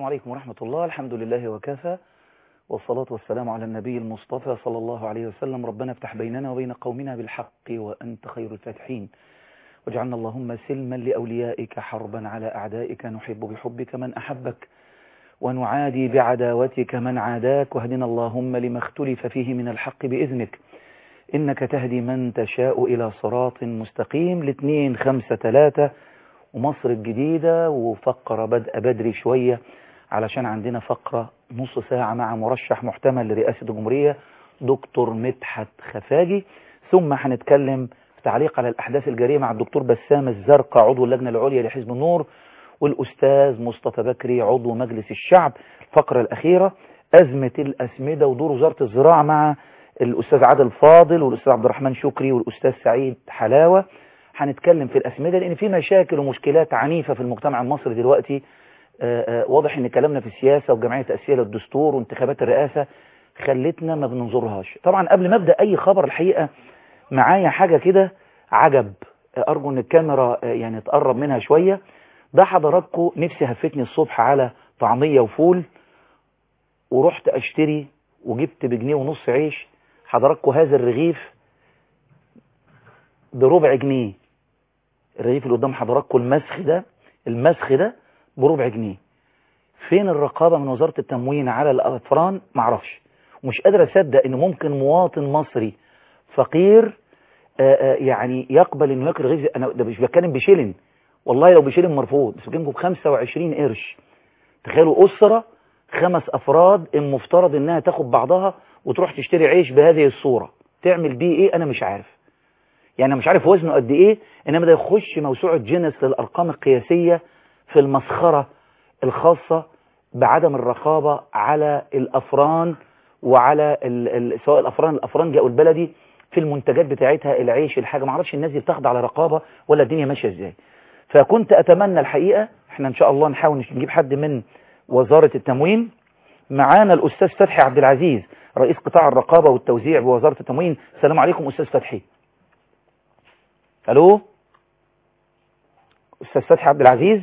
السلام عليكم ورحمة الله الحمد لله وكفى والصلاة والسلام على النبي المصطفى صلى الله عليه وسلم ربنا افتح بيننا وبين قومنا بالحق وأنت خير الفاتحين واجعلنا اللهم سلما لأوليائك حربا على أعدائك نحب بحبك من أحبك ونعادي بعداوتك من عاداك واهدنا اللهم لما اختلف فيه من الحق بإذنك إنك تهدي من تشاء إلى صراط مستقيم لاثنين خمسة ثلاثة ومصر الجديدة وفقرة بدء بدري شوية علشان عندنا فقرة نص ساعة مع مرشح محتمل لرئاسة الجمهورية دكتور مدحت خفاجي ثم هنتكلم في تعليق على الأحداث الجارية مع الدكتور بسام الزرقاء عضو اللجنة العليا لحزب النور والأستاذ مصطفى بكري عضو مجلس الشعب الفقرة الأخيرة أزمة الأسمدة ودور وزارة الزراعة مع الأستاذ عادل فاضل والأستاذ عبد الرحمن شكري والأستاذ سعيد حلاوة هنتكلم في الأسمدة لأن في مشاكل ومشكلات عنيفة في المجتمع المصري دلوقتي آآ آآ واضح ان كلامنا في السياسة وجمعية تأسية للدستور وانتخابات الرئاسة خلتنا ما بننظرهاش طبعا قبل ما ابدأ اي خبر الحقيقة معايا حاجة كده عجب ارجو ان الكاميرا يعني تقرب منها شوية ده حضراتكم نفسي هفتني الصبح على طعمية وفول ورحت اشتري وجبت بجنيه ونص عيش حضراتكم هذا الرغيف بربع جنيه الرغيف اللي قدام حضراتكم المسخ ده المسخ ده بربع جنيه فين الرقابة من وزارة التموين على الأطفران معرفش ومش قادر أصدق إن ممكن مواطن مصري فقير آآ آآ يعني يقبل إنه ياكل رغيف أنا ده مش بتكلم بشيلن والله لو بشيلن مرفوض بس بجيبكم ب 25 قرش تخيلوا أسرة خمس أفراد المفترض إنها تاخد بعضها وتروح تشتري عيش بهذه الصورة تعمل بيه إيه أنا مش عارف يعني أنا مش عارف وزنه قد إيه إنما ده يخش موسوعة جينيس للأرقام القياسية في المسخرة الخاصة بعدم الرقابة على الأفران وعلى ال ال سواء الأفران الأفرنجي أو البلدي في المنتجات بتاعتها العيش الحاجة معرفش الناس دي بتاخد على رقابة ولا الدنيا ماشية ازاي فكنت أتمنى الحقيقة احنا ان شاء الله نحاول نجيب حد من وزارة التموين معانا الأستاذ فتحي عبد العزيز رئيس قطاع الرقابة والتوزيع بوزارة التموين السلام عليكم أستاذ فتحي ألو أستاذ فتحي عبد العزيز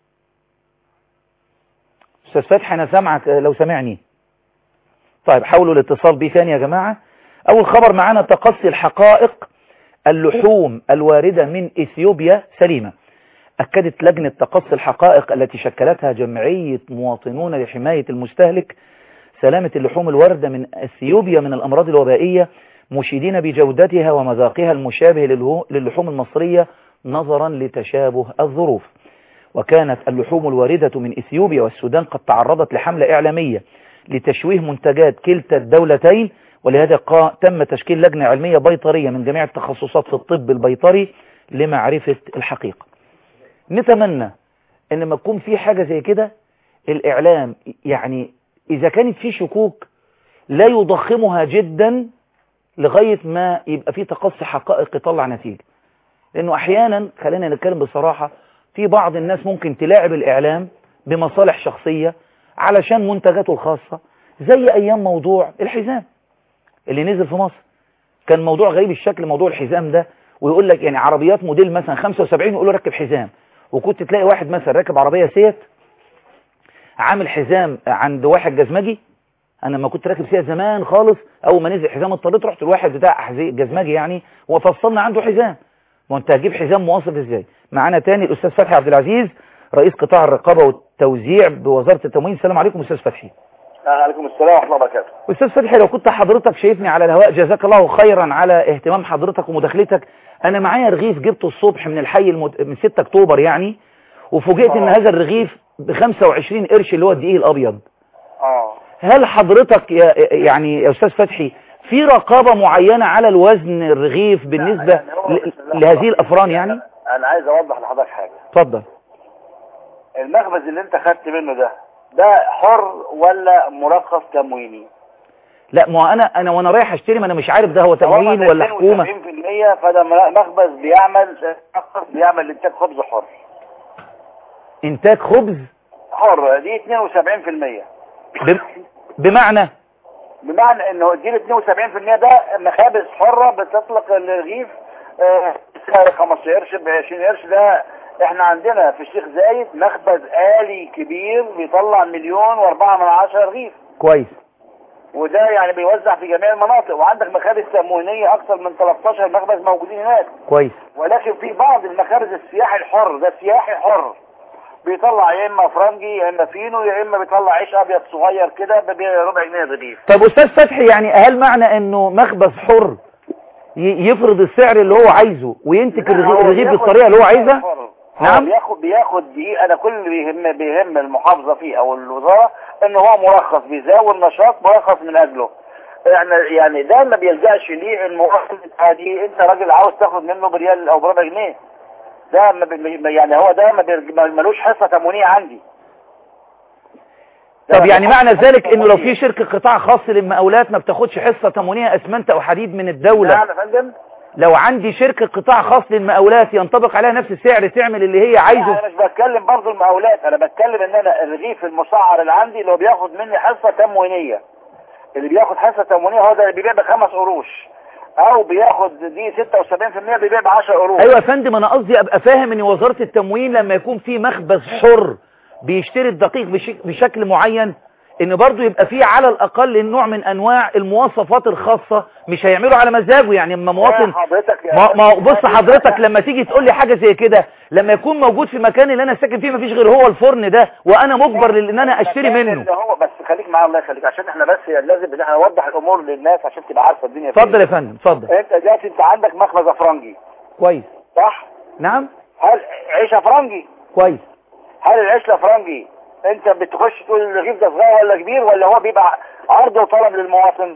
أستاذ فتحي أنا سامعك لو سمعني طيب حاولوا الاتصال بي ثاني يا جماعة أول خبر معانا تقصي الحقائق اللحوم الواردة من إثيوبيا سليمة أكدت لجنة تقصي الحقائق التي شكلتها جمعية مواطنون لحماية المستهلك سلامة اللحوم الواردة من إثيوبيا من الأمراض الوبائية مشيدين بجودتها ومذاقها المشابه للحوم المصرية نظرا لتشابه الظروف وكانت اللحوم الواردة من إثيوبيا والسودان قد تعرضت لحملة إعلامية لتشويه منتجات كلتا الدولتين ولهذا تم تشكيل لجنة علمية بيطرية من جميع التخصصات في الطب البيطري لمعرفة الحقيقة نتمنى ان ما تكون في حاجة زي كده الإعلام يعني إذا كانت في شكوك لا يضخمها جدا لغاية ما يبقى في تقصي حقائق يطلع نتيجة لأنه أحيانا خلينا نتكلم بصراحة في بعض الناس ممكن تلاعب الإعلام بمصالح شخصية علشان منتجاته الخاصة زي أيام موضوع الحزام اللي نزل في مصر كان موضوع غريب الشكل موضوع الحزام ده ويقول لك يعني عربيات موديل مثلا 75 يقول له ركب حزام وكنت تلاقي واحد مثلا راكب عربية سيت عامل حزام عند واحد جزمجي انا لما كنت راكب سيت زمان خالص اول ما نزل حزام اضطريت رحت لواحد بتاع جزمجي يعني وفصلنا عنده حزام وانت هتجيب حزام مواصف ازاي معانا تاني الاستاذ فتحي عبد العزيز رئيس قطاع الرقابة والتوزيع بوزارة التموين السلام عليكم استاذ فتحي عليكم السلام ورحمة الله وبركاته استاذ فتحي لو كنت حضرتك شايفني على الهواء جزاك الله خيرا على اهتمام حضرتك ومداخلتك انا معايا رغيف جبته الصبح من الحي المد... من 6 اكتوبر يعني وفوجئت ان هذا الرغيف ب 25 قرش اللي هو الدقيق الابيض اه هل حضرتك يا يعني يا استاذ فتحي في رقابة معينة على الوزن الرغيف بالنسبة يعني هو ل... بسم الله لهذه الرحمن الافران الرحيم. يعني انا عايز اوضح لحضرتك حاجة اتفضل المخبز اللي انت خدت منه ده ده حر ولا مرخص تمويني لا ما هو انا انا وانا رايح اشتري ما انا مش عارف ده هو تموين ولا حكومة 70% فده مخبز بيعمل مرخص بيعمل انتاج خبز حر انتاج خبز حر دي 72% ب... بمعنى بمعنى انه دي ال 72% ده مخابز حرة بتطلق الرغيف آه، سعر 15 قرش ب 20 قرش ده احنا عندنا في الشيخ زايد مخبز آلي كبير بيطلع مليون واربعة من عشرة رغيف كويس وده يعني بيوزع في جميع المناطق وعندك مخابز تموينية اكثر من 13 مخبز موجودين هناك كويس ولكن في بعض المخابز السياحي الحر ده سياحي حر بيطلع يا اما فرنجي يا اما فينو يا اما بيطلع عيش ابيض صغير كده بربع جنيه رغيف طب استاذ فتحي يعني هل معنى انه مخبز حر ي- يفرض السعر اللي هو عايزه وينتج لا، هو الرغي- الرغيف بياخد بالطريقه اللي هو عايزها حر. نعم. هو بياخد بياخد دقيقة انا كل اللي بيهم بيهم المحافظة فيه او الوزارة ان هو مرخص بيزاول نشاط مرخص من اجله يعني يعني ده ما بيلجأش ليه المواطن العادي انت راجل عاوز تاخد منه بريال او بربع جنيه ده ما بي- ما- يعني هو ده ما بيرج- ما- ملوش حصة تموينية عندي ده طب يعني ملوش معنى حصة ذلك انه لو تموينية. في شركة قطاع خاص للمقاولات ما بتاخدش حصة تموينية اسمنت او حديد من الدولة نعم يا فندم لو عندي شركة قطاع خاص للمقاولات ينطبق عليها نفس السعر تعمل اللي هي لا، عايزه انا مش بتكلم برضه المقاولات انا بتكلم ان انا الرغيف المسعر اللي عندي اللي هو بياخد مني حصه تموينيه اللي بياخد حصه تموينيه هو ده اللي بيبيع بخمس قروش او بياخد دي 76% بيبيع ب 10 قروش ايوه يا فندم انا قصدي ابقى فاهم ان وزارة التموين لما يكون في مخبز حر بيشتري الدقيق بش- بشكل معين ان برضو يبقى فيه على الاقل نوع من انواع المواصفات الخاصة مش هيعملوا على مزاجه يعني اما مواطن يا حضرتك يا ما, ما فندم، بص حضرتك لما تيجي تقول لي حاجة زي كده لما يكون موجود في مكان اللي انا ساكن فيه مفيش غير هو الفرن ده وانا مجبر لان انا اشتري المكان منه اللي هو بس خليك معايا الله يخليك عشان احنا بس لازم ان احنا نوضح الامور للناس عشان تبقى عارفه الدنيا فين. اتفضل يا فندم اتفضل انت دلوقتي انت عندك مخبز افرنجي كويس صح نعم هل عيش افرنجي كويس هل العيش الافرنجي انت بتخش تقول الرغيف ده صغير ولا كبير ولا هو بيبقى عرض وطلب للمواطن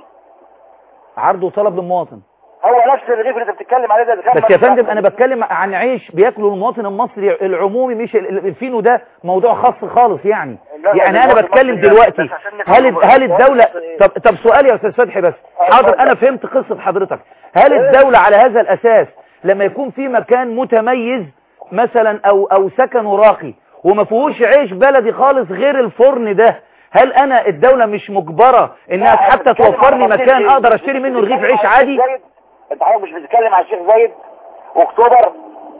عرض وطلب للمواطن هو نفس الرغيف اللي انت بتتكلم عليه ده اللي كان بس يا فندم انا بتكلم عن عيش بياكله المواطن المصري العمومي مش ال- ال- الفينو ده موضوع خاص خالص يعني لا، لا، يعني انا المواطن بتكلم المصري دلوقتي بس عشان نفهم هل الموضوع. هل الدولة المصري- طب طب سؤال يا استاذ فتحي بس حاضر اتفضل. انا فهمت قصة حضرتك هل إيه؟ الدولة على هذا الاساس لما يكون في مكان متميز مثلا او او سكن راقي وما فيهوش عيش بلدي خالص غير الفرن ده هل انا الدولة مش مجبرة انها لا، حتى بتتكلم توفر على لي منطقة مكان إيه؟ اقدر اشتري منه رغيف بتتكلم عيش على عادي الشيخ زايد؟ انت عارف مش بتتكلم على الشيخ زايد واكتوبر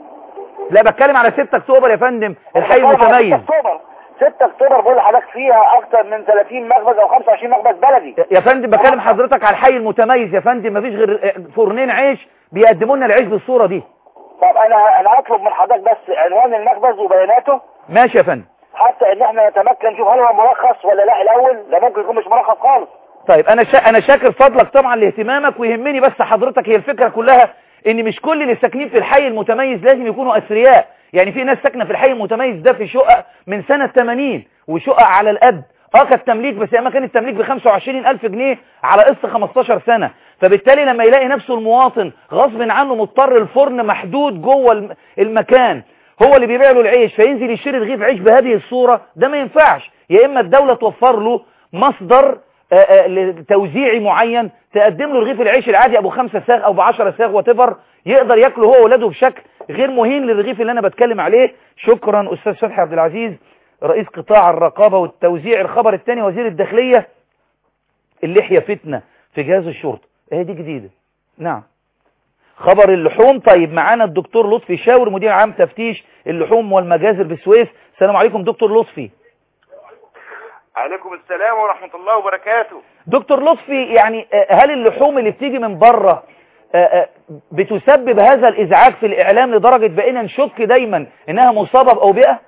لا بتكلم على 6 اكتوبر يا فندم الحي بتتكلم على 6 المتميز اكتوبر 6 اكتوبر بقول لحضرتك فيها اكتر من 30 مخبز او 25 مخبز بلدي يا فندم بكلم حضرتك على الحي المتميز يا فندم مفيش غير فرنين عيش بيقدموا لنا العيش بالصورة دي طب انا انا اطلب من حضرتك بس عنوان المخبز وبياناته ماشي يا فندم حتى ان احنا نتمكن نشوف هل هو مرخص ولا لا الاول ده ممكن يكون مش مرخص خالص طيب انا شا... انا شاكر فضلك طبعا لاهتمامك ويهمني بس حضرتك هي الفكرة كلها ان مش كل اللي ساكنين في الحي المتميز لازم يكونوا اثرياء يعني في ناس ساكنة في الحي المتميز ده في شقق من سنة 80 وشقق على القد اه كانت تمليك بس اما كان التمليك ب 25000 جنيه على قسط 15 سنة فبالتالي لما يلاقي نفسه المواطن غصب عنه مضطر الفرن محدود جوه الم- المكان هو اللي بيبيع له العيش فينزل يشتري رغيف عيش بهذه الصورة ده ما ينفعش يا اما الدولة توفر له مصدر آه، آه، لتوزيعي معين تقدم له رغيف العيش العادي ابو خمسة ساغ او بعشرة ساغ وتفر يقدر ياكله هو وولاده بشكل غير مهين للرغيف اللي انا بتكلم عليه شكرا استاذ فتحي عبد العزيز رئيس قطاع الرقابة والتوزيع الخبر الثاني وزير الداخلية اللحية فتنة في جهاز الشرطة اهي دي جديدة نعم خبر اللحوم طيب معانا الدكتور لطفي شاور مدير عام تفتيش اللحوم والمجازر بالسويس السلام عليكم دكتور لطفي عليكم السلام ورحمة الله وبركاته دكتور لطفي يعني آه، هل اللحوم اللي بتيجي من بره آه، آه، بتسبب هذا الازعاج في الاعلام لدرجة بقينا نشك دايما انها مصابة باوبئة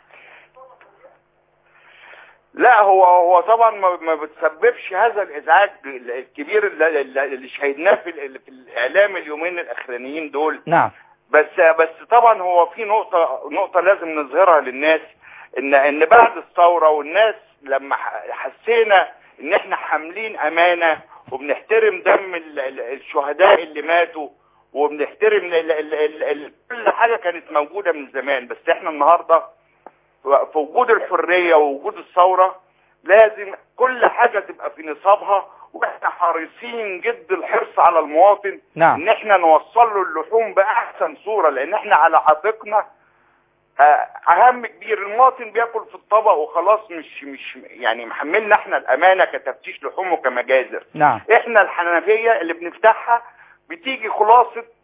لا هو هو طبعا ما ما بتسببش هذا الازعاج الكبير اللي, اللي شهدناه في, ال- في الاعلام اليومين الاخرانيين دول نعم بس بس طبعا هو في نقطة نقطة لازم نظهرها للناس ان ان بعد الثورة والناس لما ح- حسينا ان احنا حاملين امانة وبنحترم دم ال- ال- الشهداء اللي ماتوا وبنحترم ال ال ال ال كل حاجة كانت موجودة من زمان بس احنا النهاردة في وجود الحرية ووجود الثورة لازم كل حاجة تبقى في نصابها واحنا حريصين جد الحرص على المواطن نعم. ان احنا نوصل له اللحوم باحسن صورة لان احنا على عاتقنا آه، اهم كبير المواطن بياكل في الطبق وخلاص مش مش يعني محملنا احنا الامانة كتفتيش لحوم وكمجازر نعم احنا الحنفية اللي بنفتحها بتيجي خلاصة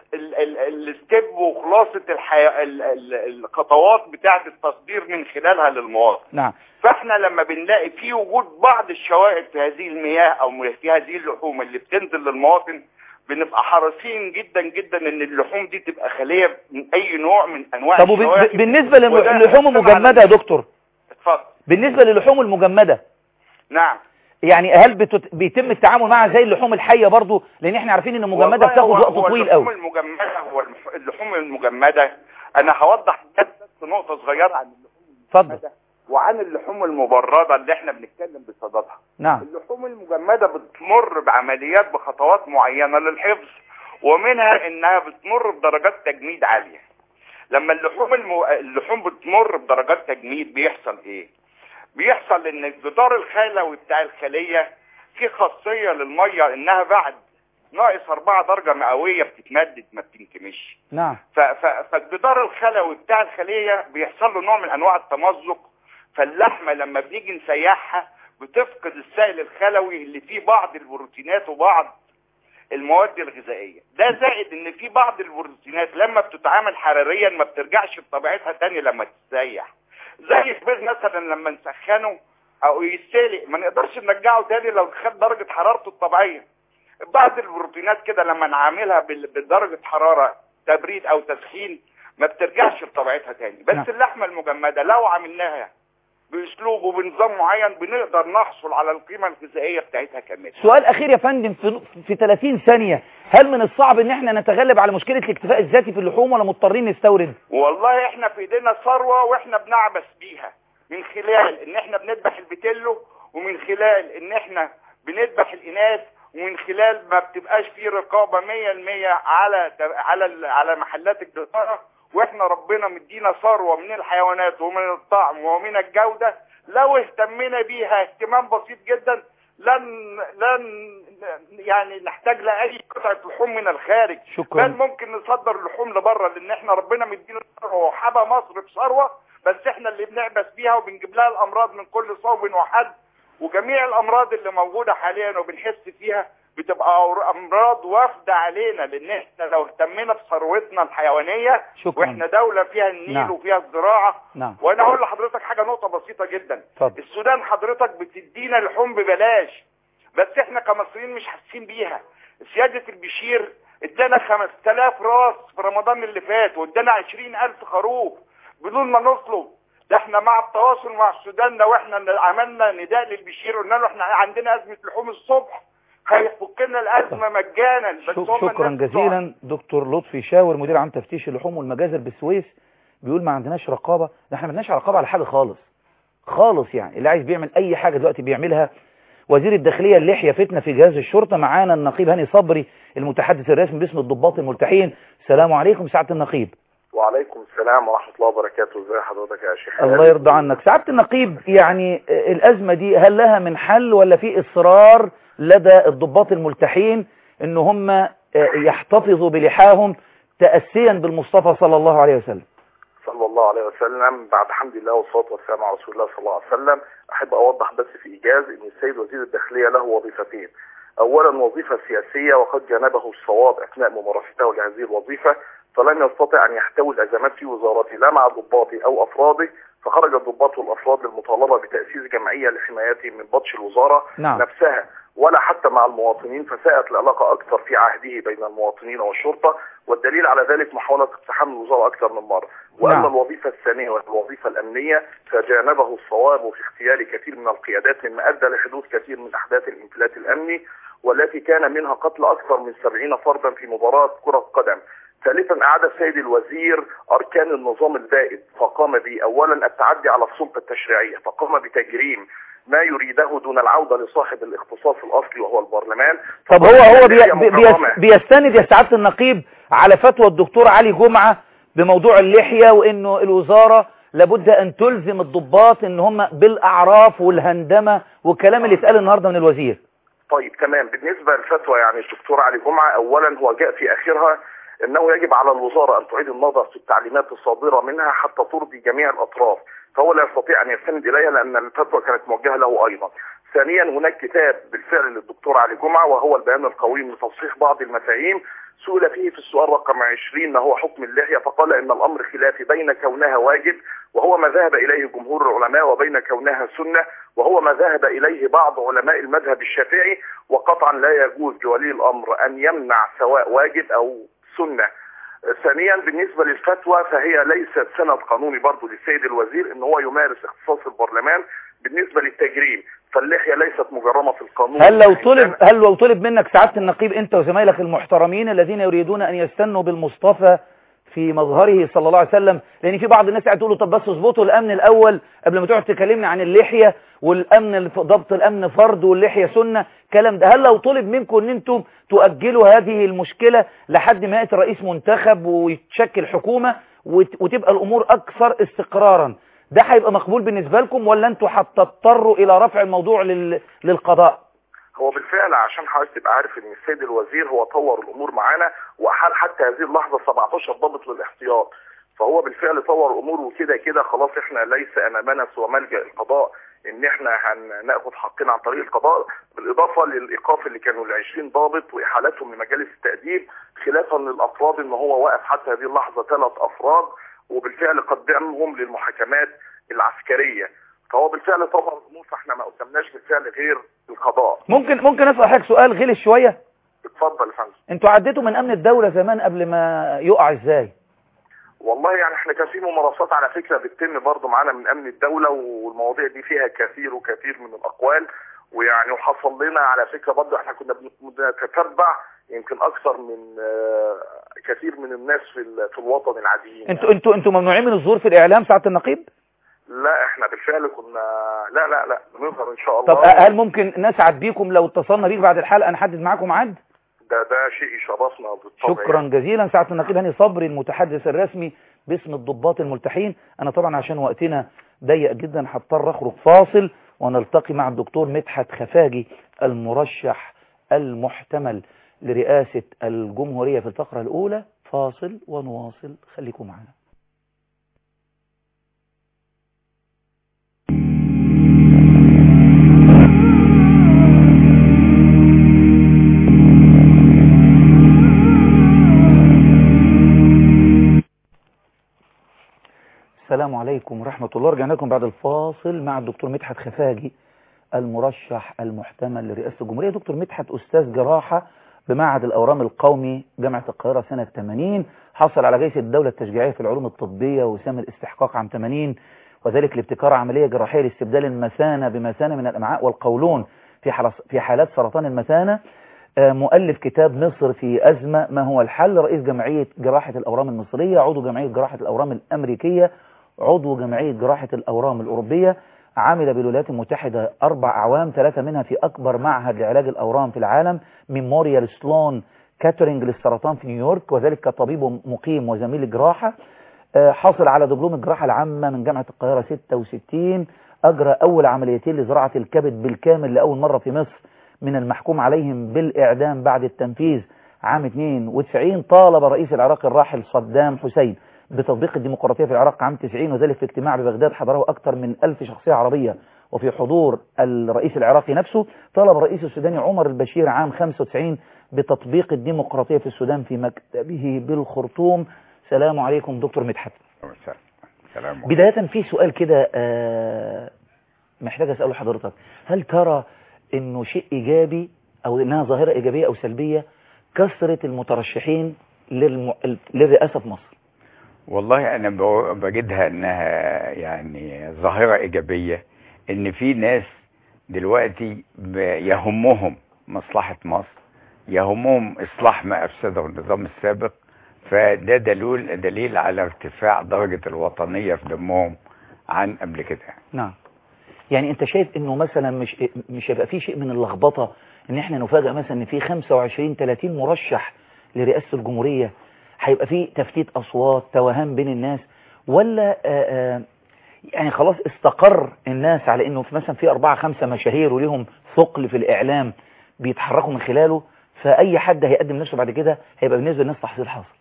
ال- ال- الستيب وخلاصه الحي... ال- ال- الخطوات بتاعه التصدير من خلالها للمواطن نعم فاحنا لما بنلاقي في وجود بعض الشوائب في هذه المياه او في هذه اللحوم اللي بتنزل للمواطن بنبقى حريصين جدا جدا ان اللحوم دي تبقى خاليه من اي نوع من انواع طب وب- الشوائب ب- بالنسبة وده للحوم هيحتم المجمدة يا على- دكتور اتفضل بالنسبة للحوم المجمدة نعم يعني هل بتت... بيتم التعامل معها زي اللحوم الحية برضو لان احنا عارفين ان المجمدة والله بتاخد هو- وقت هو طويل اللحوم قوي المجمده هو المح- اللحوم المجمده انا هوضح بس نقطه صغيره عن اللحوم اتفضل المجمده وعن اللحوم المبرده اللي احنا بنتكلم بصددها نعم اللحوم المجمدة بتمر بعمليات بخطوات معينة للحفظ ومنها انها بتمر بدرجات تجميد عالية لما اللحوم المو... اللحوم بتمر بدرجات تجميد بيحصل ايه بيحصل ان الجدار الخلوي بتاع الخلية في خاصية للمية انها بعد ناقص 4 درجة مئوية بتتمدد ما بتنكمش نعم ف- ف- فالجدار الخلوي بتاع الخلية بيحصل له نوع من انواع التمزق فاللحمة لما بنيجي نسيحها بتفقد السائل الخلوي اللي فيه بعض البروتينات وبعض المواد الغذائية ده زائد ان في بعض البروتينات لما بتتعامل حراريا ما بترجعش بطبيعتها تاني لما تتسيح زي البيض مثلا لما نسخنه او يتسلق ما نقدرش نرجعه تاني لو خد درجة حرارته الطبيعية بعض البروتينات كده لما نعاملها بال- بدرجة حرارة تبريد او تسخين ما بترجعش لطبيعتها تاني بس نعم. اللحمة المجمدة لو عملناها باسلوب وبنظام معين بنقدر نحصل على القيمة الغذائية بتاعتها كاملة سؤال اخير يا فندم في في 30 ثانية هل من الصعب ان احنا نتغلب على مشكلة الاكتفاء الذاتي في اللحوم ولا مضطرين نستورد والله احنا في ايدينا ثروة واحنا بنعبس بيها من خلال ان احنا بنذبح البتلو ومن خلال ان احنا بنذبح الاناث ومن خلال ما بتبقاش في رقابة 100% على على ال- على محلات الجزارة واحنا ربنا مدينا ثروة من الحيوانات ومن الطعم ومن الجودة لو اهتمينا بيها اهتمام بسيط جدا لن لن يعني نحتاج لاي قطعة لحوم من الخارج شكراً. بل ممكن نصدر اللحوم لبره لان احنا ربنا مدينا ثروه وحبى مصر بثروه بس احنا اللي بنعبس بيها وبنجيب لها الامراض من كل صوب وحد وجميع الامراض اللي موجوده حاليا وبنحس فيها بتبقى أور- امراض وافده علينا لان احنا لو اهتمينا بثروتنا الحيوانيه شكراً. واحنا دوله فيها النيل نعم. وفيها الزراعه نعم وانا اقول لحضرتك حاجه نقطه بسيطه جدا اتفضل السودان حضرتك بتدينا لحوم ببلاش بس احنا كمصريين مش حاسين بيها سيادة البشير ادانا 5000 راس في رمضان اللي فات وادانا 20000 خروف بدون ما نطلب ده احنا مع التواصل مع السودان لو احنا عملنا نداء للبشير قلنا له احنا عندنا ازمه لحوم الصبح هيفك لنا الازمه مجانا بس شك- هم شكرا الناس بتوع- جزيلا دكتور لطفي شاور مدير عام تفتيش اللحوم والمجازر بالسويس بيقول ما عندناش رقابة ده احنا ما عندناش رقابة على حاجة خالص خالص يعني اللي عايز بيعمل اي حاجة دلوقتي بيعملها وزير الداخلية اللحية فتنة في جهاز الشرطة معانا النقيب هاني صبري المتحدث الرسمي باسم الضباط الملتحين السلام عليكم سعادة النقيب وعليكم السلام ورحمة الله وبركاته ازي حضرتك يا شيخ الله يرضى عنك سعادة النقيب يعني آه، الأزمة دي هل لها من حل ولا في إصرار لدى الضباط الملتحين ان هم آه، يحتفظوا بلحاهم تأسيا بالمصطفى صلى الله عليه وسلم صلى الله عليه وسلم بعد حمد الله والصلاة والسلام على رسول الله صلى الله عليه وسلم أحب أوضح بس في إيجاز أن السيد وزير الداخلية له وظيفتين أولا وظيفة سياسية وقد جانبه الصواب أثناء ممارسته لهذه الوظيفة فلم يستطع أن يحتوي الأزمات في وزارته لا مع ضباطه أو أفراده فخرج الضباط والأفراد للمطالبة بتأسيس جمعية لحمايته من بطش الوزارة نعم. نفسها ولا حتى مع المواطنين فساءت العلاقة أكثر في عهده بين المواطنين والشرطة والدليل على ذلك محاولة اقتحام الوزارة أكثر من مرة وأما نعم. الوظيفة الثانية وهي الوظيفة الأمنية فجانبه الصواب في اختيار كثير من القيادات مما أدى لحدوث كثير من أحداث الانفلات الأمني والتي كان منها قتل أكثر من 70 فردا في مباراة كرة قدم ثالثا أعاد السيد الوزير أركان النظام البائد فقام به أولا التعدي على السلطة التشريعية فقام بتجريم ما يريده دون العودة لصاحب الاختصاص الأصلي وهو البرلمان طب هو هو بي اللحية بي محرمة. بيس- بيستند يا سعادة النقيب على فتوى الدكتور علي جمعة بموضوع اللحية وانه الوزارة لابد ان تلزم الضباط ان هم بالاعراف والهندمة والكلام اللي اتقال النهاردة من الوزير طيب تمام بالنسبة للفتوى يعني الدكتور علي جمعة أولا هو جاء في آخرها أنه يجب على الوزارة أن تعيد النظر في التعليمات الصادرة منها حتى ترضي جميع الأطراف فهو لا يستطيع أن يستند إليها لأن الفتوى كانت موجهة له أيضا ثانيا هناك كتاب بالفعل للدكتور علي جمعة وهو البيان القويم لتصحيح بعض المفاهيم سئل فيه في السؤال رقم 20 ما هو حكم اللحية فقال إن الأمر خلافي بين كونها واجب وهو ما ذهب إليه جمهور العلماء وبين كونها سنة وهو ما ذهب إليه بعض علماء المذهب الشافعي وقطعا لا يجوز لولي الأمر أن يمنع سواء واجب أو سنة ثانيا بالنسبة للفتوى فهي ليست سند قانوني برضو للسيد الوزير ان هو يمارس اختصاص البرلمان بالنسبة للتجريم فاللحية ليست مجرمة في القانون هل لو طلب هل لو طلب منك سعادة النقيب انت وزمايلك المحترمين الذين يريدون ان يستنوا بالمصطفى في مظهره صلى الله عليه وسلم لان في بعض الناس قاعد تقول له طب بس اظبطوا الامن الاول قبل ما تقعد تكلمنا عن اللحيه والامن ضبط الامن فرض واللحيه سنه كلام ده هل لو طلب منكم ان انتم تؤجلوا هذه المشكله لحد ما ياتي رئيس منتخب ويتشكل حكومه وت- وتبقى الامور اكثر استقرارا ده هيبقى مقبول بالنسبه لكم ولا انتوا هتضطروا الى رفع الموضوع لل... للقضاء هو بالفعل عشان حضرتك تبقى عارف ان السيد الوزير هو طور الامور معانا واحال حتى هذه اللحظه 17 ضابط للاحتياط فهو بالفعل طور الامور وكده كده خلاص احنا ليس امامنا سوى ملجا القضاء ان احنا هناخد حقنا عن طريق القضاء بالاضافه للايقاف اللي كانوا ال 20 ضابط واحالتهم لمجالس التاديب خلافا للافراد ان هو واقف حتى هذه اللحظه ثلاث افراد وبالفعل قدمهم للمحاكمات العسكريه فهو بالفعل طور الامور فاحنا ما قدمناش بالفعل غير القضاء ممكن ممكن اسال حضرتك سؤال غلس شويه اتفضل يا فندم انتوا عديتوا من امن الدوله زمان قبل ما يقع ازاي والله يعني احنا كان في ممارسات على فكره بتتم برضه معانا من امن الدوله والمواضيع دي فيها كثير وكثير من الاقوال ويعني وحصل لنا على فكره برضه احنا كنا بنتتبع يمكن اكثر من آه، كثير من الناس في ال- في الوطن العاديين انتوا انتوا انتوا ممنوعين من الظهور في الاعلام سعاده النقيب لا احنا بالفعل كنا لا لا لا بنظهر ان شاء الله طب هل ممكن نسعد بيكم لو اتصلنا بيك بعد الحلقه نحدد معاكم ميعاد ده ده شيء يشرفنا بالطبع شكرا جزيلا سعاده النقيب هاني صبري المتحدث الرسمي باسم الضباط الملتحين انا طبعا عشان وقتنا ضيق جدا هضطر اخرج فاصل ونلتقي مع الدكتور مدحت خفاجي المرشح المحتمل لرئاسة الجمهورية في الفقرة الأولى فاصل ونواصل خليكم معنا السلام عليكم ورحمة الله رجعنا لكم بعد الفاصل مع الدكتور مدحت خفاجي المرشح المحتمل لرئاسة الجمهورية دكتور مدحت أستاذ جراحة بمعهد الأورام القومي جامعة القاهرة سنة 80 حصل على جائزة الدولة التشجيعية في العلوم الطبية وسام الاستحقاق عام 80 وذلك لابتكار عملية جراحية لاستبدال المثانة بمثانة من الأمعاء والقولون في حالة- في حالات سرطان المثانة آه، مؤلف كتاب مصر في أزمة ما هو الحل رئيس جمعية جراحة الأورام المصرية عضو جمعية جراحة الأورام الأمريكية عضو جمعية جراحة الأورام الأوروبية عمل بالولايات المتحدة أربع أعوام ثلاثة منها في أكبر معهد لعلاج الأورام في العالم ميموريال سلون كاترينج للسرطان في نيويورك وذلك كطبيب مقيم وزميل جراحة آه، حاصل على دبلوم الجراحة العامة من جامعة القاهرة 66 أجرى أول عمليتين لزراعة الكبد بالكامل لأول مرة في مصر من المحكوم عليهم بالإعدام بعد التنفيذ عام 92 طالب رئيس العراق الراحل صدام حسين بتطبيق الديمقراطية في العراق عام 90 وذلك في اجتماع ببغداد حضره أكثر من ألف شخصية عربية وفي حضور الرئيس العراقي نفسه طلب الرئيس السوداني عمر البشير عام 95 بتطبيق الديمقراطية في السودان في مكتبه بالخرطوم سلام عليكم دكتور مدحت سلام بداية في سؤال كده آه، محتاج أسأله حضرتك هل ترى أنه شيء إيجابي أو أنها ظاهرة إيجابية أو سلبية كثرة المترشحين للم... للرئاسة في مصر والله انا ب- بجدها انها يعني ظاهرة ايجابية ان في ناس دلوقتي ب- يهمهم مصلحة مصر يهمهم اصلاح ما افسده النظام السابق فده دليل دليل على ارتفاع درجة الوطنية في دمهم عن قبل كده نعم يعني أنت شايف أنه مثلا مش مش هيبقى في شيء من اللخبطة أن احنا نفاجأ مثلا أن في 25 30 مرشح لرئاسة الجمهورية هيبقى في تفتيت أصوات توهان بين الناس ولا آآ آآ يعني خلاص استقر الناس على انه في مثلا في اربعة خمسة مشاهير وليهم ثقل في الاعلام بيتحركوا من خلاله فاي حد هيقدم نفسه بعد كده هيبقى بالنسبة للناس تحصيل حاصل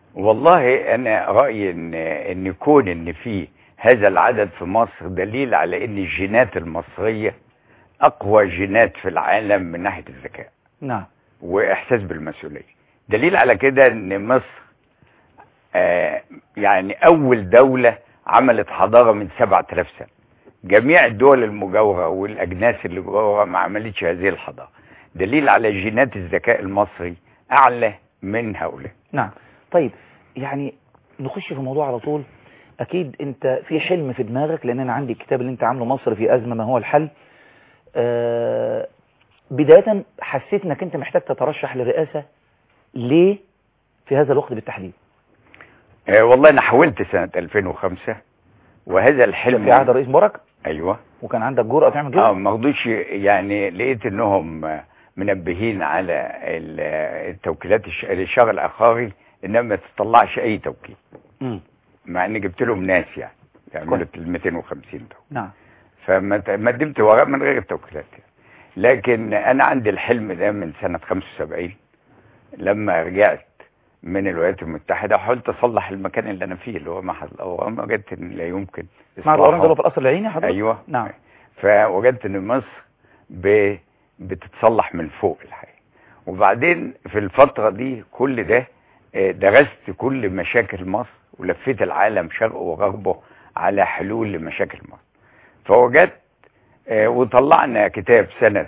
والله انا رايي ان ان كون ان في هذا العدد في مصر دليل على ان الجينات المصريه اقوى جينات في العالم من ناحيه الذكاء نعم واحساس بالمسؤوليه دليل على كده ان مصر آه يعني اول دولة عملت حضارة من 7000 سنة جميع الدول المجاورة والاجناس اللي جوه ما عملتش هذه الحضارة دليل على جينات الذكاء المصري اعلى من هؤلاء نعم طيب يعني نخش في الموضوع على طول اكيد انت في حلم في دماغك لان انا عندي الكتاب اللي انت عامله مصر في ازمه ما هو الحل آه بدايه حسيت انك انت محتاج تترشح للرئاسه ليه في هذا الوقت بالتحديد آه والله انا حاولت سنة 2005 وهذا الحلم في عهد الرئيس مبارك ايوه وكان عندك جرأة تعمل كده اه ما رضيتش يعني لقيت انهم منبهين على ال- التوكيلات الش- الشهر الاخري انها ما تطلعش اي توكيل مم. مع اني جبت لهم ناس يعني يعملوا كويس. ال 250 دول نعم فما ت- ما قدمت ورق من غير التوكيلات يعني. لكن انا عندي الحلم ده من سنة 75 لما رجعت من الولايات المتحدة وحاولت اصلح المكان اللي انا فيه اللي هو معهد الاورام وجدت ان لا يمكن مع الأورام ده إصلاحه. اللي في القصر العيني حضرتك ايوه نعم فوجدت ان مصر ب... بتتصلح من فوق الحقيقه وبعدين في الفتره دي كل ده آه، درست كل مشاكل مصر ولفيت العالم شرقه وغربه على حلول لمشاكل مصر فوجدت آه، وطلعنا كتاب سنه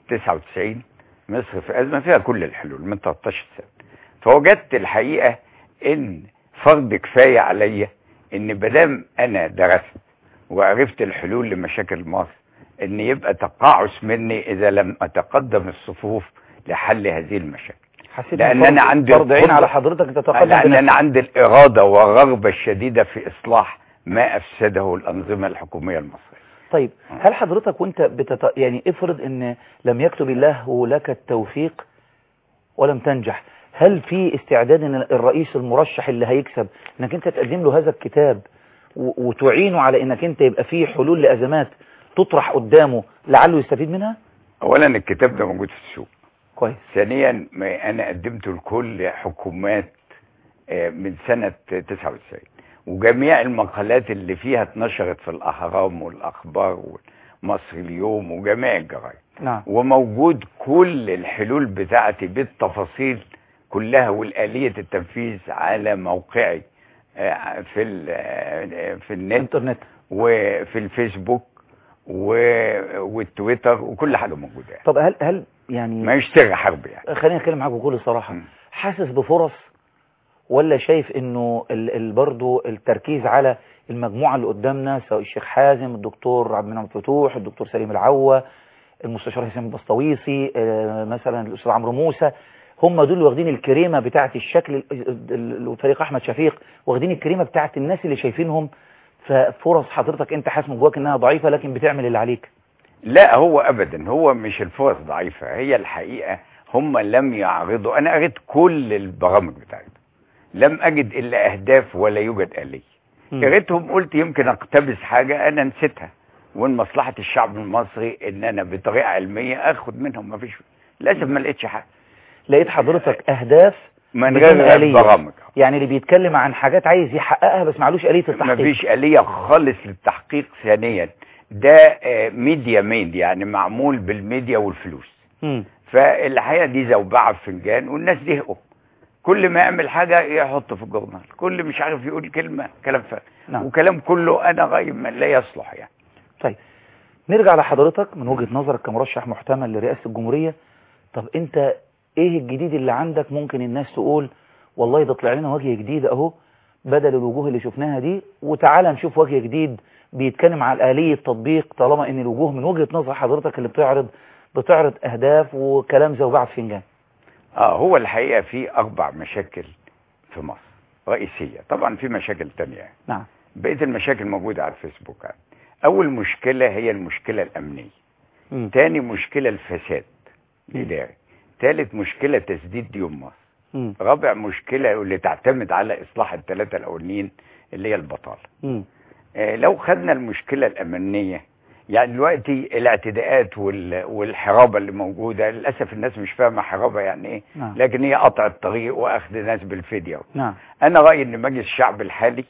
99 مصر في ازمه فيها كل الحلول من 13 سنه فوجدت الحقيقه ان فرض كفايه عليا ان بدام انا درست وعرفت الحلول لمشاكل مصر ان يبقى تقاعس مني اذا لم اتقدم الصفوف لحل هذه المشاكل حسيت لأن إن فرض- أنا عندي فرض عين القدرة. على حضرتك انت تتقدم لان بنفسك. انا عندي الاراده والرغبه الشديده في اصلاح ما افسده الانظمه الحكوميه المصريه طيب هل حضرتك وانت بتت... يعني افرض ان لم يكتب الله لك التوفيق ولم تنجح هل في استعداد ان الرئيس المرشح اللي هيكسب انك انت تقدم له هذا الكتاب و... وتعينه على انك انت يبقى فيه حلول لازمات تطرح قدامه لعله يستفيد منها اولا الكتاب ده موجود في السوق كويس ثانيا ما انا قدمته لكل حكومات آه، من سنة 99 وجميع المقالات اللي فيها اتنشرت في الأهرام والأخبار ومصر اليوم وجميع الجرايد نعم وموجود كل الحلول بتاعتي بالتفاصيل كلها والآلية التنفيذ على موقعي آه، في ال- آه، في النت انترنت وفي الفيسبوك و- والتويتر وكل حاجة موجودة يعني. طب هل هل يعني ما يشتري حرب يعني خليني اتكلم معاك بكل صراحة مم. حاسس بفرص ولا شايف انه ال ال برضو التركيز على المجموعة اللي قدامنا سواء الشيخ حازم الدكتور عبد المنعم فتوح الدكتور سليم العوة المستشار هشام البسطويسي آه، مثلا الاستاذ عمرو موسى هم دول اللي واخدين الكريمة بتاعة الشكل ال- ال- ال- وفريق احمد شفيق واخدين الكريمة بتاعة الناس اللي شايفينهم ففرص حضرتك انت حاسس من جواك انها ضعيفة لكن بتعمل اللي عليك لا هو ابدا هو مش الفرص ضعيفة هي الحقيقة هم لم يعرضوا انا قريت كل البرامج بتاعتهم لم اجد الا اهداف ولا يوجد آلية مم. قريتهم قلت يمكن اقتبس حاجة انا نسيتها وان مصلحة الشعب المصري ان انا بطريقة علمية اخد منهم ما فيش للاسف ما لقيتش حاجة لقيت حضرتك اهداف من بدون غير آلية. برامج يعني اللي بيتكلم عن حاجات عايز يحققها بس معلوش آلية ما التحقيق فيش آلية خالص للتحقيق ثانيا ده آه، ميديا ميد يعني معمول بالميديا والفلوس مم. فالحقيقه دي زوبعه في فنجان والناس زهقوا كل ما يعمل حاجه يحط في الجورنال كل مش عارف يقول كلمه كلام فارغ نعم. وكلام كله انا رايي ما لا يصلح يعني طيب نرجع لحضرتك من وجهة نظرك كمرشح محتمل لرئاسة الجمهورية طب انت ايه الجديد اللي عندك ممكن الناس تقول والله ده طلع لنا وجه جديد اهو بدل الوجوه اللي شفناها دي وتعالى نشوف وجه جديد بيتكلم على آلية تطبيق طالما ان الوجوه من وجهة نظر حضرتك اللي بتعرض بتعرض اهداف وكلام زوبعة في فنجان اه هو الحقيقه في اربع مشاكل في مصر رئيسيه طبعا في مشاكل تانية يعني. نعم بقيه المشاكل موجوده على الفيسبوك يعني. اول مشكله هي المشكله الامنيه مم. تاني مشكله الفساد الاداري ثالث مشكله تسديد ديون مصر مم. رابع مشكله واللي تعتمد على اصلاح الثلاثه الاولين اللي هي البطاله مم. آه، لو خدنا المشكلة الأمنية يعني دلوقتي الاعتداءات وال- والحرابة اللي موجودة للأسف الناس مش فاهمة حرابة يعني إيه نعم. لكن هي قطع الطريق وأخذ ناس بالفدية نعم أنا رأيي إن مجلس الشعب الحالي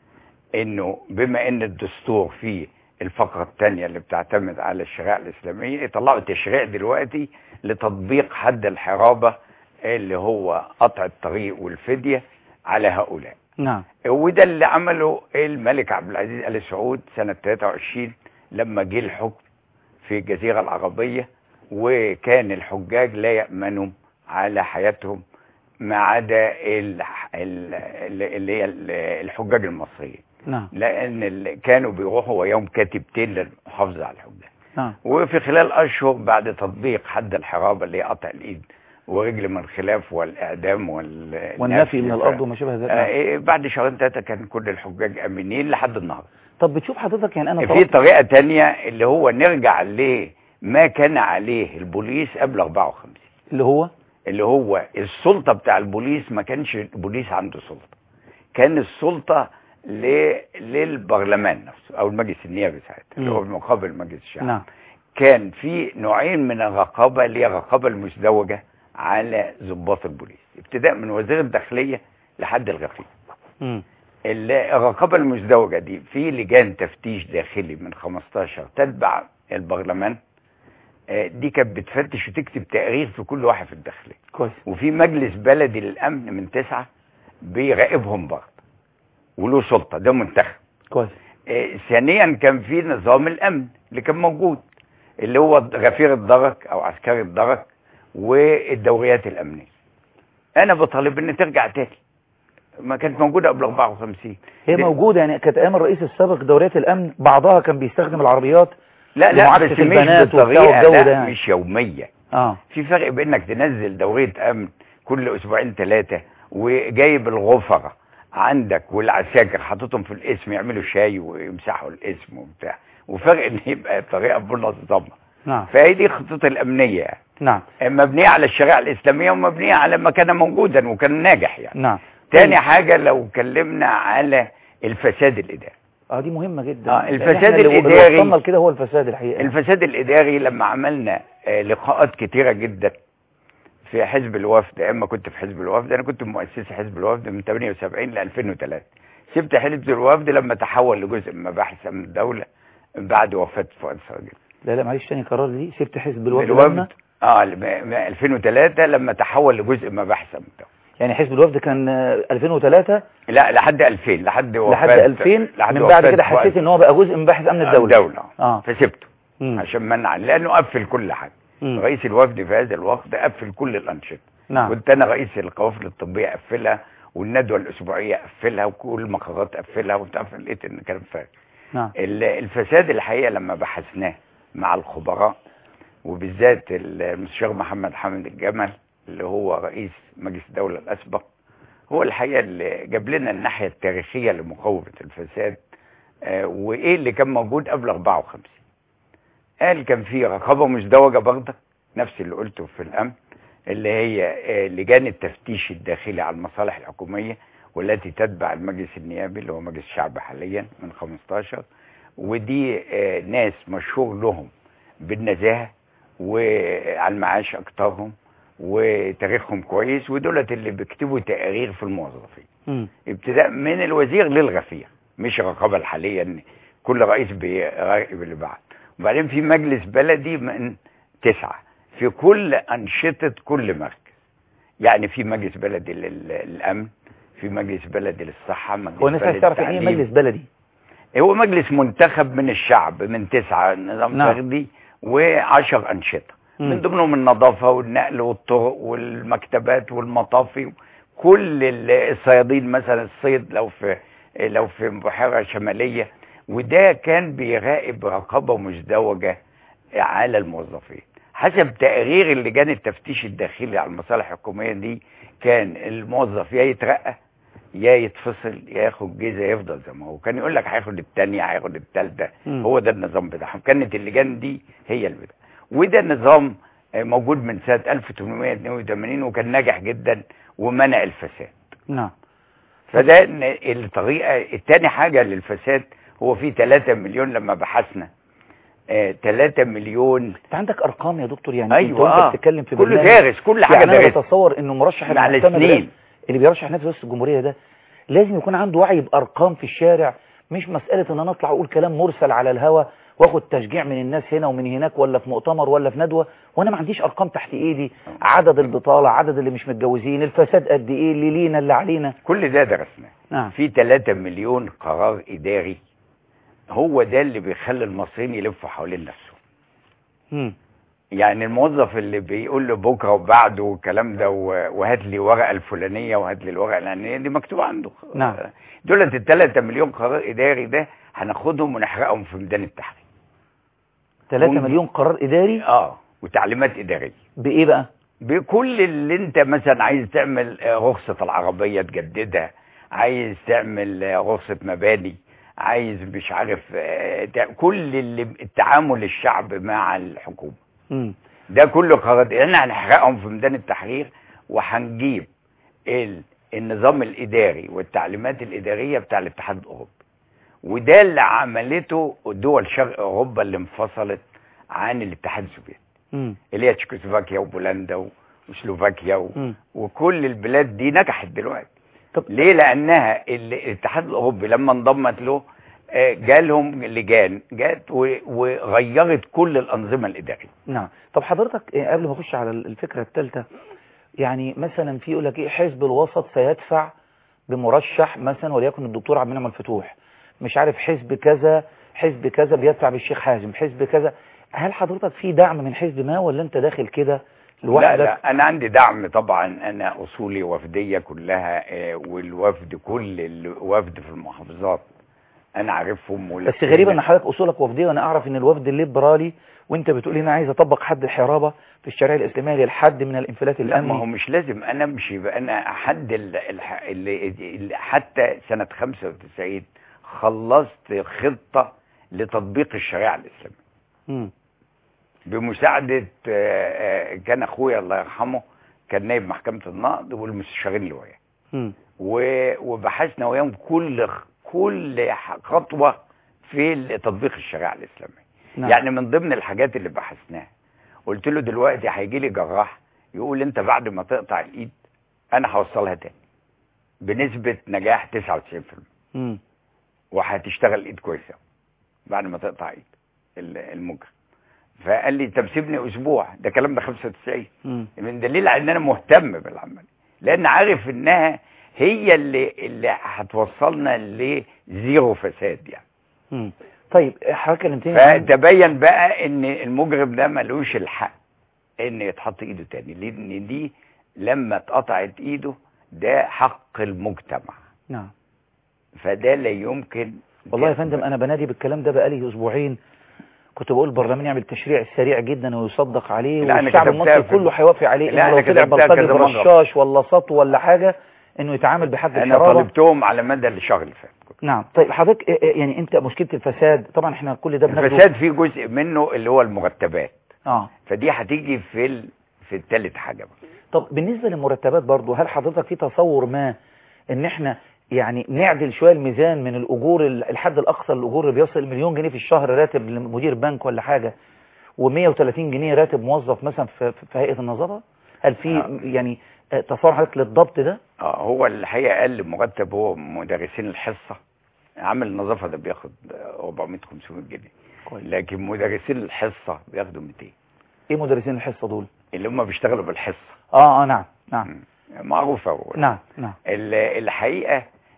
إنه بما إن الدستور فيه الفقرة الثانية اللي بتعتمد على الشريعة الإسلامية يطلعوا تشريع دلوقتي لتطبيق حد الحرابة اللي هو قطع الطريق والفدية على هؤلاء نعم وده اللي عمله الملك عبد العزيز آل سعود سنة 23 لما جه الحكم في الجزيرة العربية وكان الحجاج لا يأمنوا على حياتهم ما عدا الح- ال- ال- اللي هي ال- الحجاج المصريين نعم لأن ال- كانوا بيروحوا ويوم كاتبتين للمحافظة على الحجاج نعم وفي خلال أشهر بعد تطبيق حد الحرابة اللي هي قطع الإيد ورجل من خلاف والإعدام وال والنفي من ف- الأرض وما شابه ذلك آه، نعم. إيه، بعد شهرين ثلاثة كان كل الحجاج أمنين لحد النهارده طب بتشوف حضرتك يعني أنا في طلبت طريقة تانية اللي هو نرجع لما كان عليه البوليس قبل 54 اللي هو اللي هو السلطة بتاع البوليس ما كانش البوليس عنده سلطة كان السلطة ل... للبرلمان نفسه او المجلس النيابي ساعتها اللي هو مم. مقابل مجلس الشعب نعم كان في نوعين من الرقابة اللي هي الرقابة المزدوجة على ضباط البوليس ابتداء من وزير الداخلية لحد الغفير مم. ال- الرقابة المزدوجة دي في لجان تفتيش داخلي من 15 تتبع البرلمان آه، دي كانت بتفتش وتكتب تقرير في كل واحد في الداخلية كويس وفي مجلس بلدي للأمن من تسعة بيراقبهم برضه وله سلطة ده منتخب كويس آه، ثانيا كان في نظام الأمن اللي كان موجود اللي هو غفير الدرك أو عسكري الدرك والدوريات الأمنية أنا بطالب إن ترجع تاني ما كانت موجودة قبل 54 هي دي- موجودة يعني كانت أيام الرئيس السابق دوريات الأمن بعضها كان بيستخدم العربيات لا لا لمعاكسة بس مش البنات وبتاع بطريقة والجو لا ده يعني. مش يومية اه في فرق بين انك تنزل دورية امن كل اسبوعين ثلاثة وجايب الغفرة عندك والعساكر حاططهم في الاسم يعملوا شاي ويمسحوا الاسم وبتاع وفرق ان يبقى طريقة منظمة نعم فهي دي خطوط الامنية يعني نعم مبنية على الشريعة الاسلامية ومبنية على ما كان موجودا وكان ناجح يعني نعم تاني حاجة لو اتكلمنا على الفساد الاداري اه دي مهمة جدا آه، لأن الفساد إحنا اللي- اللي الإداري- وصلنا لكده هو الفساد الحقيقة الفساد الاداري لما عملنا آه، لقاءات كتيره جدا في حزب الوفد اما كنت في حزب الوفد انا كنت مؤسس حزب الوفد من 78 ل 2003 سبت حزب الوفد لما تحول لجزء من مباحث امن الدوله بعد وفاه فؤاد سراج لا لا معلش تاني قرار دي سبت حزب الوفد الوفد لما اه لما- ما- 2003 لما تحول لجزء من مباحث امن الدوله يعني حزب الوفد كان آه، 2003 لا لحد 2000 لحد وفاه لحد 2000 لحد من بعد وفاة كده فؤاد حسيت ان هو بقى جزء من باحث امن الدولة الدوله اه فسبته مم. عشان منع لانه قفل كل حاجه مم. رئيس الوفد في هذا الوقت قفل كل الانشطه نعم كنت انا رئيس القوافل الطبيه اقفلها والندوه الاسبوعيه اقفلها وكل المقرات اقفلها وبتاع لقيت ان كلام فارغ نعم ال- الفساد الحقيقه لما بحثناه مع الخبراء وبالذات المستشار محمد حامد الجمل اللي هو رئيس مجلس الدوله الاسبق هو الحقيقه اللي جاب لنا الناحيه التاريخيه لمقاومه الفساد آه، وايه اللي كان موجود قبل 54 قال كان في رقابه مزدوجه برضه نفس اللي قلته في الامن اللي هي آه، لجان التفتيش الداخلي على المصالح الحكوميه والتي تتبع المجلس النيابي اللي هو مجلس الشعب حاليا من 15 ودي آه، ناس مشهور لهم بالنزاهه وعلى المعاش اكترهم وتاريخهم كويس ودولت اللي بيكتبوا تقارير في الموظفين مم. ابتداء من الوزير للغفير مش الرقابه الحاليه ان كل رئيس بيراقب اللي بعد وبعدين في مجلس بلدي من تسعه في كل انشطه كل مركز يعني في مجلس بلدي لل- للامن في مجلس بلدي للصحه مجلس هو الناس عايز بلدي تعرف يعني ايه للتعليم. مجلس بلدي هو مجلس منتخب من الشعب من تسعة نظام نعم. فردي وعشر أنشطة مم. من ضمنهم النظافة والنقل والطرق والمكتبات والمطافي كل ال- الصيادين مثلا الصيد لو في لو في بحيرة شمالية وده كان بيراقب رقابة مزدوجة على الموظفين حسب تقرير اللجان التفتيش الداخلي على المصالح الحكومية دي كان الموظف يا يترقى يا يتفصل يا ياخد جيزه يفضل زي ما هو كان يقول لك هياخد الثانيه هياخد الثالثه مم. هو ده النظام بتاعهم كانت اللجان دي هي البدايه وده نظام آه، موجود من سنه 1882 وكان ناجح جدا ومنع الفساد نعم فده ن- الطريقه الثاني حاجه للفساد هو في 3 مليون لما بحثنا 3 مليون انت عندك ارقام يا دكتور يعني ايوه انت وانت آه. بتتكلم في كل برنامج دارس كل حاجه يعني انا دارس بتصور انه مرشح على المعتمد سنين. ده اللي بيرشح نفسه رئاسة الجمهورية ده لازم يكون عنده وعي بارقام في الشارع مش مسألة ان انا اطلع اقول كلام مرسل على الهوا واخد تشجيع من الناس هنا ومن هناك ولا في مؤتمر ولا في ندوة وانا ما عنديش ارقام تحت ايدي عدد البطالة عدد اللي مش متجوزين الفساد قد ايه اللي لينا اللي علينا كل ده درسناه نعم في 3 مليون قرار اداري هو ده اللي بيخلي المصريين يلفوا حوالين نفسهم مم. يعني الموظف اللي بيقول له بكره وبعده والكلام ده و- وهات لي ورقه الفلانيه وهات لي الورقه الفلانيه دي مكتوبه عنده نعم. دولت ال 3 مليون قرار اداري ده هناخدهم ونحرقهم في ميدان التحرير 3 مم. مليون قرار اداري اه وتعليمات اداريه بايه بقى بكل اللي انت مثلا عايز تعمل آه، رخصة العربية تجددها عايز تعمل آه، رخصة مباني عايز مش عارف آه، تع- كل اللي التعامل الشعب مع الحكومة مم. ده كله قرارات احنا هنحرقهم في ميدان التحرير وهنجيب ال- النظام الاداري والتعليمات الادارية بتاع الاتحاد الاوروبي وده اللي عملته دول شرق اوروبا اللي انفصلت عن الاتحاد السوفيتي مم. اللي هي تشيكوسلوفاكيا وبولندا و- وسلوفاكيا و... مم. وكل البلاد دي نجحت دلوقتي طب ليه لانها ال- الاتحاد الاوروبي لما انضمت له آه، جالهم لجان جات و- وغيرت كل الانظمه الاداريه نعم طب حضرتك إيه، قبل ما اخش على الفكرة الثالثة يعني مثلا في يقول لك ايه حزب الوسط سيدفع بمرشح مثلا وليكن الدكتور عبد المنعم الفتوح مش عارف حزب كذا حزب كذا بيدفع بالشيخ حازم حزب كذا هل حضرتك في دعم من حزب ما ولا انت داخل كده لا لوحدك لا انا عندي دعم طبعا انا اصولي وفديه كلها آه، والوفد كل الوفد في المحافظات انا عارفهم بس ولفينا. غريب ان حضرتك اصولك وفديه وانا اعرف ان الوفد الليبرالي وانت بتقول لي انا عايز اطبق حد الحرابه في الشريعه الاسلاميه للحد من الانفلات لا ما هو الامني مش لازم انا امشي بقى انا حد ال- الح- اللي اللي حتى سنة 95 خلصت خطة لتطبيق الشريعة الإسلامية مم. بمساعدة آه، آه، كان أخويا الله يرحمه كان نائب محكمة النقض والمستشارين اللي وياه مم. و- وبحثنا وياهم كل كل خطوة في تطبيق الشريعة الإسلامية نعم. يعني من ضمن الحاجات اللي بحثناها قلت له دلوقتي هيجي لي جراح يقول انت بعد ما تقطع الايد انا هوصلها تاني بنسبة نجاح 99% مم. وهتشتغل الايد كويسة بعد ما تقطع ايد ال- المجرم فقال لي طب سيبني اسبوع ده كلام ده 95 مم. من دليل على ان انا مهتم بالعمل لان عارف انها هي اللي اللي هتوصلنا لزيرو فساد يعني مم. طيب حضرتك كلمتني عن- فتبين بقى ان المجرم ده ملوش الحق ان يتحط ايده تاني لان دي لما اتقطعت ايده ده حق المجتمع نعم فده لا يمكن والله يا فندم انا بنادي بالكلام ده بقالي اسبوعين كنت بقول البرلمان يعمل تشريع سريع جدا ويصدق عليه لا، أنا والشعب كتبتها المصري في- كله هيوافق عليه لا، انه أنا لو طلع كتبتها بلطجي كذا مرة. برشاش ولا سطو ولا حاجه انه يتعامل بحد انا الحراره طالبتهم على مدى الشهر اللي فات نعم طيب حضرتك إيه- إيه يعني انت مشكله الفساد طبعا احنا كل ده بناخده الفساد فيه جزء منه اللي هو المرتبات اه فدي هتيجي في ال... في التالت حاجه بقى. طب بالنسبة للمرتبات برضو هل حضرتك في تصور ما ان احنا يعني نعدل شوية الميزان من الاجور ال- الحد الاقصى للاجور اللي بيصل مليون جنيه في الشهر راتب لمدير بنك ولا حاجة و130 جنيه راتب موظف مثلا في, في في هيئة النظافة هل في آه. يعني آه، تصور حضرتك للضبط ده اه هو الحقيقه اقل مرتب هو مدرسين الحصه عامل النظافه ده بياخد 400 500 جنيه كويس لكن مدرسين الحصه بياخدوا 200 ايه مدرسين الحصة دول اللي هم بيشتغلوا بالحصه اه اه نعم نعم مم. معروفه هو نعم نعم ال- الحقيقه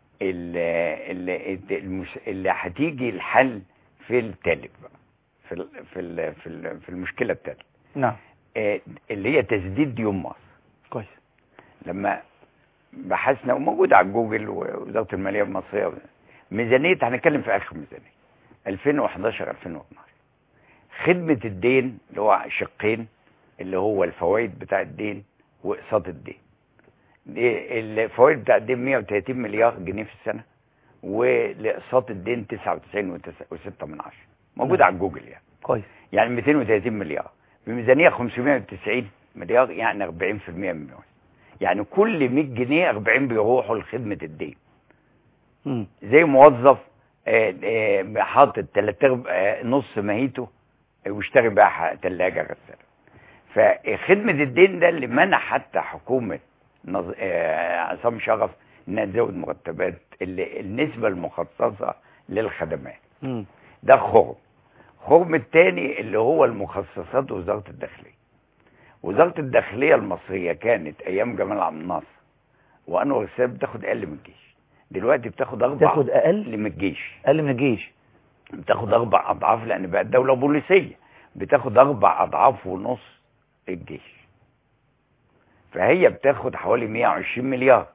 ال- ال- المش- اللي هتيجي الحل في التالت بقى في ال- في ال- في ال- في المشكله التالت نعم آه، اللي هي تسديد ديون مصر كويس لما بحثنا وموجود على جوجل ووزاره الماليه المصريه ميزانيه هنتكلم في اخر ميزانيه 2011 2012 خدمه الدين اللي هو شقين اللي هو الفوائد بتاع الدين واقساط الدين دي الفوائد بتاع الدين 130 مليار جنيه في السنه والاقساط الدين 99 و6 من عشرة موجود نعم. على جوجل يعني كويس يعني 230 مليار بميزانيه 590 مليار يعني 40% من الموازنه يعني كل 100 جنيه 40 بيروحوا لخدمه الدين مم. زي موظف آه، آه، حاطط تلات ارباع آه، نص ماهيته آه، واشتري بقى ثلاجه غساله فخدمه الدين ده اللي منع حتى حكومه نظ- آه، عصام شرف انها تزود مرتبات اللي النسبه المخصصه للخدمات مم. ده خرم خرم التاني اللي هو المخصصات وزارة الداخلية وزارة الداخلية المصرية كانت أيام جمال عبد الناصر وأنور السادات بتاخد أقل من الجيش دلوقتي بتاخد أربع تاخد اقل أقل من الجيش اقل من الجيش بتاخد أربع أضعاف لأن بقت دولة بوليسية بتاخد أربع أضعاف ونص الجيش فهي بتاخد حوالي 120 مليار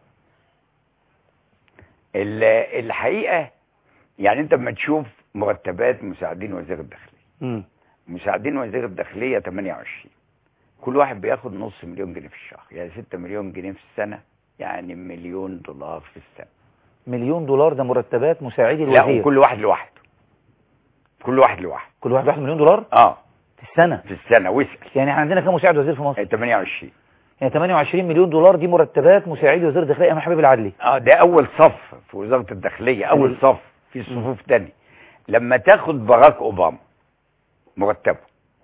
ال- الحقيقة يعني أنت لما تشوف مرتبات مساعدين وزير الداخلية مم. مساعدين وزير الداخلية 28 كل واحد بياخد نص مليون جنيه في الشهر يعني 6 مليون جنيه في السنة يعني مليون دولار في السنة مليون دولار ده مرتبات مساعدي لا الوزير وكل واحد لوحده كل واحد لوحده كل واحد واحد مليون دولار اه في السنة في السنة واسأل يعني احنا عندنا كام مساعد وزير في مصر 28 يعني 28 مليون دولار دي مرتبات مساعدي وزير الداخلية ايام حبيب العدلي اه ده اول صف في وزارة الداخلية اول ال- صف في صفوف تاني لما تاخد باراك اوباما مرتبه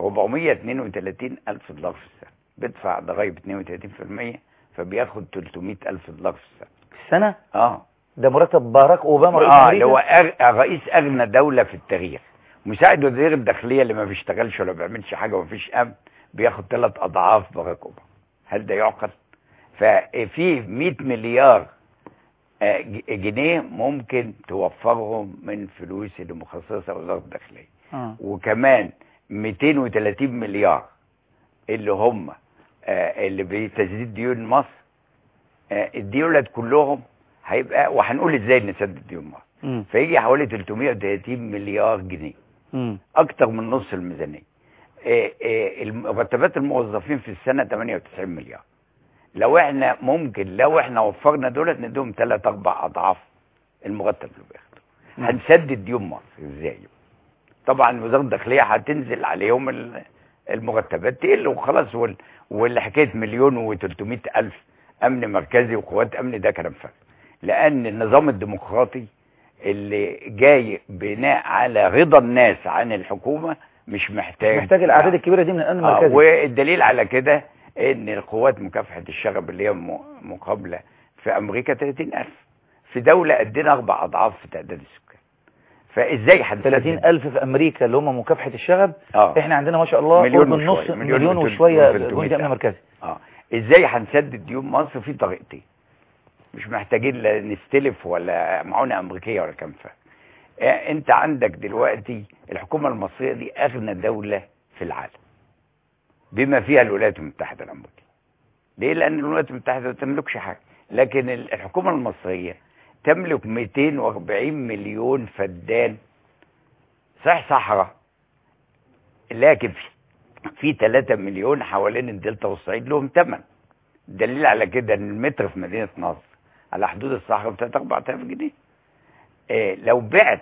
432 الف دولار في السنة بيدفع ضرايب 32% فبياخد 300 الف دولار في السنة في السنة اه ده مرتب باراك اوباما رئيس اه اللي هو امريكا أغ... رئيس اغنى دولة في التاريخ مساعد وزير الداخلية اللي ما بيشتغلش ولا بيعملش حاجة ومفيش امن بياخد ثلاث اضعاف باراك اوباما هل ده يعقل ففي 100 مليار آه، ج- جنيه ممكن توفرهم من فلوس اللي مخصصة وزارة الداخلية آه. وكمان 230 مليار اللي هم آه، اللي بتسديد ديون مصر آه، الدولت كلهم هيبقى وهنقول ازاي نسدد ديون مصر مم. فيجي حوالي 330 مليار جنيه مم. اكتر من نص الميزانيه آه، آه، مرتبات الموظفين في السنه 98 مليار لو احنا ممكن لو احنا وفرنا دولت نديهم ثلاث اربع اضعاف المرتب اللي بياخده نعم. هنسدد ديون مصر ازاي طبعا وزاره الداخليه هتنزل عليهم ال- المرتبات تقل وخلاص وال- والحكايه مليون و300 الف امن مركزي وقوات امن ده كلام فارغ لان النظام الديمقراطي اللي جاي بناء على رضا الناس عن الحكومه مش محتاج محتاج الاعداد الكبيرة دي من الامن آه المركزي والدليل على كده ان القوات مكافحه الشغب اللي هي م- مقابله في امريكا 30000 في دوله قدنا اربع اضعاف في تعداد السكان فازاي هنسدد 30 ألف في أمريكا اللي هم مكافحة الشغب اه احنا عندنا ما شاء الله مليون قرب النص وشوية، مليون مليون وتل- وشوية وتلتمية جندي أمن ألف. مركزي اه ازاي هنسدد ديون مصر في طريقتين مش محتاجين لا نستلف ولا معونه امريكيه ولا كام فرق آه، انت عندك دلوقتي الحكومه المصريه دي اغنى دوله في العالم بما فيها الولايات المتحده الامريكيه ليه لان الولايات المتحده ما تملكش حاجه لكن ال- الحكومه المصريه تملك 240 مليون فدان صحيح صحراء لكن في في 3 مليون حوالين الدلتا والصعيد لهم ثمن دليل على كده ان المتر في مدينه نصر على حدود الصحراء ب 3 4000 جنيه إيه لو بعت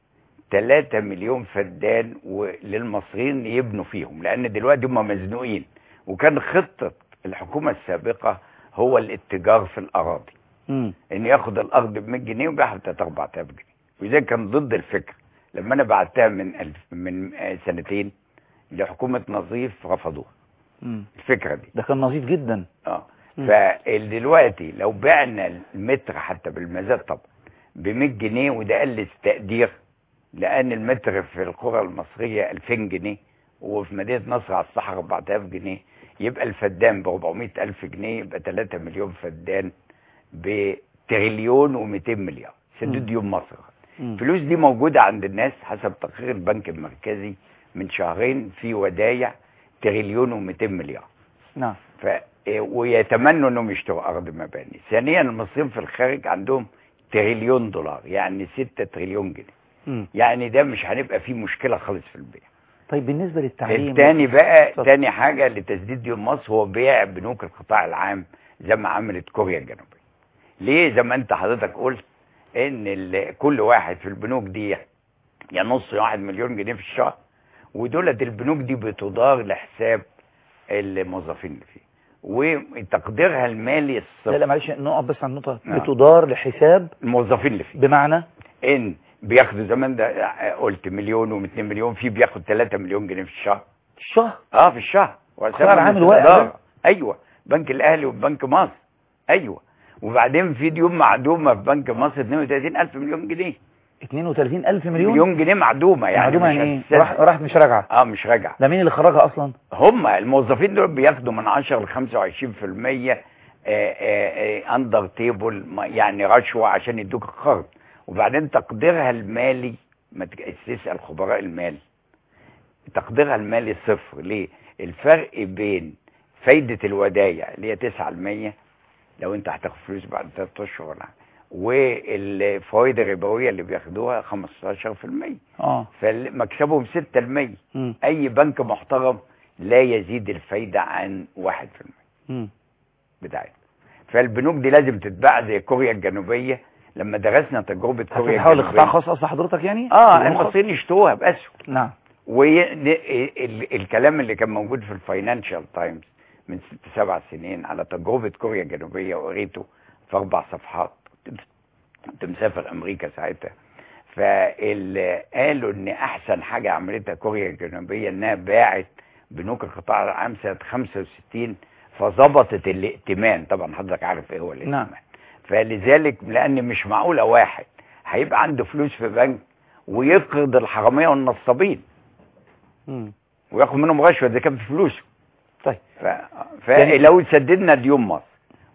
3 مليون فدان و- للمصريين يبنوا فيهم لان دلوقتي هم مزنوقين وكان خطه الحكومه السابقه هو الاتجار في الاراضي مم. ان ياخد الارض ب 100 جنيه ويبيعها ب 3 4000 جنيه وده كان ضد الفكره لما انا بعتها من الف من آه، سنتين لحكومه نظيف رفضوها مم. الفكره دي ده كان نظيف جدا اه مم. فدلوقتي لو بعنا المتر حتى بالمزاد طبعا ب 100 جنيه وده قل تقدير لان المتر في القرى المصريه 2000 جنيه وفي مدينه نصر على الصحراء 4000 جنيه يبقى الفدان ب 400 الف جنيه يبقى 3 مليون فدان بتريليون و200 مليار مم. سدود ديون مصر مم. الفلوس دي موجوده عند الناس حسب تقرير البنك المركزي من شهرين في ودايع تريليون و200 مليار نعم ف ويتمنوا انهم يشتروا ارض مباني ثانيا المصريين في الخارج عندهم تريليون دولار يعني 6 تريليون جنيه مم. يعني ده مش هنبقى فيه مشكله خالص في البيع طيب بالنسبة للتعليم التاني بقى اتفضل. تاني حاجه لتسديد ديون مصر هو بيع بنوك القطاع العام زي ما عملت كوريا الجنوبيه ليه زي ما انت حضرتك قلت ان ال- كل واحد في البنوك دي يا نص يا واحد مليون جنيه في الشهر ودولت البنوك دي بتدار لحساب الموظفين اللي فيه وتقديرها المالي لا الصفر لا معلش نقف بس على النقطة نعم. بتدار لحساب الموظفين اللي فيه بمعنى ان بياخدوا زمان ده قلت مليون و2 مليون في بياخد 3 مليون جنيه في الشهر الشهر اه في الشهر قطاع العام الواقع ده؟ ده ايوه بنك الاهلي وبنك مصر ايوه وبعدين في ديون معدومه في بنك مصر 32000 مليون جنيه 32 ألف مليون مليون جنيه معدومه يعني معلومة مش يعني ايه هتستثمر. راح راحت مش راجعة اه مش راجعه ده مين اللي خرجها أصلا هم الموظفين دول بياخدوا من 10 ل 25% اندر تيبل يعني رشوه عشان يدوك القرض وبعدين تقديرها المالي ما تج- تسال خبراء المال تقديرها المالي صفر ليه؟ الفرق بين فايده الودايع اللي هي 9% لو انت هتاخد فلوس بعد 3 اشهر ولا حاجة، والفوائد الربويه اللي بياخدوها 15% اه فمكسبهم 6% مم. اي بنك محترم لا يزيد الفايدة عن 1% مم. بتاعتنا فالبنوك دي لازم تتباع زي كوريا الجنوبية لما درسنا تجربة كوريا هتحاول اقطاع الجنوبية خاص أصلا حضرتك يعني اه بدون خاص؟ المصريين يشتروها بأسهم نعم والكلام اللي كان موجود في الفاينانشال تايمز من ست سبع سنين على تجربة كوريا الجنوبية وقريته في أربع صفحات كنت مسافر أمريكا ساعتها فقالوا إن أحسن حاجة عملتها كوريا الجنوبية إنها باعت بنوك القطاع العام سنة 65 فظبطت الائتمان طبعا حضرتك عارف إيه هو الائتمان نعم. فلذلك لأن مش معقولة واحد هيبقى عنده فلوس في بنك ويقرض الحرامية والنصابين مم. وياخد منهم رشوه ده كان في فلوسه طيب ف... فلو سددنا ديون مصر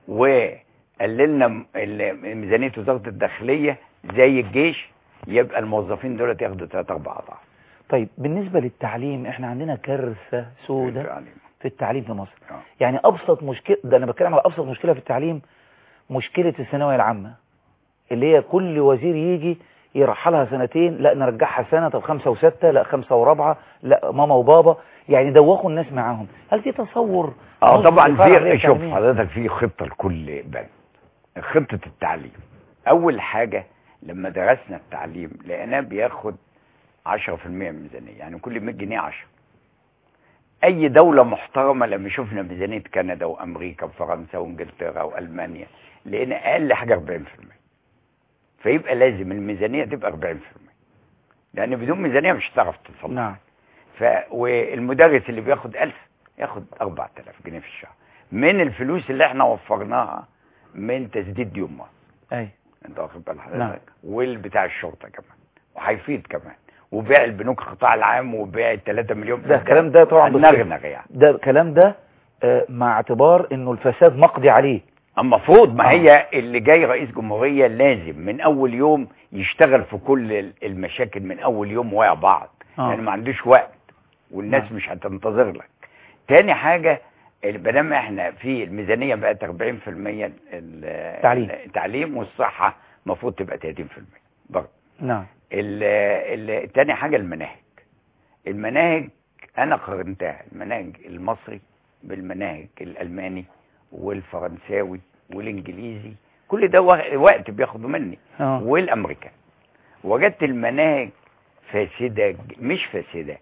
وقللنا م- ال- ميزانيه وزاره الداخليه زي الجيش يبقى الموظفين دول ياخدوا ثلاث اربع اضعاف طيب بالنسبة للتعليم احنا عندنا كارثة سودة يعني. في التعليم في مصر آه. يعني ابسط مشكلة ده انا بتكلم على ابسط مشكلة في التعليم مشكلة الثانوية العامة اللي هي كل وزير يجي يرحلها سنتين لا نرجعها سنة طب خمسة وستة لا خمسة ورابعة لا ماما وبابا يعني دوخوا الناس معاهم هل في تصور اه نظم طبعا للفرع العملية في شوف التعليمية؟ حضرتك في خطه لكل بنك خطه التعليم اول حاجه لما درسنا التعليم لقيناه بياخد 10% من الميزانيه يعني كل 100 جنيه 10 اي دوله محترمه لما شفنا ميزانيه كندا وامريكا وفرنسا وانجلترا والمانيا لقينا اقل حاجه 40% فيبقى لازم الميزانيه تبقى 40% لان بدون ميزانيه مش هتعرف تصلح نعم ف والمدرس اللي بياخد 1000 ياخد 4000 جنيه في الشهر من الفلوس اللي احنا وفرناها من تسديد ديون مصر اي انت واخد بال نعم. حضرتك والبتاع الشرطه كمان وهيفيد كمان وبيع البنوك القطاع العام وبيع ال 3 مليون ده الكلام ده طبعا بس- نغنغ يعني ده الكلام ده آه، مع اعتبار انه الفساد مقضي عليه المفروض ما آه. هي اللي جاي رئيس جمهورية لازم من أول يوم يشتغل في كل ال- المشاكل من أول يوم ويا بعض آه. يعني ما عندوش وقت والناس نعم. مش هتنتظر لك تاني حاجة بدل احنا في الميزانية بقت 40% ال- تعليم. التعليم والصحة المفروض تبقى 30% برضه نعم ال- ال- تاني حاجة المناهج المناهج أنا قارنتها المناهج المصري بالمناهج الألماني والفرنساوي والإنجليزي كل ده وق- وقت بياخده مني اه والأمريكان وجدت المناهج فاسدة ج- مش فاسدة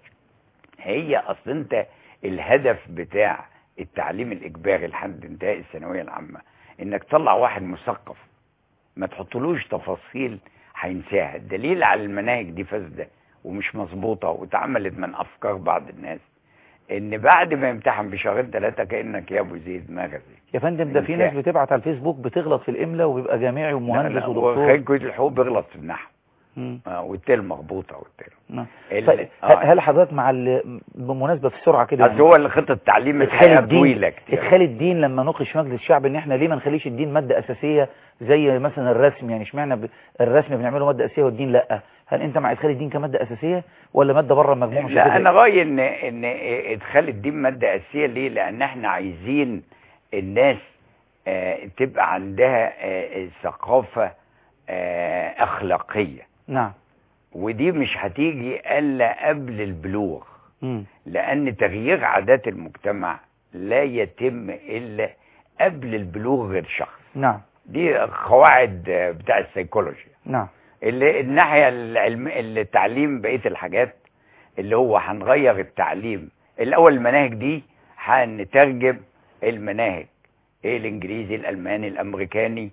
هي أصل أنت الهدف بتاع التعليم الإجباري لحد انتهاء الثانوية العامة إنك تطلع واحد مثقف ما تحطلوش تفاصيل هينساها الدليل على المناهج دي فاسدة ومش مظبوطة واتعملت من أفكار بعض الناس إن بعد ما يمتحن بشهرين ثلاثة كأنك يا أبو زيد مغزي يا فندم ده في ناس إنسان. بتبعت على الفيسبوك بتغلط في الاملاء وبيبقى جامعي ومهندس ودكتور وخريج كلية الحقوق بيغلط في النحو مم. آه، والتال مغبوطة والتال نعم. ال- طيب آه. هل حضرتك مع ال- بمناسبة في السرعة كده أصل هو اللي خطة التعليم ادخال الحقيقة الدين طويلة كتير ادخال الدين لما ناقش في مجلس الشعب ان احنا ليه ما نخليش الدين مادة اساسية زي مثلا الرسم يعني اشمعنى ب- الرسم بنعمله مادة اساسية والدين لا هل انت مع ادخال الدين كمادة اساسية ولا مادة بره المجموع مش لا هتفرق؟ انا رايي ان ان ادخال الدين ماده اساسيه ليه لان احنا عايزين الناس آه، تبقى عندها آه، ثقافه آه، اخلاقيه نعم ودي مش هتيجي الا قبل البلوغ مم. لان تغيير عادات المجتمع لا يتم الا قبل البلوغ غير شخص نعم دي قواعد آه، بتاع السيكولوجي نعم اللي الناحية العلم التعليم بقية الحاجات اللي هو هنغير التعليم الأول المناهج دي هنترجم المناهج ايه الانجليزي الالماني الامريكاني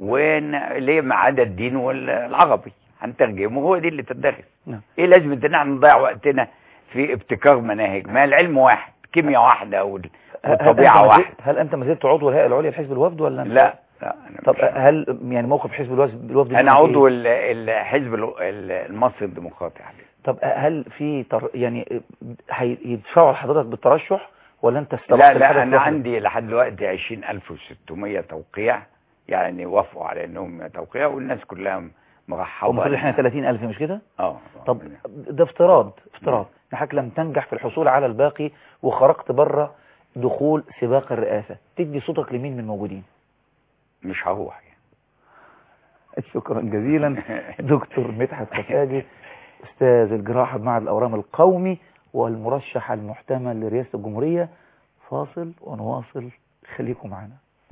وليه ما عدا الدين والعربي هنترجمه هو دي اللي تدرس نعم. ايه لازم ان احنا نضيع وقتنا في ابتكار مناهج ما العلم واحد كيمياء واحدة وال- هل- هل والطبيعة أنت ما واحدة زلت- هل انت ما زلت عضو الهيئة العليا لحزب الوفد ولا أنت- لا لا أنا طب مش- هل يعني موقف حزب الوفد الوفد انا الديمقراطي عضو ال- الحزب ال- ال- المصري الديمقراطي عليه طب هل في تر... يعني هيدفعوا لحضرتك بالترشح ولا انت استبقت لا الحدث لا انا لوحدك؟ عندي لحد دلوقتي 20600 توقيع يعني وافقوا على انهم توقيع والناس كلها مرحبه والمفروض احنا 30000 مش كده اه طب ده افتراض افتراض انك لم تنجح في الحصول على الباقي وخرجت بره دخول سباق الرئاسة تدي صوتك لمين من الموجودين مش هروح يعني. شكرا جزيلا دكتور مدحت خفاجي استاذ الجراحة بمعهد الاورام القومي والمرشح المحتمل لرئاسة الجمهورية فاصل ونواصل خليكم معنا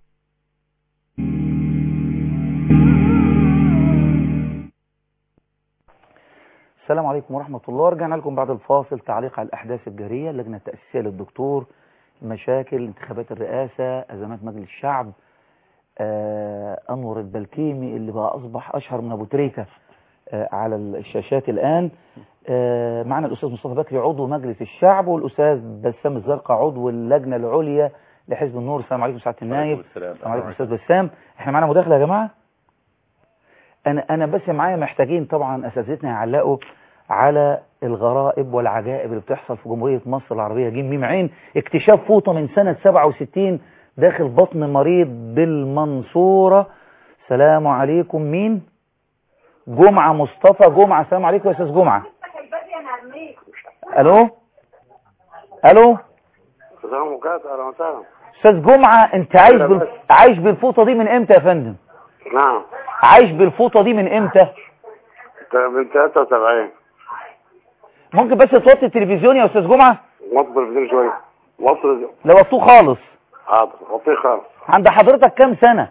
السلام عليكم ورحمة الله رجعنا لكم بعد الفاصل تعليق على الأحداث الجارية اللجنة التأسيسية للدكتور مشاكل انتخابات الرئاسة أزمات مجلس الشعب آه أنور البلكيمي اللي بقى أصبح أشهر من أبو تريكة آه على الشاشات الآن آه معنا الأستاذ مصطفى بكري عضو مجلس الشعب والأستاذ بسام الزرقاء عضو اللجنة العليا لحزب النور السلام عليكم سعادة النائب السلام عليكم أستاذ بسام احنا معنا مداخلة يا جماعة انا انا بس معايا محتاجين طبعا اساتذتنا يعلقوا على الغرائب والعجائب اللي بتحصل في جمهورية مصر العربية جيم ميم عين اكتشاف فوطة من سنة 67 داخل بطن مريض بالمنصورة سلام عليكم مين جمعة مصطفى جمعة سلام عليكم يا استاذ جمعة الو الو السلام عليكم اهلا وسهلا استاذ جمعة انت عايش بال... عايش بالفوطة دي من امتى يا فندم نعم عايش بالفوطة دي من امتى من 73 ممكن بس توطي التلفزيون يا استاذ جمعة وطي الفيديو شويه وطي لو وطوه خالص حاضر وطي خالص عند حضرتك كام سنة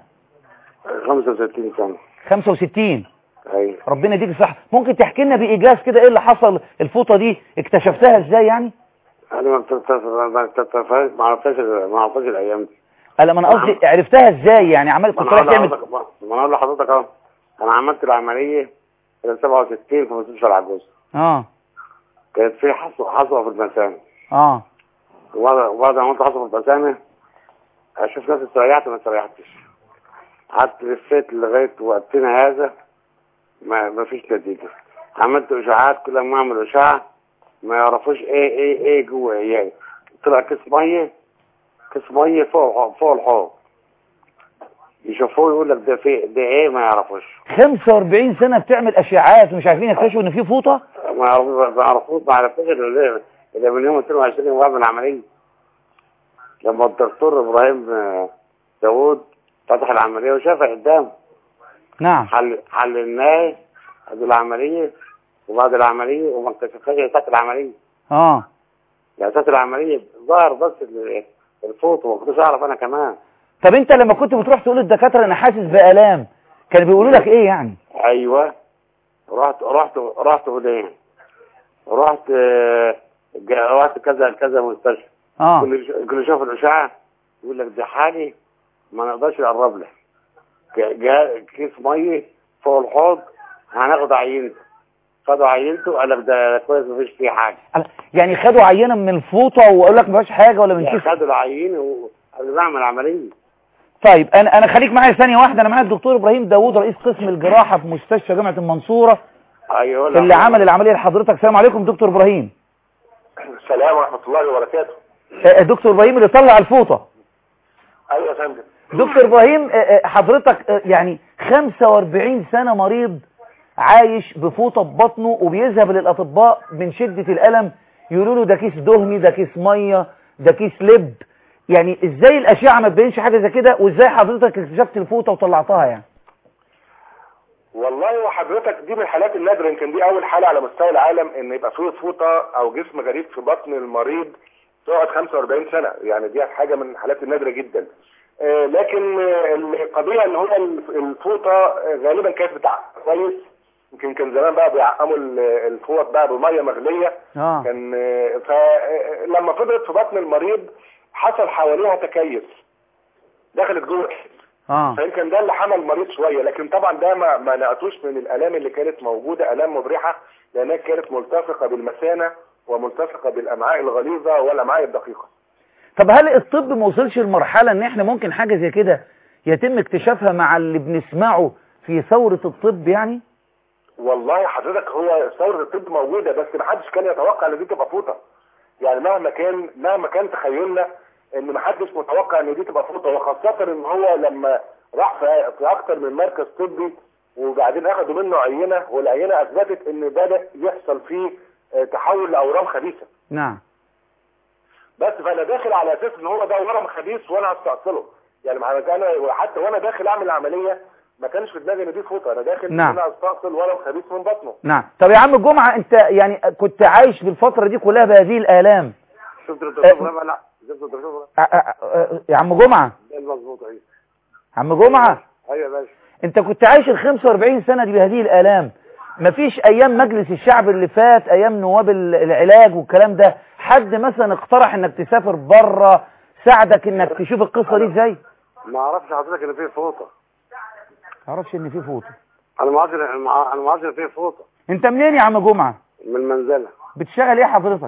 65 سنه 65 اي ربنا يديك الصحة ممكن تحكي لنا بإيجاز كده ايه اللي حصل الفوطة دي اكتشفتها ازاي يعني انا ما بتت- ما بتت- ما عرفتش ما عرفتش الايام دي قال ما انا قصدي عرفتها ازاي يعني عملت ما كنت انا رايح اقول تعمل لحضرتك ما انا اقول لحضرتك اهو انا عملت العمليه سنه 67 في مستشفى العجوز اه كانت في حصوه حصوه في المثانه اه وبعد وبعد ما عملت حصوه في المثانه اشوف نفسي استريحت ما استريحتش قعدت لفيت لغايه وقتنا هذا ما ما فيش نتيجه عملت اشاعات كل ما اعمل اشعه ما يعرفوش ايه ايه ايه جوه ايه طلع كيس ميه كيس ميه فوق فوق الحوض يشوفوه يقول لك ده في ده ايه ما يعرفوش 45 سنة بتعمل اشعاعات ومش عارفين يكتشفوا ان في فوطة ما يعرفوش ما يعرفوش ما عرفوش الا الا من يوم 22 يوم بعمل العمليه لما الدكتور ابراهيم آه، داوود فتح العمليه وشافها قدامه نعم حل حل الناس قبل العمليه وبعد العمليه وما اكتشفهاش اساس العمليه اه اساس العمليه ظهر بس ال- الفوط وما كنتش اعرف انا كمان طب انت لما كنت بتروح تقول للدكاترة انا حاسس بآلام كانوا بيقولوا لك ايه يعني ايوه رحت رحت رحت هناك رحت آه، جا- رحت كذا كذا مستشفى اه كل كل شوف الاشعه يقول لك ده حالي ما نقدرش نقرب له جا- جا كيس ميه فوق الحوض هناخد عينته خدوا عينته قال لك ده كويس مفيش فيه حاجه يعني خدوا عينة من الفوطة وقالوا لك ما فيهاش حاجة ولا من يعني كيس خدوا العينه و- قبل ما اعمل عمليه طيب انا انا خليك معايا ثانيه واحده انا معايا الدكتور ابراهيم داوود رئيس قسم الجراحه في مستشفى جامعه المنصوره ايوه لا. اللي عمل العمليه لحضرتك السلام عليكم دكتور ابراهيم السلام ورحمة الله وبركاته آه، دكتور ابراهيم اللي طلع الفوطه أيوة يا فندم دكتور ابراهيم آه، آه، حضرتك آه، يعني 45 سنه مريض عايش بفوطه ببطنه وبيذهب للاطباء من شده الالم يقولوا له ده كيس دهني ده كيس ميه ده كيس لب يعني ازاي الاشعه ما تبينش حاجه زي كده وازاي حضرتك اكتشفت الفوطه وطلعتها يعني والله وحضرتك دي من الحالات النادرة يمكن دي أول حالة على مستوى العالم إن يبقى فيه فوطة أو جسم غريب في بطن المريض تقعد 45 سنة يعني دي حاجة من الحالات النادرة جدا آه، لكن آه، القضية إن هو الف- الفوطة آه، غالبا كانت بتاع كويس يمكن كان زمان بقى بيعقموا ال- الفوط بقى بمية مغلية اه كان فلما فضلت في بطن المريض حصل حواليها تكيس دخلت جوه اه فيمكن ده اللي حمل المريض شويه لكن طبعا ده ما ما نقطوش من الالام اللي كانت موجوده الام مبرحه لانها كانت ملتصقه بالمثانه وملتصقه بالامعاء الغليظه والامعاء الدقيقه طب هل الطب ما وصلش لمرحلة ان احنا ممكن حاجة زي كده يتم اكتشافها مع اللي بنسمعه في ثورة الطب يعني والله حضرتك هو ثوره الطب موجوده بس ما حدش كان يتوقع ان دي تبقى فوطه يعني مهما كان مهما كان تخيلنا ان ما حدش متوقع ان دي تبقى فوطه وخاصه ان هو لما راح في في اكتر من مركز طبي وبعدين اخدوا منه عينه والعينه اثبتت ان بدا يحصل فيه آه، تحول لاورام خبيثه نعم بس فانا داخل على اساس ان هو ده ورم خبيث وانا هستأصله يعني مع انا حتى وانا داخل اعمل العمليه ما كانش في دماغي ان دي فوطه انا داخل نعم. ان انا استأصل ورم خبيث من بطنه نعم طب يا عم الجمعة انت يعني كنت عايش في الفترة دي كلها بهذه الآلام شفت الدكتور ابراهيم لا شفت الدكتور ابراهيم ع- ع- ع- يا عم جمعة ده المظبوط ايوه عم جمعة ايوه يا باشا انت كنت عايش ال 45 سنة دي بهذه الآلام مفيش ايام مجلس الشعب اللي فات ايام نواب ال- العلاج والكلام ده حد مثلا اقترح انك تسافر بره ساعدك انك تشوف القصة دي ازاي ما اعرفش حضرتك ان في فوطه معرفش ان في فوطة انا ما اعرفش انا ما اعرفش ان في فوطه انت منين يا عم جمعة من منزله بتشتغل ايه حضرتك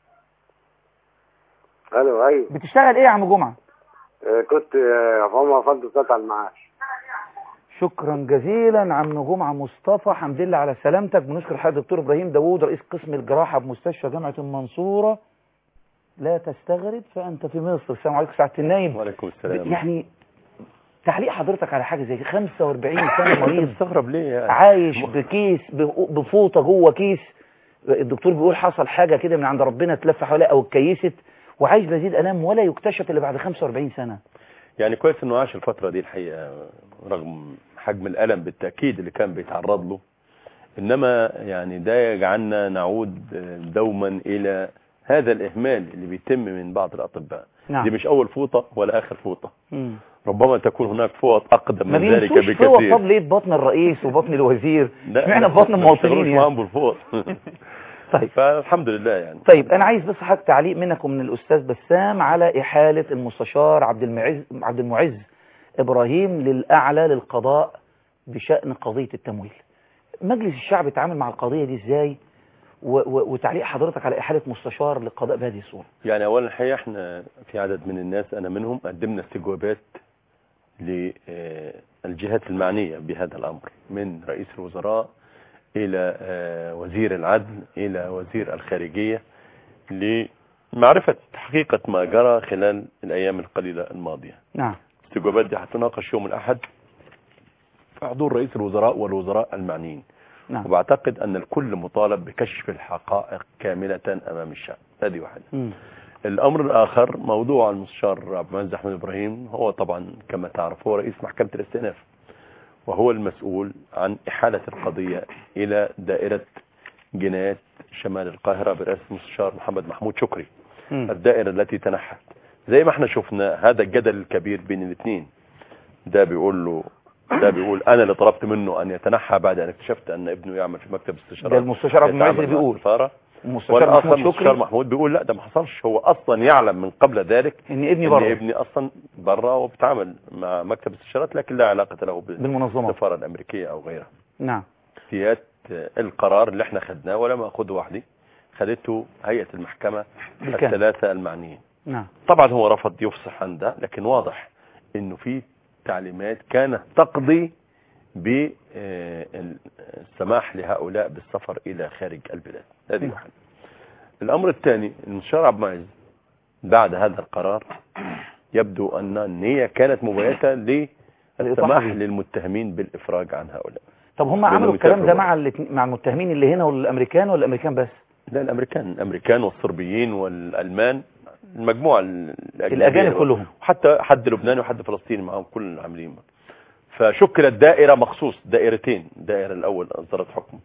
الو ايوه بتشتغل ايه يا عم جمعة آه، كنت آه، هم فضل ساعه على المعاش شكرا جزيلا عم جمعة مصطفى حمد لله على سلامتك بنشكر حضرتك دكتور ابراهيم داوود رئيس قسم الجراحة بمستشفى جامعة المنصورة لا تستغرب فانت في مصر السلام عليكم سعادة النايب وعليكم السلام يعني تعليق حضرتك على حاجة زي كده 45 سنة مريض مستغرب ليه يعني عايش بكيس ب- بفوطة جوه كيس الدكتور بيقول حصل حاجة كده من عند ربنا تلف حواليها او اتكيست وعايش بهذه الالام ولا يكتشف الا بعد 45 سنة يعني كويس انه عاش الفترة دي الحقيقة رغم حجم الألم بالتأكيد اللي كان بيتعرض له إنما يعني ده يجعلنا نعود دوما إلى هذا الإهمال اللي بيتم من بعض الأطباء نعم. دي مش أول فوطة ولا آخر فوطة مم. ربما تكون هناك فوط أقدم ما من ذلك بينسوش فوق طب بكثير ليه ببطن الرئيس وبطن الوزير لا، اشمعنى ما- ببطن ما المواطنين بيشتغلوش يعني معاهم بالفوط طيب فالحمد لله يعني طيب انا عايز بس حضرتك تعليق منك ومن الاستاذ بسام على احالة المستشار عبد المعز عبد المعز ابراهيم للاعلى للقضاء بشأن قضية التمويل مجلس الشعب اتعامل مع القضية دي ازاي و و وتعليق حضرتك على احالة مستشار للقضاء بهذه الصورة يعني اولا الحقيقه احنا في عدد من الناس انا منهم قدمنا استجوابات للجهات المعنيه بهذا الامر من رئيس الوزراء الى آه، وزير العدل الى وزير الخارجيه لمعرفه حقيقه ما جرى خلال الايام القليله الماضيه نعم الاستجوابات دي هتناقش يوم الاحد في حضور رئيس الوزراء والوزراء المعنيين نعم وبعتقد ان الكل مطالب بكشف الحقائق كامله امام الشعب هذه واحده مم. الامر الاخر موضوع المستشار عبد المعز احمد ابراهيم هو طبعا كما تعرف هو رئيس محكمه الاستئناف وهو المسؤول عن احاله القضيه الى دائره جنايات شمال القاهره برئاسه المستشار محمد محمود شكري مم. الدائره التي تنحت زي ما احنا شفنا هذا الجدل الكبير بين الاثنين ده بيقول له ده بيقول انا اللي طلبت منه ان يتنحى بعد ان اكتشفت ان ابنه يعمل في مكتب استشارات ده المستشار عبد المعز اللي يتعامل مع بيقول السفارة. المستشار والاخر محمود المستشار شكري محمود بيقول لا ده ما حصلش هو اصلا يعلم من قبل ذلك ان ابني ان بره ابني اصلا بره وبيتعامل مع مكتب استشارات لكن لا علاقه له بالمنظمات بالسفاره الامريكيه او غيرها نعم سيات القرار اللي احنا خدناه ولم اخذه وحدي خدته هيئه المحكمه بالكامل الثلاثه المعنيين نعم طبعا هو رفض يفصح عن ده لكن واضح انه في تعليمات كانت تقضي بالسماح لهؤلاء بالسفر الى خارج البلاد هذه نعم. واحدة الامر الثاني المستشار عبد المعز بعد هذا القرار يبدو ان النية كانت مبيتة للسماح به. للمتهمين بالافراج عن هؤلاء طب هم بأنهم عملوا الكلام ده يسافروا مع الاتنين- مع المتهمين اللي هنا والامريكان ولا الامريكان بس لا الامريكان الامريكان والصربيين والالمان المجموعة الأجنبية الاجانب كلهم وحتى حد لبناني وحد فلسطيني معهم كل عاملين فشكلت دائرة مخصوص دائرتين دائرة الأول أصدرت حكم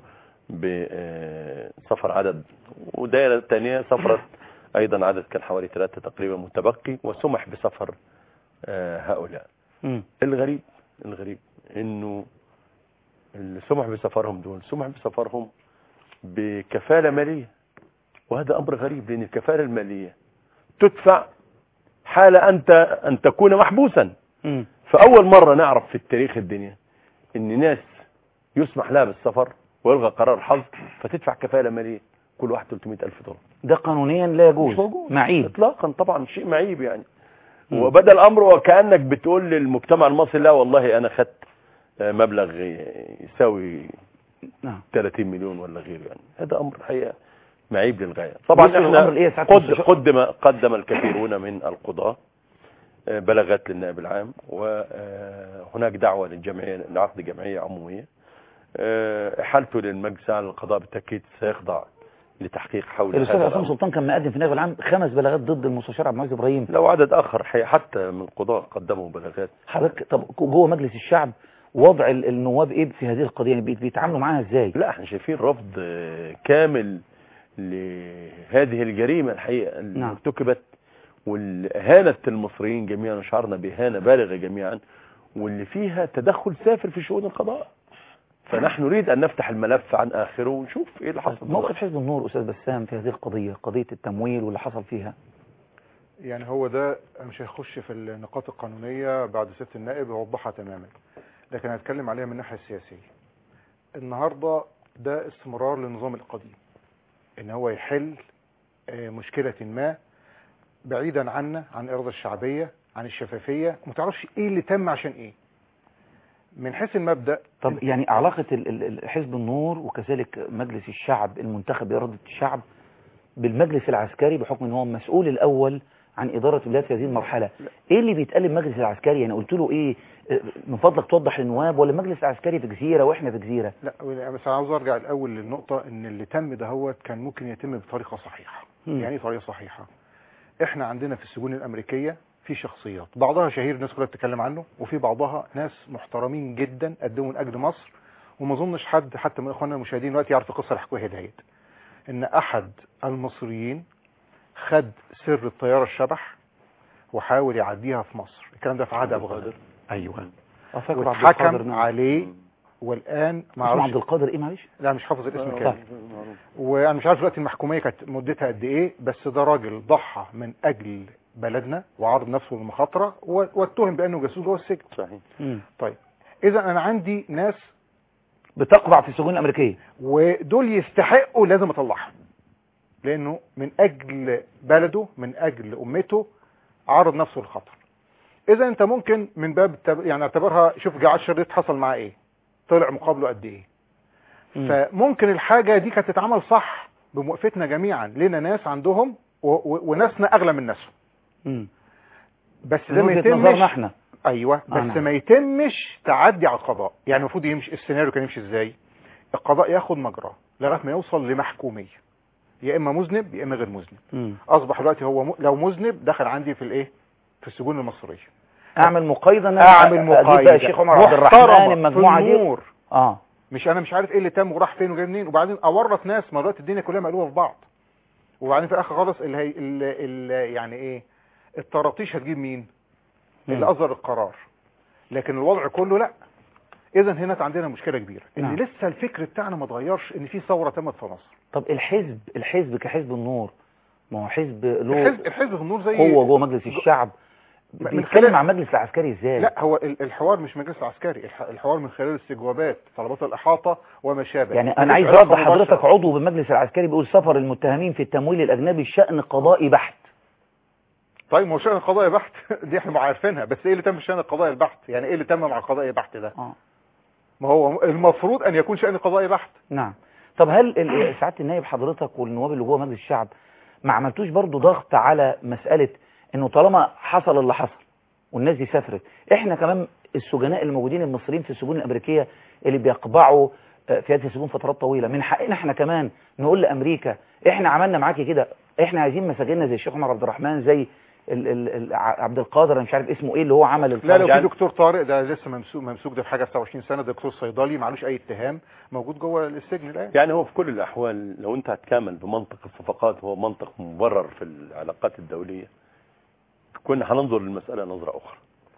بسفر عدد ودائرة الثانية سفرت أيضا عدد كان حوالي ثلاثة تقريبا متبقي وسمح بسفر آه، هؤلاء مم. الغريب الغريب انه اللي سمح بسفرهم دول سمح بسفرهم بكفالة مالية وهذا امر غريب لان الكفالة المالية تدفع حال انت ان تكون محبوسا مم. فاول مرة نعرف في التاريخ الدنيا ان ناس يسمح لها بالسفر ويلغى قرار الحظر فتدفع كفالة مالية كل واحد 300 الف دولار ده قانونيا لا يجوز مش موجود معيب اطلاقا طبعا شيء معيب يعني مم. وبدا الامر وكانك بتقول للمجتمع المصري لا والله انا خدت آه، مبلغ يساوي نعم 30 مليون ولا غيره يعني هذا امر الحقيقه معيب للغايه طبعا وصل احنا الأمر لإيه يا سعادة قد المستشار؟ قدم قدم الكثيرون من القضاه آه، بلاغات للنائب العام وهناك دعوه للجمعيه لعقد جمعيه عموميه آه، احالته للمجلس على القضاء بالتاكيد سيخضع لتحقيق حول الاستاذ هذا عصام الأمر. سلطان كان مقدم في النائب العام خمس بلاغات ضد المستشار عبد المعز ابراهيم لو عدد اخر حي- حتى من قضاة قدموا بلاغات حضرتك طب جوه مجلس الشعب وضع ال- النواب ايه في هذه القضيه يعني بيت- بيتعاملوا معاها ازاي لا احنا شايفين رفض آه، كامل لهذه الجريمة الحقيقة اللي نعم. ارتكبت والإهانة المصريين جميعا وشعرنا بإهانة بالغة جميعا واللي فيها تدخل سافر في شؤون القضاء فنحن نريد أن نفتح الملف عن آخره ونشوف إيه اللي حصل موقف حزب النور استاذ بسام في هذه القضيه قضيه التمويل واللي حصل فيها يعني هو ده مش هيخش في النقاط القانونية بعد ست النائب يوضحها تماما لكن هنتكلم عليها من الناحية السياسية النهاردة ده استمرار للنظام القديم ان هو يحل آه، مشكلة ما بعيدا عنا عن الإرادة الشعبية عن الشفافية متعرفش ايه اللي تم عشان ايه من حيث المبدأ طب يعني علاقه ال- ال- ال- حزب النور وكذلك مجلس الشعب المنتخب باراده الشعب بالمجلس العسكري بحكم ان هو المسؤول الاول عن اداره البلاد في هذه المرحله ايه اللي بيتقال المجلس العسكري يعني قلت له ايه آه، من فضلك توضح للنواب ولا المجلس العسكري في جزيره واحنا في جزيره لا بس عاوز ارجع الاول للنقطة ان اللي تم دهوت كان ممكن يتم بطريقة صحيحة مم. يعني ايه طريقة صحيحة احنا عندنا في السجون الامريكية في شخصيات بعضها شهير الناس كلها بتتكلم عنه وفي بعضها ناس محترمين جدا قدموا من اجل مصر وما اظنش حد حتى من اخواننا المشاهدين دلوقتي يعرف القصه اللي حكوها دهيت ان احد المصريين خد سر الطياره الشبح وحاول يعديها في مصر الكلام ده في عهد ابو غدر ايوه اه فاكر عبد القادر واتحكم نعم. عليه والان ما اسمه اعرفش عبد القادر ايه معلش لا مش حافظ الاسم طيب. كامل وانا مش عارف دلوقتي المحكوميه كانت مدتها قد ايه بس ده راجل ضحى من اجل بلدنا وعرض نفسه للمخاطره و- واتهم بانه جاسوس جوه السجن صحيح مم. طيب اذا انا عندي ناس بتقبع في السجون الامريكيه ودول يستحقوا لازم اطلعهم لانه من اجل بلده من اجل امته عرض نفسه للخطر اذا انت ممكن من باب التب... يعني اعتبرها شوف جعل شريط حصل معاه ايه طلع مقابله قد ايه مم. فممكن الحاجه دي كانت تتعمل صح بموقفتنا جميعا لنا ناس عندهم و... و... وناسنا اغلى من ناسهم مم. بس من ده ما وجهة يتمش نظرنا احنا ايوه آه، بس نعم. ما يتمش تعدي على القضاء يعني المفروض يمشي السيناريو كان يمشي ازاي القضاء ياخد مجراه لغايه ما يوصل لمحكوميه يا اما مذنب يا اما غير مذنب مم. اصبح دلوقتي هو م... لو مذنب دخل عندي في الايه في السجون المصريه اعمل مقايضه أنا اعمل أجيب بقى مقايضه الشيخ عمر عبد محترمة الرحمن المجموعه في دي النور. اه مش انا مش عارف ايه اللي تم وراح فين وجاي منين وبعدين اورط ناس ما دلوقتي الدنيا كلها مقلوبه في بعض وبعدين في الاخر خالص اللي هي اللي اللي يعني ايه الطراطيش هتجيب مين اللي مم. اصدر القرار لكن الوضع كله لا اذا هنا عندنا مشكله كبيره ان نعم. لسه الفكر بتاعنا ما اتغيرش ان في ثوره تمت في مصر طب الحزب الحزب كحزب النور ما هو حزب له الحزب الحزب النور زي قوه جوه مجلس الشعب من بيتكلم خلال- مع المجلس العسكري ازاي لا هو ال- الحوار مش مجلس عسكري الح- الحوار من خلال الاستجوابات طلبات الاحاطه وما شابه يعني مفيش انا عايز علاقة اوضح مباشرة. حضرتك عضو بالمجلس العسكري بيقول سفر المتهمين في التمويل الاجنبي شأن قضائي بحت طيب ما هو شأن القضايا بحت دي احنا عارفينها بس ايه اللي تم في شأن القضايا البحت يعني ايه اللي تم مع القضايا البحت ده اه ما هو المفروض ان يكون شأن قضائي بحت نعم طب هل ال- سعاده النائب حضرتك والنواب اللي جوه مجلس الشعب ما عملتوش برضو ضغط على مسألة انه طالما حصل اللي حصل والناس دي سافرت احنا كمان السجناء الموجودين المصريين في السجون الامريكية اللي بيقبعوا آه، في هذه السجون فترات طويلة من حقنا احنا كمان نقول لامريكا احنا عملنا معاكي كده احنا عايزين مساجننا زي الشيخ عمر عبد الرحمن زي ال ال ال ع- عبد القادر انا مش عارف اسمه ايه اللي هو عمل لا لو الفرج. في دكتور طارق ده لسه ممسوك ممسوك ده في حاجه 29 سنه دكتور صيدلي معلوش اي اتهام موجود جوه السجن الان يعني هو في كل الأحوال لو أنت هتكمل بمنطق الصفقات هو منطق مبرر في العلاقات الدولية كنا هننظر للمسألة نظرة أخرى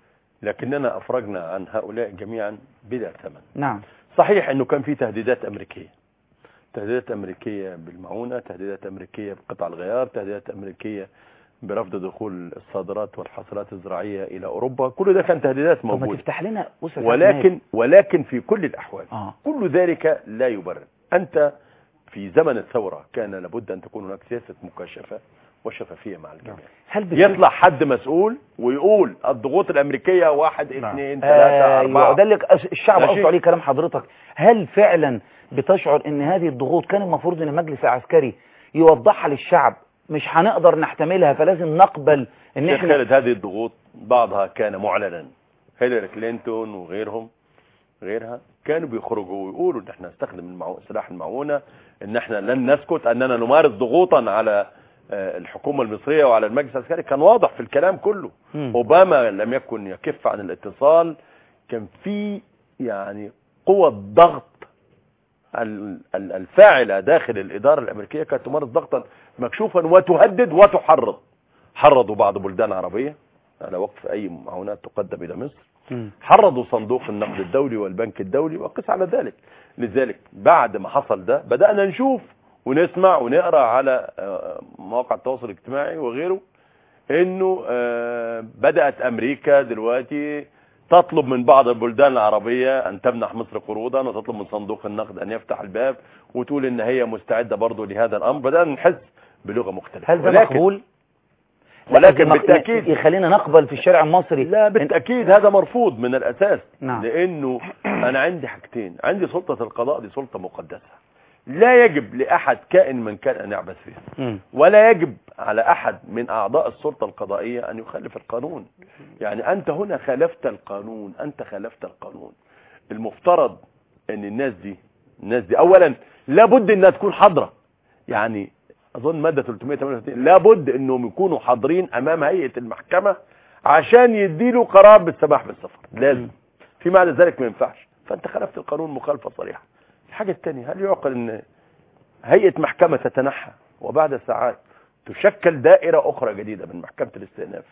لكننا أفرجنا عن هؤلاء جميعا بلا ثمن نعم صحيح أنه كان في تهديدات أمريكية تهديدات أمريكية بالمعونة تهديدات أمريكية بقطع الغيار تهديدات أمريكية برفض دخول الصادرات والحاصلات الزراعية إلى أوروبا كل ده كان تهديدات طب ما موجودة تفتح لنا بص يا سعادة النائب. ولكن ولكن في كل الأحوال اه كل ذلك لا يبرر أنت في زمن الثورة كان لابد أن تكون هناك سياسة مكاشفة وشفافية مع الجميع هل بتشوف- يطلع حد مسؤول ويقول الضغوط الأمريكية واحد نعم. اثنين ثلاثة ايوه أربعة ده اللي الشعب ماشي. قصده عليه كلام حضرتك هل فعلا بتشعر ان هذه الضغوط كان المفروض ان المجلس العسكري يوضحها للشعب مش هنقدر نحتملها فلازم نقبل ان شيخ احنا خالد هذه الضغوط بعضها كان معلنا هيلاري كلينتون وغيرهم غيرها كانوا بيخرجوا ويقولوا ان احنا نستخدم المعو... سلاح المعونة ان احنا لن نسكت اننا نمارس ضغوطا على آه، الحكومة المصرية وعلى المجلس العسكري كان واضح في الكلام كله مم. اوباما لم يكن يكف عن الاتصال كان في يعني قوة ضغط ال- ال- الفاعلة داخل الإدارة الأمريكية كانت تمارس ضغطا مكشوفا وتهدد وتحرض حرضوا بعض بلدان عربية على وقف أي معونات تقدم إلى مصر مم. حرضوا صندوق النقد الدولي والبنك الدولي وقس على ذلك لذلك بعد ما حصل ده بدأنا نشوف ونسمع ونقرأ على آه، مواقع التواصل الاجتماعي وغيره انه آه، بدأت امريكا دلوقتي تطلب من بعض البلدان العربية ان تمنح مصر قروضا وتطلب من صندوق النقد ان يفتح الباب وتقول ان هي مستعدة برضو لهذا الامر بدأنا نحس بلغة مختلفة هل ده ولكن- مقبول ولكن لا، بالتأكيد يخلينا نقبل في الشارع المصري لا بالتأكيد هذا مرفوض من الأساس نعم. لأنه أنا عندي حاجتين عندي سلطة القضاء دي سلطة مقدسة لا يجب لأحد كائن من كان أن يعبث فيها مم. ولا يجب على أحد من أعضاء السلطة القضائية أن يخالف القانون يعني أنت هنا خالفت القانون أنت خالفت القانون المفترض أن الناس دي الناس دي أولا لابد أنها تكون حاضرة يعني أظن مادة 338 لابد أنهم يكونوا حاضرين أمام هيئة المحكمة عشان يديله قرار بالسماح بالسفر لازم فيما عدا ذلك ما ينفعش فأنت خالفت القانون مخالفة صريحة الحاجة الثانية هل يعقل أن هيئة محكمة تتنحى وبعد ساعات تشكل دائرة أخرى جديدة من محكمة الاستئناف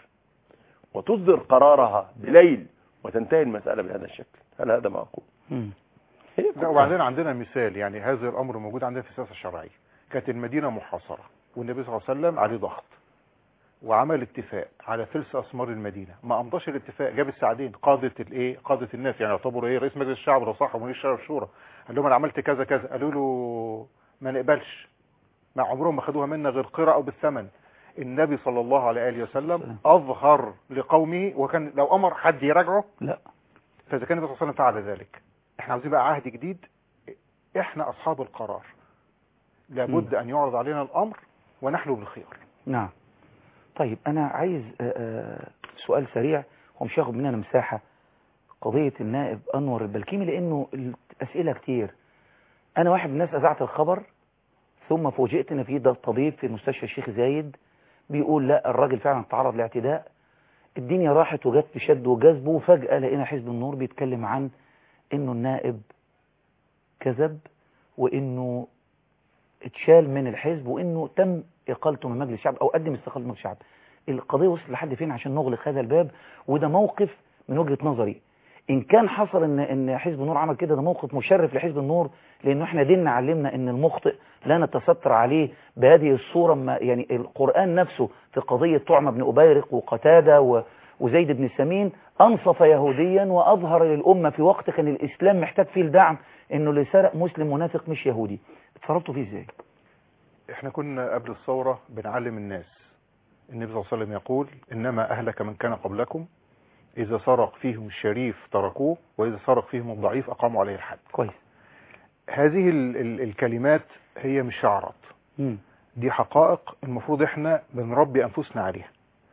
وتصدر قرارها بليل وتنتهي المسألة بهذا الشكل هل هذا معقول؟ مم. هي لا وبعدين عندنا مثال يعني هذا الامر موجود عندنا في السياسه الشرعيه كانت المدينه محاصره والنبي صلى الله عليه وسلم عليه ضغط وعمل اتفاق على ثلث اسمار المدينه ما امضاش الاتفاق جاب السعدين قاده الايه قاده الناس يعني يعتبروا ايه رئيس مجلس الشعب لو صح ومدير الشعب الشورى قال لهم انا عملت كذا كذا قالوا له ما نقبلش ما عمرهم ما خدوها منا غير قرى او بالثمن النبي صلى الله عليه واله وسلم اظهر لقومه وكان لو امر حد يراجعه لا فاذا كان النبي صلى الله عليه وسلم فعل ذلك احنا عاوزين بقى عهد جديد احنا اصحاب القرار لابد ان يعرض علينا الامر ونحن بالخيار نعم طيب انا عايز آه، آه، سؤال سريع هو مش هياخد مننا مساحة قضية النائب انور البلكيمي لانه الاسئلة كتير انا واحد من الناس اذعت الخبر ثم فوجئت ان في ده طبيب في مستشفى الشيخ زايد بيقول لا الراجل فعلا تعرض لاعتداء الدنيا راحت وجت في شد وجذب وفجأة لقينا حزب النور بيتكلم عن انه النائب كذب وانه اتشال من الحزب وانه تم اقالته من مجلس الشعب او قدم استقالته من مجلس الشعب القضيه وصلت لحد فين عشان نغلق هذا الباب وده موقف من وجهه نظري ان كان حصل ان ان حزب النور عمل كده ده موقف مشرف لحزب النور لانه احنا ديننا علمنا ان المخطئ لا نتستر عليه بهذه الصوره ما يعني القران نفسه في قضيه طعم بن ابيرق وقتاده و وزيد بن سمين انصف يهوديا واظهر للامه في وقت كان الاسلام محتاج فيه الدعم انه اللي سرق مسلم منافق مش يهودي اتصرفتوا فيه ازاي احنا كنا قبل الثورة بنعلم الناس النبي صلى الله عليه وسلم يقول انما اهلك من كان قبلكم اذا سرق فيهم الشريف تركوه واذا سرق فيهم الضعيف اقاموا عليه الحد كويس هذه ال ال الكلمات هي مش شعارات مم. دي حقائق المفروض احنا بنربي انفسنا عليها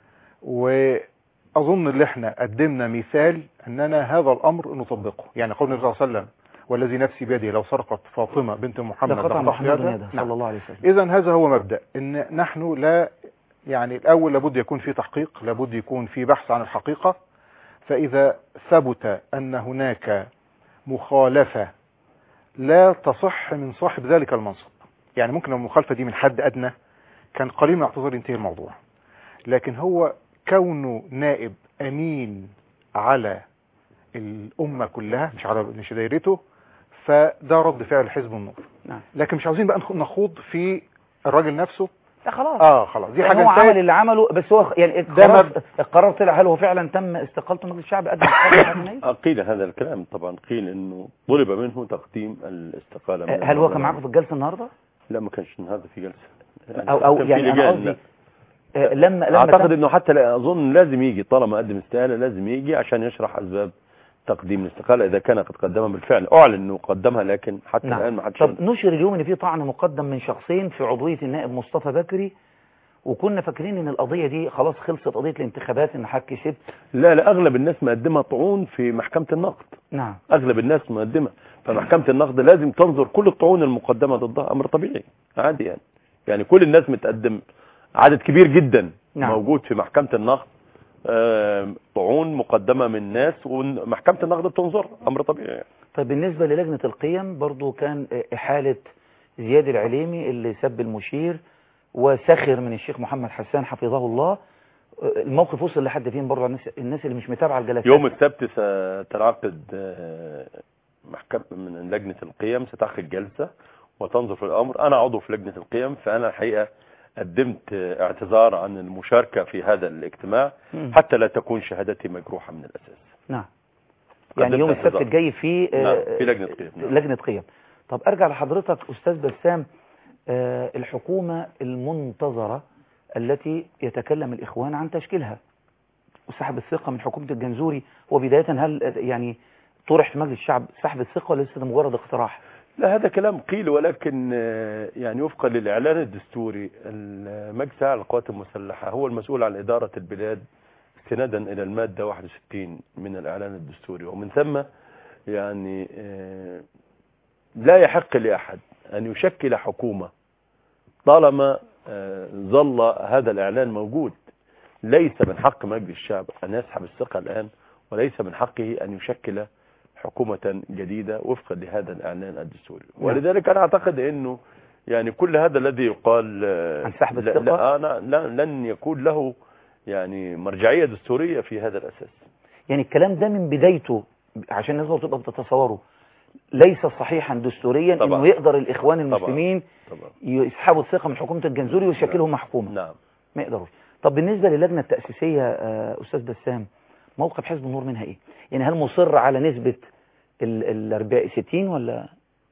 واظن ان احنا قدمنا مثال اننا هذا الامر نطبقه يعني قول النبي صلى الله عليه وسلم والذي نفسي بيده لو سرقت فاطمه بنت محمد ده قطع لقطعت محمود يدها. يده نعم. صلى الله عليه وسلم اذا هذا هو مبدا ان نحن لا يعني الاول لابد يكون في تحقيق لابد يكون في بحث عن الحقيقه فاذا ثبت ان هناك مخالفه لا تصح من صاحب ذلك المنصب يعني ممكن لو المخالفه دي من حد ادنى كان قليل من الاعتذار ينتهي الموضوع لكن هو كونه نائب امين على الامه كلها مش على مش دايرته فده رد فعل حزب النور نعم لكن مش عاوزين بقى نخ- نخوض في الراجل نفسه لا خلاص اه خلاص دي يعني حاجه هو عمل انتهت. اللي عمله بس هو يعني ده القرار, مب- القرار طلع هل هو فعلا تم استقالته من مجلس الشعب قدم استقالته الحكومية؟ قيل هذا الكلام طبعا قيل انه طلب منه تقديم الاستقالة من هل هو كان البرلمان. معاكم في الجلسه النهارده؟ لا ما كانش النهارده في جلسه او او كان في يعني انا لجان، قصدي لا. آه، لما لما اعتقد تم- انه حتى لا اظن لازم يجي طالما قدم استقاله لازم يجي عشان يشرح اسباب تقديم الاستقاله اذا كان قد قدمها بالفعل اعلن انه قدمها لكن حتى نعم. الان ما حدش طب نشر اليوم ان في طعن مقدم من شخصين في عضويه النائب مصطفى بكري وكنا فاكرين ان القضيه دي خلاص خلصت قضيه الانتخابات ان حضرتك كسبت لا لا اغلب الناس مقدمه طعون في محكمه النقد نعم اغلب الناس مقدمه فمحكمه النقد لازم تنظر كل الطعون المقدمه ضدها امر طبيعي عادي يعني يعني كل الناس متقدم عدد كبير جدا نعم. موجود في محكمه النقد آم، طعون مقدمه من ناس ومحكمه النقد بتنظر امر طبيعي يعني. طيب بالنسبه للجنه القيم برضو كان آه، احاله زياد العليمي اللي سب المشير وسخر من الشيخ محمد حسان حفظه الله آه، الموقف وصل لحد فين برضو على الناس الناس اللي مش متابعه الجلسات يوم السبت ستنعقد آه، محكمة من لجنة القيم ستعقد جلسة وتنظر في الأمر أنا عضو في لجنة القيم فأنا الحقيقة قدمت آه، اعتذار عن المشاركة في هذا الاجتماع مم. حتى لا تكون شهادتي مجروحة من الأساس نعم يعني قدمت يوم السبت اعتذار. الجاي في آه، نعم، في لجنة قيم، نعم. لجنة قيم طب ارجع لحضرتك استاذ بسام آه، الحكومة المنتظرة التي يتكلم الاخوان عن تشكيلها وسحب الثقة من حكومة الجنزوري وبداية هل آه، يعني طرح في مجلس الشعب سحب الثقة ولا لسه ده مجرد اقتراح لا هذا كلام قيل ولكن آه، يعني وفقا للإعلان الدستوري المجلس على القوات المسلحة هو المسؤول عن إدارة البلاد استنادا إلى المادة 61 من الإعلان الدستوري ومن ثم يعني آه، لا يحق لأحد أن يشكل حكومة طالما آه، ظل هذا الإعلان موجود ليس من حق مجلس الشعب أن يسحب الثقة الآن وليس من حقه أن يشكل حكومة جديدة وفقا لهذا الإعلان الدستوري ولذلك أنا أعتقد أنه يعني كل هذا الذي يقال آه، عن سحب لا- الثقة؟ لا, أنا لا لن يكون له يعني مرجعية دستورية في هذا الأساس يعني الكلام ده من بدايته عشان الناس برضه تبقى بتتصوره ليس صحيحا دستوريا طبعا. انه يقدر الاخوان طبعا. المسلمين طبعا يسحبوا الثقة من حكومة الجنزوري ويشكلهم محكومة نعم ما يقدروش طب بالنسبة للجنة التأسيسية آه، أستاذ بسام موقف حزب النور منها إيه؟ يعني هل مصر على نسبة ال ال 60 ولا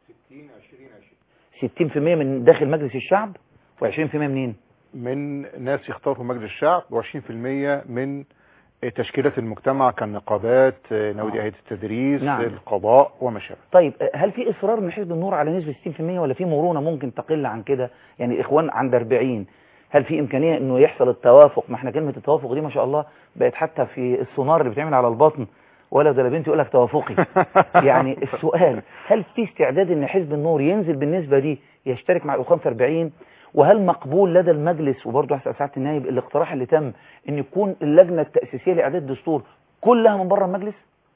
60% من داخل مجلس الشعب و20% منين؟ من ناس يختاروا مجلس الشعب و20% من تشكيلات المجتمع كالنقابات نوادي آه. هيئة التدريس نعم. القضاء وما شابه طيب آه، هل في إصرار من حزب النور على نسبة 60% ولا في مرونة ممكن تقل عن كده؟ يعني الإخوان عند 40 هل في إمكانية إنه يحصل التوافق؟ ما احنا كلمة التوافق دي ما شاء الله بقت حتى في السونار اللي بيتعمل على البطن ولد ولا بنت يقول لك توافقي يعني السؤال هل في استعداد ان حزب النور ينزل بالنسبة دي يشترك مع الاخوان في 40 وهل مقبول لدى المجلس وبرضه هسأل سعاده النائب الاقتراح اللي تم ان يكون اللجنة التأسيسية لإعداد الدستور كلها من بره المجلس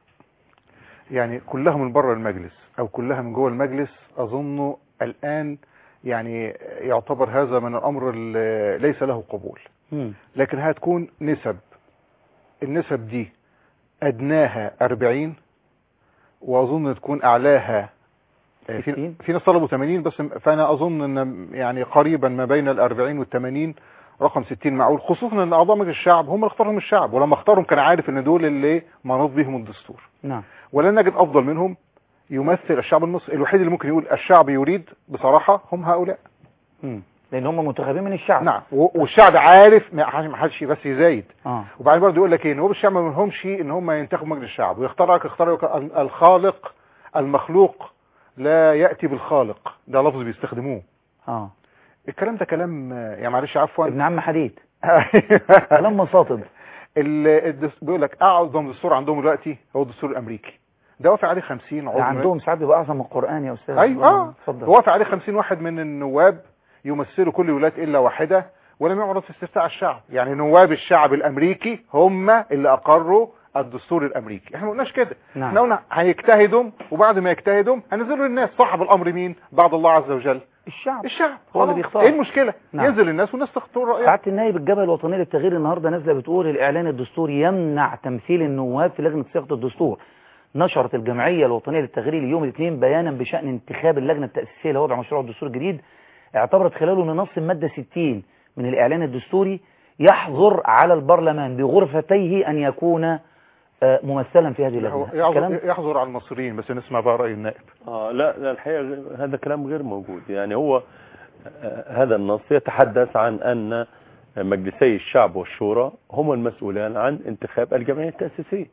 يعني كلها من بره المجلس او كلها من جوه المجلس اظن الان يعني يعتبر هذا من الامر اللي ليس له قبول لكن هتكون نسب النسب دي ادناها 40 واظن تكون اعلاها آه، في, 60. في ناس طلبوا 80 بس فانا اظن ان يعني قريبا ما بين ال 40 وال 80 رقم 60 معقول خصوصا ان اعضاء مجلس الشعب هم اللي اختارهم الشعب ولما اختارهم كان عارف ان دول اللي مناط بهم الدستور نعم ولن نجد افضل منهم يمثل الشعب المصري الوحيد اللي ممكن يقول الشعب يريد بصراحة هم هؤلاء مم. لان هم منتخبين من الشعب نعم و- والشعب عارف ما حدش- ما حدش بس يزايد اه وبعدين برضه يقول لك ايه ان هو الشعب ما منهمش ان هم ينتخبوا مجلس الشعب ويختارك اختارك ال- الخالق المخلوق لا ياتي بالخالق ده لفظ بيستخدموه اه الكلام ده كلام آه، يعني معلش عفوا ابن عم حديد كلام مصاطب ال- الدس- بيقول لك اعظم دستور عندهم دلوقتي هو الدستور الامريكي ده وافق عليه 50 ده عضو عندهم ساعات بيبقى اعظم من القرآن يا استاذ ايوه اه اتفضل وافق عليه 50 واحد من النواب يمثلوا كل الولايات الا واحده ولم يعرض في استفتاء الشعب يعني نواب الشعب الامريكي هم اللي اقروا الدستور الامريكي احنا ما قلناش كده نعم. احنا قلنا هيجتهدوا وبعد ما يجتهدوا هنزلوا للناس صاحب الامر مين بعد الله عز وجل الشعب الشعب هو اللي خلاص. بيختار. ايه المشكله نعم. ينزل الناس والناس تختار رايها سعاده النائب الجبهه الوطنيه للتغيير النهارده نازله بتقول الاعلان الدستوري يمنع تمثيل النواب في لجنه صياغه الدستور نشرت الجمعيه الوطنيه للتغيير اليوم الاثنين بيانا بشان انتخاب اللجنه التاسيسيه لوضع مشروع الدستور الجديد اعتبرت خلاله ان نص الماده 60 من الاعلان الدستوري يحظر على البرلمان بغرفتيه ان يكون آه، ممثلا في هذه هو اللجنه كلام يحظر, يحظر على المصريين بس نسمع بقى راي النائب اه لا لا الحقيقه غير- هذا كلام غير موجود يعني هو آه، هذا النص يتحدث عن أن مجلسي الشعب والشورى هم المسؤولان عن انتخاب الجمعية التأسيسية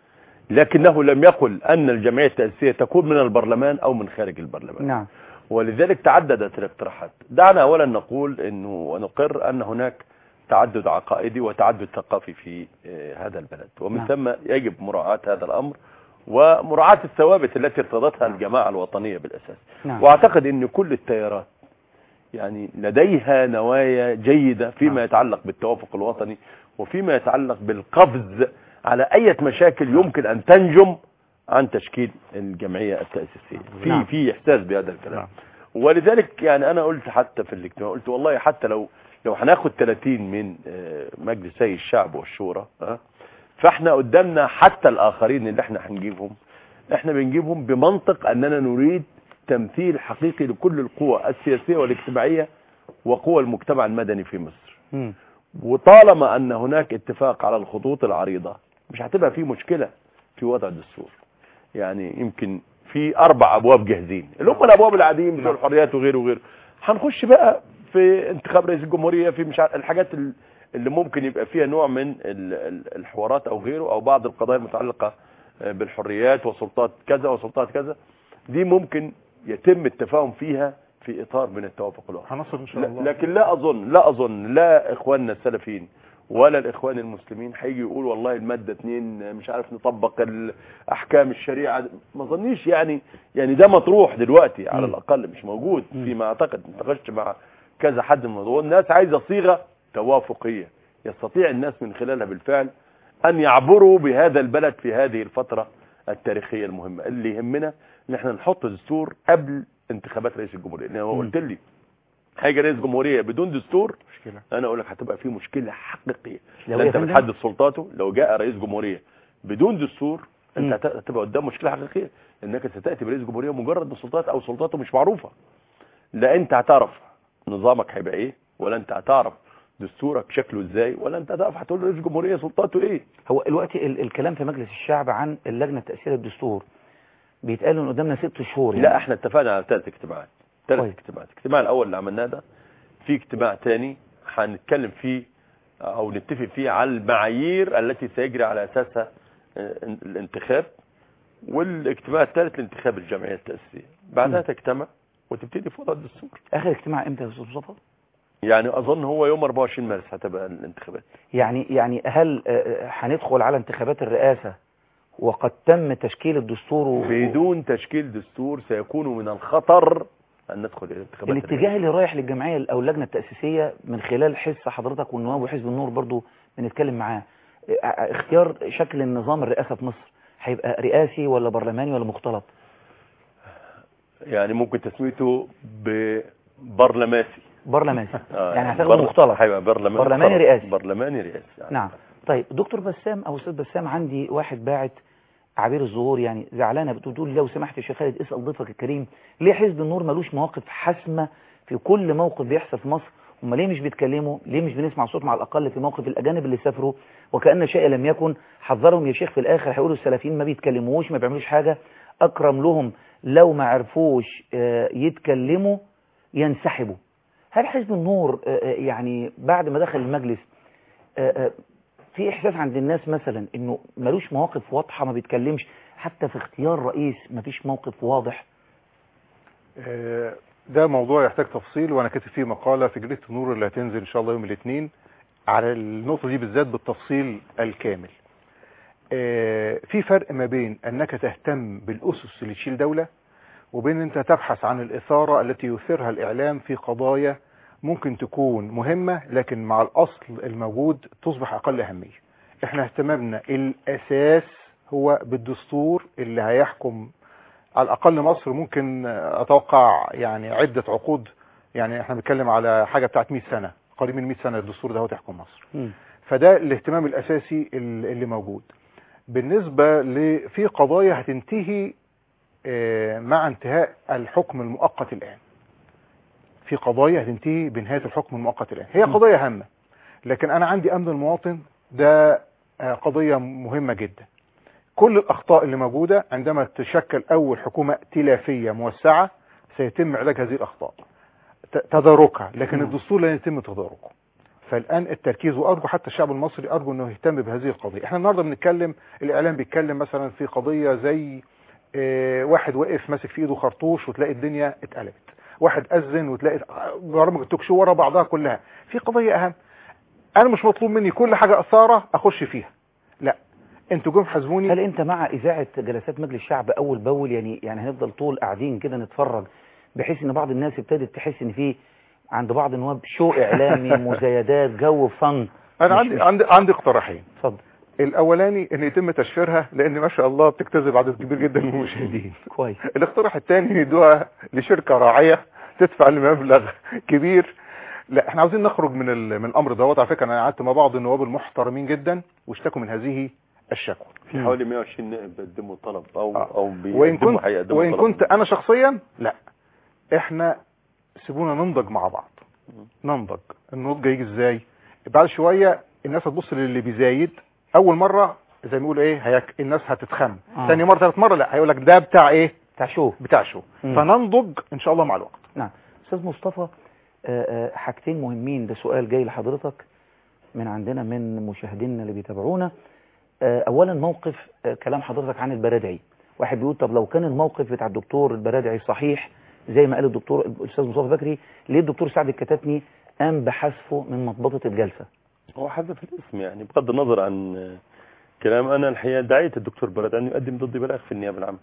لكنه لم يقل أن الجمعية التأسيسية تكون من البرلمان أو من خارج البرلمان نعم ولذلك تعددت الاقتراحات دعنا أولا نقول أنه ونقر أن هناك تعدد عقائدي وتعدد ثقافي في آه، هذا البلد ومن نعم. ثم يجب مراعاة هذا الأمر ومراعاة الثوابت التي ارتضتها الجماعة الوطنية بالأساس نعم واعتقد ان كل التيارات يعني لديها نوايا جيدة فيما نعم. يتعلق بالتوافق الوطني وفيما يتعلق بالقفز على اي مشاكل يمكن ان تنجم عن تشكيل الجمعية التأسيسية في نعم. في احساس بهذا الكلام نعم. ولذلك يعني انا قلت حتى في الاجتماع قلت والله حتى لو لو هناخد 30 من آه، مجلسي الشعب والشورى ها، فاحنا قدامنا حتى الاخرين اللي احنا هنجيبهم احنا بنجيبهم بمنطق اننا نريد تمثيل حقيقي لكل القوى السياسية والاجتماعية وقوى المجتمع المدني في مصر مم. وطالما ان هناك اتفاق على الخطوط العريضة مش هتبقى في مشكلة في وضع الدستور يعني يمكن في اربع ابواب جاهزين اللي هم الابواب العاديين بتوع الحريات وغيره وغيره هنخش بقى في انتخاب رئيس الجمهورية في مش عارف الحاجات ال- اللي ممكن يبقى فيها نوع من ال- ال- الحوارات او غيره او بعض القضايا المتعلقة آه، بالحريات وسلطات كذا وسلطات كذا دي ممكن يتم التفاهم فيها في اطار من التوافق الوطني هنصل ان شاء لا- الله لكن لا اظن لا اظن لا اخواننا السلفيين ولا الاخوان المسلمين هيجي يقول والله الماده 2 مش عارف نطبق ال- احكام الشريعه ما اظنيش يعني يعني ده مطروح دلوقتي على مم. الاقل مش موجود مم. فيما اعتقد نتناقشت مع كذا حد من الموضوع الناس عايزه صيغه توافقيه يستطيع الناس من خلالها بالفعل ان يعبروا بهذا البلد في هذه الفتره التاريخيه المهمه اللي يهمنا ان احنا نحط دستور قبل انتخابات رئيس الجمهوريه لان هو مم. قلت لي هيجي رئيس جمهوريه بدون دستور مشكله انا اقول لك هتبقى في مشكله حقيقيه لو لا يا انت فندم؟ بتحدد سلطاته لو جاء رئيس جمهوريه بدون دستور مم. انت هت- هتبقى قدام مشكله حقيقيه انك ستاتي برئيس جمهوريه مجرد بسلطات او سلطاته مش معروفه لا انت هتعرف نظامك هيبقى ايه ولا انت هتعرف دستورك شكله ازاي ولا انت هتعرف هتقول رئيس جمهوريه سلطاته ايه هو دلوقتي ال- الكلام في مجلس الشعب عن اللجنة تأثير الدستور بيتقال ان قدامنا ست شهور يعني لا احنا اتفقنا على ثلاث اجتماعات ثلاث طيب. اجتماعات الاجتماع الاول اللي عملناه ده في اجتماع تاني هنتكلم فيه او نتفق فيه على المعايير التي سيجري على اساسها اه، الانتخاب والاجتماع الثالث لانتخاب الجمعيه التاسيسيه بعدها مم. تجتمع وتبتدي في وضع الدستور اخر اجتماع امتى يا استاذ مصطفى يعني اظن هو يوم 24 مارس هتبقى الانتخابات يعني يعني هل آه، آه، هندخل على انتخابات الرئاسة وقد تم تشكيل الدستور و- بدون تشكيل دستور سيكون من الخطر ان ندخل الى الانتخابات الاتجاه اللي رايح للجمعية او اللجنة التأسيسية من خلال حس حضرتك والنواب وحزب النور برضو بنتكلم معاه اه، اه، اختيار شكل النظام الرئاسة في مصر هيبقى رئاسي ولا برلماني ولا مختلط يعني ممكن تسميته ببرلماسي برلماني آه، يعني هتاخده بر- مختلط هيبقى برلماني برلماني مختلط. رئاسي. برلماني رئاسي يعني. نعم طيب دكتور بسام او استاذ بسام عندي واحد باعت عبير الظهور يعني زعلانه بتقول لو سمحت يا شيخ خالد اسال ضيفك الكريم ليه حزب النور ملوش مواقف حاسمه في كل موقف بيحصل في مصر هم ليه مش بيتكلموا ليه مش بنسمع صوتهم على الاقل في موقف الاجانب اللي سافروا وكان شيء لم يكن حذرهم يا شيخ في الاخر هيقولوا السلفيين ما بيتكلموش ما بيعملوش حاجه اكرم لهم لو ما عرفوش آه، يتكلموا ينسحبوا هل حزب النور آه، آه، يعني بعد ما دخل المجلس آه، آه، في احساس عند الناس مثلا انه ملوش مواقف واضحه ما بيتكلمش حتى في اختيار رئيس مفيش موقف واضح آه، ده موضوع يحتاج تفصيل وانا كاتب فيه مقالة في جريدة النور اللي هتنزل ان شاء الله يوم الاثنين على النقطة دي بالذات بالتفصيل الكامل آه، في فرق ما بين انك تهتم بالاسس اللي تشيل دولة وبين انت تبحث عن الاثارة التي يثيرها الاعلام في قضايا ممكن تكون مهمة لكن مع الاصل الموجود تصبح اقل اهمية احنا اهتمامنا الاساس هو بالدستور اللي هيحكم على الاقل مصر ممكن اتوقع يعني عدة عقود يعني احنا بنتكلم على حاجة بتاعت 100 سنة قريب من 100 سنة الدستور ده هو تحكم مصر فده الاهتمام الاساسي ال- اللي موجود بالنسبة ل في قضايا هتنتهي آه، مع انتهاء الحكم المؤقت الان في قضايا هتنتهي بنهاية الحكم المؤقت الان هي قضايا هامة لكن انا عندي امن المواطن ده آه، قضية مهمة جدا كل الاخطاء اللي موجودة عندما تشكل اول حكومة ائتلافية موسعة سيتم علاج هذه الاخطاء ت- تداركها لكن نعم. الدستور لا يتم تداركه فالان التركيز وارجو حتى الشعب المصري ارجو انه يهتم بهذه القضيه احنا النهارده بنتكلم الاعلام بيتكلم مثلا في قضيه زي آه، واحد واقف ماسك في ايده خرطوش وتلاقي الدنيا اتقلبت واحد اذن وتلاقي برامج التوك شو ورا بعضها كلها في قضيه اهم انا مش مطلوب مني كل حاجه اثاره اخش فيها لا انتوا جم حاسبوني هل انت مع اذاعه جلسات مجلس الشعب اول باول يعني يعني هنفضل طول قاعدين كده نتفرج بحيث ان بعض الناس ابتدت تحس ان في عند بعض النواب شو اعلامي مزايدات جو فن انا مش- عندي مش- عندي عندي اقتراحين اتفضل الاولاني ان يتم تشفيرها لان ما شاء الله بتجتذب عدد كبير جدا من المشاهدين كويس الاقتراح الثاني ان يدوها لشركه راعيه تدفع المبلغ كبير لا احنا عاوزين نخرج من ال- من الامر دوت على فكره انا قعدت مع بعض النواب المحترمين جدا واشتكوا من هذه الشكوى في حوالي 120 نائب بيقدموا طلب او آه. او وان بيقدموا كنت هيقدموا وان طلب. كنت انا شخصيا لا احنا سيبونا ننضج مع بعض ننضج النضج يجي ازاي بعد شويه الناس هتبص للي بيزايد اول مره زي ما بيقولوا ايه هيك الناس هتتخم آه. ثاني مره ثالث مره لا هيقول لك ده بتاع ايه بتاع شو بتاع شو مم. فننضج ان شاء الله مع الوقت نعم استاذ مصطفى آه، آه، حاجتين مهمين ده سؤال جاي لحضرتك من عندنا من مشاهدينا اللي بيتابعونا آه، اولا موقف آه، كلام حضرتك عن البرادعي واحد بيقول طب لو كان الموقف بتاع الدكتور البرادعي صحيح زي ما قال الدكتور الاستاذ مصطفى بكري ليه الدكتور سعد الكتاتني قام بحذفه من مضبطه الجلسه هو حذف الاسم يعني بغض النظر عن آه، كلام انا الحقيقه دعيت الدكتور برد ان يقدم ضدي بلاغ في النيابه العامه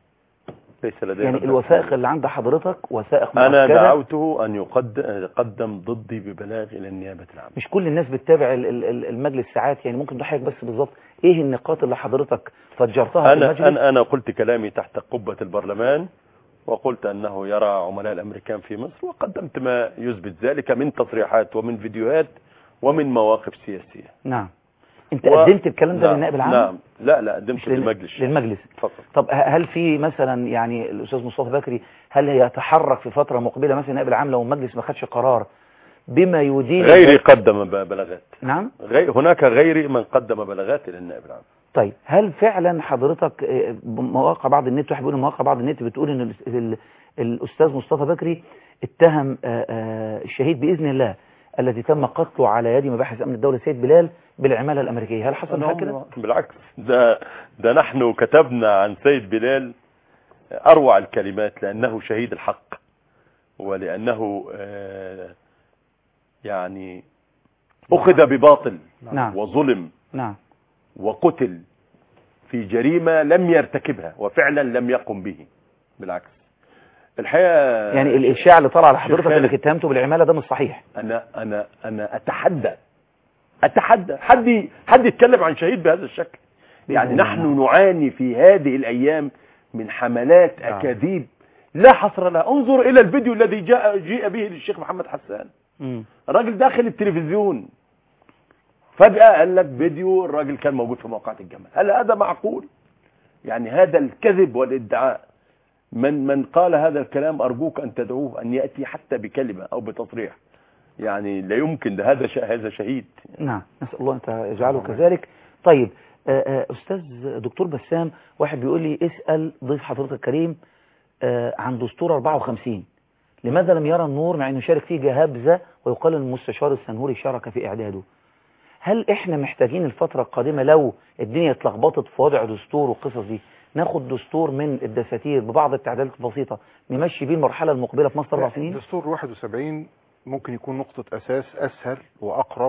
ليس لدي يعني رد الوثائق أفعال. اللي عند حضرتك وثائق انا مؤكدة. دعوته ان يقدم يقدم ضدي ببلاغ الى النيابه العامه مش كل الناس بتتابع ال- ال- ال- المجلس ساعات يعني ممكن تحكي بس بالظبط ايه النقاط اللي حضرتك فجرتها في انا المجلس انا انا قلت كلامي تحت قبه البرلمان وقلت انه يرى عملاء الامريكان في مصر وقدمت ما يثبت ذلك من تصريحات ومن فيديوهات ومن مواقف سياسيه نعم انت و- قدمت الكلام ده نعم، للنائب العام نعم لا لا قدمت مش لل- للمجلس للمجلس فقط طب ه- هل في مثلا يعني الاستاذ مصطفى بكري هل يتحرك في فتره مقبله مثلا النائب العام لو المجلس ما خدش قرار بما يدين غيري قدم ب- بلاغات نعم غير هناك غيري من قدم بلاغات الى النائب العام طيب هل فعلا حضرتك آه، مواقع بعض النت واحد بيقول مواقع بعض النت بتقول ان ال- ال- الاستاذ مصطفى بكري اتهم آه، آه، الشهيد باذن الله الذي تم قتله على يد مباحث امن الدوله سيد بلال بالعماله الامريكيه هل حصل حاجه كده بالعكس ده ده نحن كتبنا عن سيد بلال اروع الكلمات لانه شهيد الحق ولانه آه، يعني اخذ بباطل نعم وظلم نعم وقتل في جريمه لم يرتكبها وفعلا لم يقم به بالعكس الحقيقه يعني الاشاعه اللي طلع على حضرتك خالد. انك اتهمته بالعماله ده مش صحيح انا انا انا اتحدى اتحدى حد حد يتكلم عن شهيد بهذا الشكل يعني بإذن الله. نحن نعاني في هذه الايام من حملات نعم. اكاذيب لا حصر لها انظر الى الفيديو الذي جاء جيء به للشيخ محمد حسان مم. الراجل داخل التلفزيون فجأة قال لك فيديو الراجل كان موجود في موقعة الجمل هل هذا معقول يعني هذا الكذب والادعاء من من قال هذا الكلام أرجوك أن تدعوه أن يأتي حتى بكلمة أو بتصريح يعني لا يمكن ده هذا ش- هذا شهيد نعم نسأل الله أن يجعله كذلك طيب آه، آه، أستاذ دكتور بسام واحد بيقول لي اسأل ضيف حضرتك الكريم آه، عن دستور 54 لماذا لم يرى النور مع أنه شارك فيه جهابزة ويقال أن المستشار السنهوري شارك في إعداده هل إحنا محتاجين الفترة القادمة لو الدنيا اتلخبطت في وضع دستور والقصص دي ناخد دستور من الدساتير ببعض التعديلات البسيطة نمشي بيه المرحلة المقبلة في مصر أربع سنين دستور 71 ممكن يكون نقطة أساس أسهل وأقرب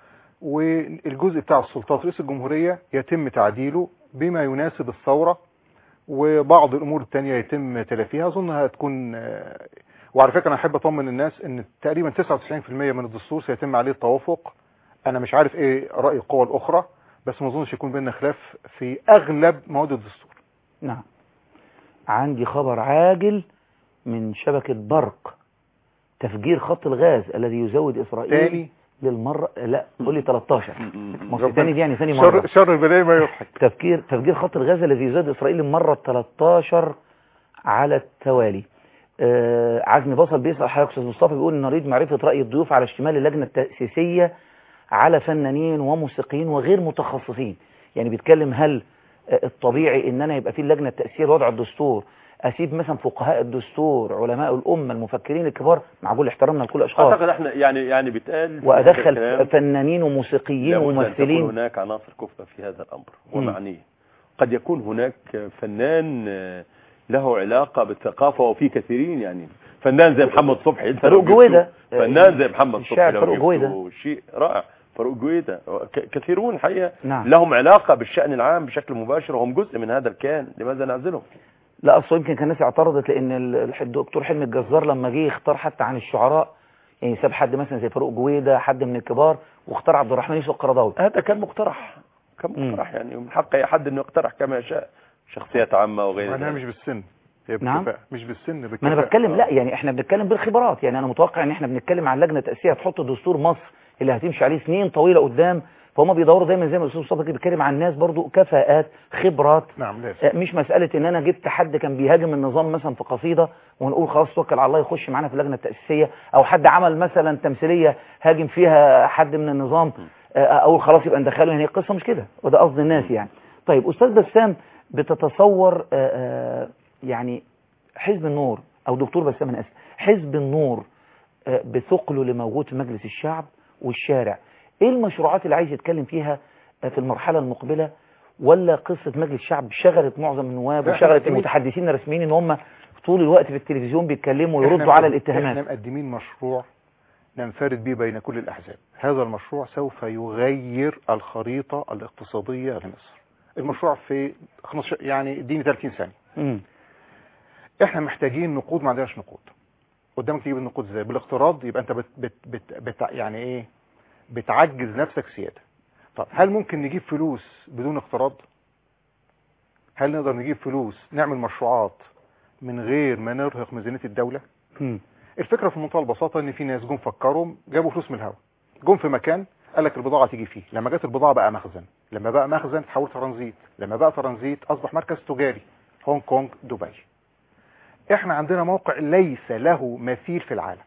والجزء بتاع السلطات رئيس الجمهورية يتم تعديله بما يناسب الثورة وبعض الأمور التانية يتم تلافيها أظن هتكون آه، وعلى فكرة أنا أحب أطمن الناس أن تقريبا 99% من الدستور سيتم عليه التوافق أنا مش عارف إيه رأي القوى الأخرى بس ما أظنش يكون بيننا خلاف في أغلب مواد الدستور نعم عندي خبر عاجل من شبكة برق تفجير خط الغاز الذي يزود إسرائيل تاني للمرة لا قول لي 13 مصر ربنا- تاني دي يعني ثاني شر, مرة شر البلايا ما يضحك تفجير تفجير خط الغاز الذي يزود إسرائيل للمرة 13 على التوالي آه عزمي بصل بيسأل حضرتك أستاذ مصطفى بيقول نريد معرفة رأي الضيوف على اشتمال اللجنة التأسيسية على فنانين وموسيقيين وغير متخصصين يعني بيتكلم هل آه، الطبيعي ان انا يبقى في اللجنه التاثير وضع الدستور اسيب مثلا فقهاء الدستور علماء الامه المفكرين الكبار مع كل احترامنا لكل الاشخاص اعتقد احنا يعني يعني بيتقال في هذا وادخل الكلام فنانين وموسيقيين لابد أن تكون وممثلين هناك عناصر كفء في هذا الأمر مم. ومعنيه قد يكون هناك فنان آه، له علاقة بالثقافة وفي كثيرين يعني فنان زي محمد صبحي انت فاروق لو جبته- جويدة. فنان زي محمد صبحي الشاعر لو فاروق جبته جويدة. شيء رائع فاروق جويدة ك- كثيرون حقيقة نعم لهم علاقة بالشأن العام بشكل مباشر وهم جزء من هذا الكيان لماذا نعزلهم لا اصل يمكن كان الناس اعترضت لان ال- الح- الدكتور حلمي الجزار لما جه يختار حتى عن الشعراء يعني ساب حد مثلا زي فاروق جويده حد من الكبار واختار عبد الرحمن يوسف القرضاوي هذا كان مقترح كان مم. مقترح يعني ومن حق اي حد انه يقترح كما يشاء شخصيات عامة وغير معناها ذلك مش بالسن هي نعم. بالكفاءة مش بالسن بالكفاءة ما انا بتكلم لا يعني احنا بنتكلم بالخبرات يعني انا متوقع ان احنا بنتكلم عن لجنه تاسيس هتحط دستور مصر اللي هتمشي عليه سنين طويله قدام فهم بيدوروا دايما زي ما الاستاذ مصطفى كده بيتكلم عن ناس برضو كفاءات خبرات نعم لازم آه، مش مسألة ان انا جبت حد كان بيهاجم النظام مثلا في قصيدة ونقول خلاص توكل على الله يخش معانا في اللجنة التأسيسية او حد عمل مثلا تمثيلية هاجم فيها حد من النظام آه، اقول خلاص يبقى ندخله يعني القصة مش كده وده قصد الناس يعني طيب استاذ بسام بتتصور آه، آه، يعني حزب النور او دكتور بسام انا اسف حزب النور آه، بثقله اللي موجود في مجلس الشعب والشارع ايه المشروعات اللي عايز يتكلم فيها آه، في المرحلة المقبلة ولا قصة مجلس الشعب شغلت معظم النواب لا، وشغلت احنا مقدمين- المتحدثين الرسميين ان هم طول الوقت في التلفزيون بيتكلموا ويردوا احنا على مقدم- الاتهامات احنا مقدمين مشروع ننفرد به بين كل الأحزاب هذا المشروع سوف يغير الخريطة الاقتصادية لمصر المشروع في 15 يعني اديني 30 ثانية مم. احنا محتاجين نقود ما عندناش نقود قدامك تجيب النقود ازاي بالاقتراض يبقى انت بت بت بت بت يعني ايه بتعجز نفسك سيادة طب هل ممكن نجيب فلوس بدون اقتراض هل نقدر نجيب فلوس نعمل مشروعات من غير ما نرهق ميزانية الدولة مم. الفكرة في منتهى البساطة ان في ناس جم فكروا جابوا فلوس من الهواء جم في مكان قال لك البضاعة تيجي فيه لما جت البضاعة بقى مخزن لما بقى مخزن تحول ترانزيت لما بقى ترانزيت اصبح مركز تجاري هونج كونج دبي احنا عندنا موقع ليس له مثيل في العالم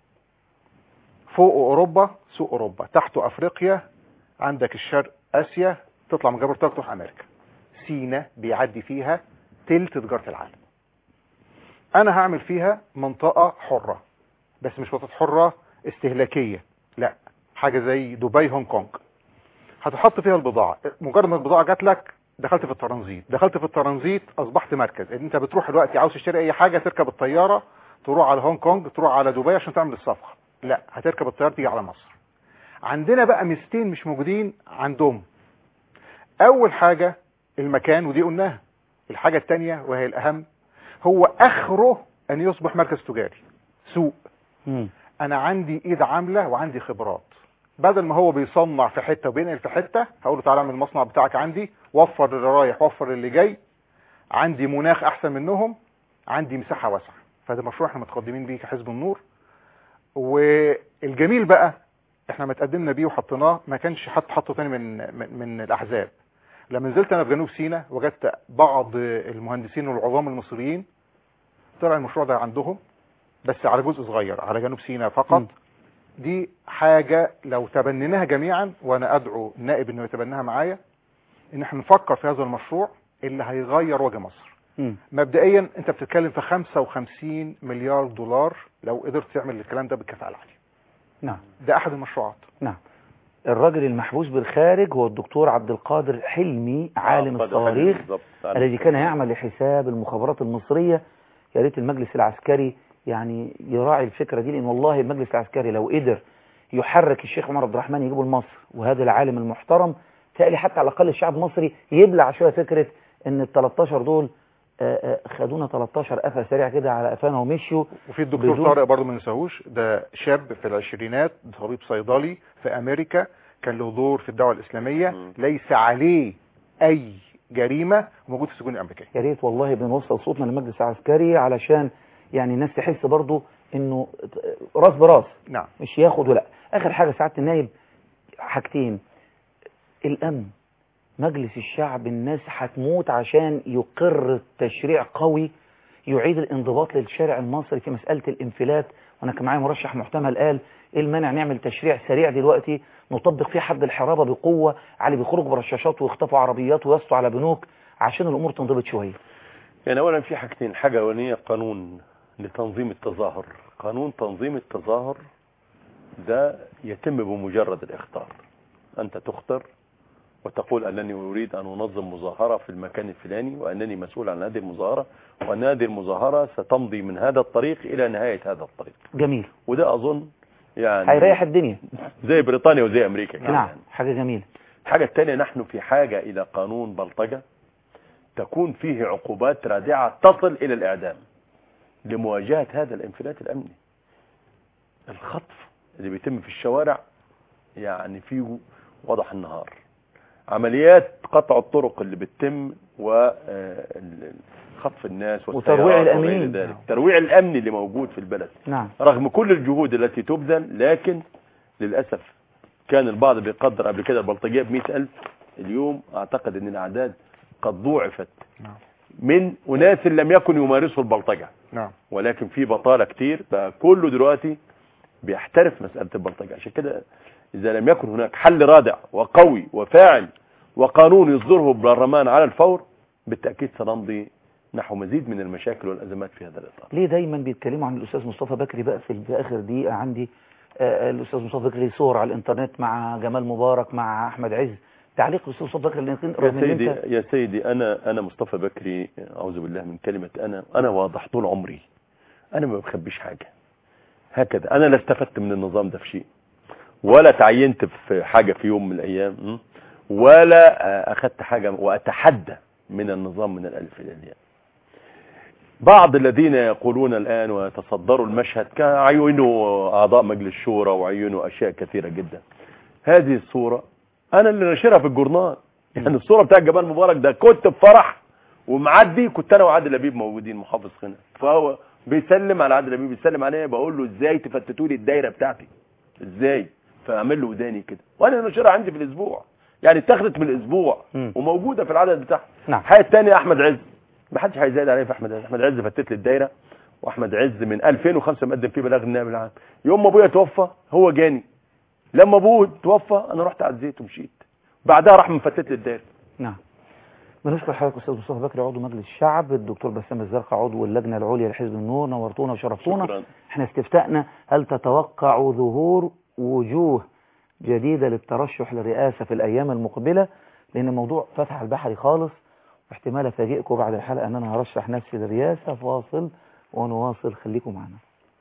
فوق اوروبا سوق اوروبا تحته افريقيا عندك الشرق اسيا تطلع من جبل طارق تروح امريكا سينا بيعدي فيها تلت تجارة العالم انا هعمل فيها منطقة حرة بس مش منطقة حرة استهلاكية لا حاجة زي دبي هونج كونج هتحط فيها البضاعة مجرد ما البضاعة جات لك دخلت في الترانزيت دخلت في الترانزيت اصبحت مركز انت بتروح دلوقتي عاوز تشتري اي حاجة تركب الطيارة تروح على هونج كونج تروح على دبي عشان تعمل الصفقة لا هتركب الطيارة تيجي على مصر عندنا بقى ميزتين مش موجودين عندهم اول حاجة المكان ودي قلناها الحاجة التانية وهي الاهم هو اخره ان يصبح مركز تجاري سوق مم. انا عندي ايد عاملة وعندي خبرات بدل ما هو بيصنع في حتة وبينقل في حتة هقول له تعالى اعمل المصنع بتاعك عندي وفر اللي رايح وفر اللي جاي عندي مناخ احسن منهم عندي مساحة واسعة فده مشروع احنا متقدمين بيه كحزب النور والجميل بقى احنا ما تقدمنا بيه وحطيناه ما كانش حد حطه تاني من, من من الاحزاب لما نزلت انا في جنوب سيناء وجدت بعض المهندسين والعظام المصريين طلع المشروع ده عندهم بس على جزء صغير على جنوب سيناء فقط م. دي حاجة لو تبنيناها جميعا وانا ادعو النائب انه يتبناها معايا ان احنا نفكر في هذا المشروع اللي هيغير وجه مصر مم. مبدئيا انت بتتكلم في 55 مليار دولار لو قدرت تعمل الكلام ده بالكفاءة العالية نعم ده احد المشروعات نعم الراجل المحبوس بالخارج هو الدكتور عبد القادر حلمي عالم آه، الصواريخ بالضبط. الذي كان يعمل لحساب المخابرات المصرية يا ريت المجلس العسكري يعني يراعي الفكرة دي لأن والله المجلس العسكري لو قدر يحرك الشيخ عمر عبد الرحمن يجيبه لمصر وهذا العالم المحترم تقلي حتى على الأقل الشعب المصري يبلع شوية فكرة ان ال 13 دول آه، آه، خدونا 13 قفا سريع كده على قفانا ومشيوا وفي الدكتور بدون- طارق برضه ما ننساهوش ده شاب في العشرينات طبيب صيدلي في امريكا كان له دور في الدعوه الاسلاميه مم. ليس عليه اي جريمه وموجود في السجون الامريكيه يا ريت والله بنوصل صوتنا للمجلس العسكري علشان يعني الناس تحس برضو انه راس براس نعم مش ياخد ولا اخر حاجه سعاده النايب حاجتين الامن مجلس الشعب الناس هتموت عشان يقر تشريع قوي يعيد الانضباط للشارع المصري في مساله الانفلات وانا كان معايا مرشح محتمل قال ايه المانع نعمل تشريع سريع دلوقتي نطبق فيه حد الحرابه بقوه على اللي بيخرجوا برشاشات ويخطفوا عربيات ويسطوا على بنوك عشان الامور تنضبط شويه يعني اولا في حاجتين حاجه اولانيه قانون لتنظيم التظاهر قانون تنظيم التظاهر ده يتم بمجرد الاختار انت تختار وتقول انني اريد ان انظم مظاهره في المكان الفلاني وانني مسؤول عن هذه المظاهره وان هذه المظاهره ستمضي من هذا الطريق الى نهايه هذا الطريق جميل وده اظن يعني هيريح الدنيا زي بريطانيا وزي امريكا كده نعم يعني. حاجة جميلة الحاجة الثانية نحن في حاجة إلى قانون بلطجة تكون فيه عقوبات رادعة تصل إلى الإعدام لمواجهة هذا الانفلات الأمني الخطف اللي بيتم في الشوارع يعني فيه وضح النهار عمليات قطع الطرق اللي بتتم وخطف الناس وترويع والسيارات الأمنين. وغير ذلك الترويع الأمني اللي موجود في البلد نعم رغم كل الجهود التي تبذل لكن للأسف كان البعض بيقدر قبل كده البلطجية بمئة ألف اليوم أعتقد أن الأعداد قد ضوعفت نعم. من أناس لم يكن يمارسوا البلطجة نعم ولكن في بطالة كتير فكله دلوقتي بيحترف مسألة البلطجة عشان كده إذا لم يكن هناك حل رادع وقوي وفاعل وقانون يصدره البرلمان على الفور بالتأكيد سنمضي نحو مزيد من المشاكل والأزمات في هذا الإطار ليه دايما بيتكلموا عن الأستاذ مصطفى بكري بقى في في آخر دقيقة عندي آه، الأستاذ مصطفى بكري صور على الإنترنت مع جمال مبارك مع أحمد عز تعليق الأستاذ مصطفى بكري لأن يا رغم إن سيدي أنت يا سيدي انا انا مصطفى بكري اعوذ بالله من كلمه انا انا واضح طول عمري انا ما بخبيش حاجه هكذا انا لا استفدت من النظام ده في شيء ولا تعينت في حاجه في يوم من الايام م? ولا آه، اخذت حاجه واتحدى من النظام من الالف الى الياء بعض الذين يقولون الان ويتصدروا المشهد كعينوا اعضاء مجلس الشورى وعينوا اشياء كثيره جدا هذه الصوره انا اللي ناشرها في الجورنال يعني الصوره بتاع جمال مبارك ده كنت في فرح ومعدي كنت انا وعادل لبيب موجودين محافظ خنا فهو بيسلم على عادل لبيب بيسلم عليا بقول له ازاي تفتتوا لي الدايره بتاعتي ازاي فاعمل له وداني كده وانا ناشرها عندي في الاسبوع يعني اتاخدت من الاسبوع مم. وموجوده في العدد بتاعها نعم الحاجه الثانيه احمد عز ما حدش هيزايد عليا في احمد عز احمد عز فتت لي الدايره واحمد عز من 2005 مقدم فيه بلاغ النائب العام يوم ما ابويا توفى هو جاني لما ابوه توفى انا رحت عزيت ومشيت بعدها راح مفتت لي الدايره نعم بنشكر حضرتك استاذ مصطفى بكري عضو مجلس الشعب الدكتور بسام الزرقاء عضو اللجنه العليا لحزب النور نورتونا وشرفتونا شكرا احنا استفتاءنا هل تتوقع ظهور وجوه جديدة للترشح للرئاسة في الأيام المقبلة لأن الموضوع فتح البحري خالص واحتمال أفاجئكم بعد الحلقة أن أنا هرشح نفسي للرئاسة فاصل ونواصل خليكم معنا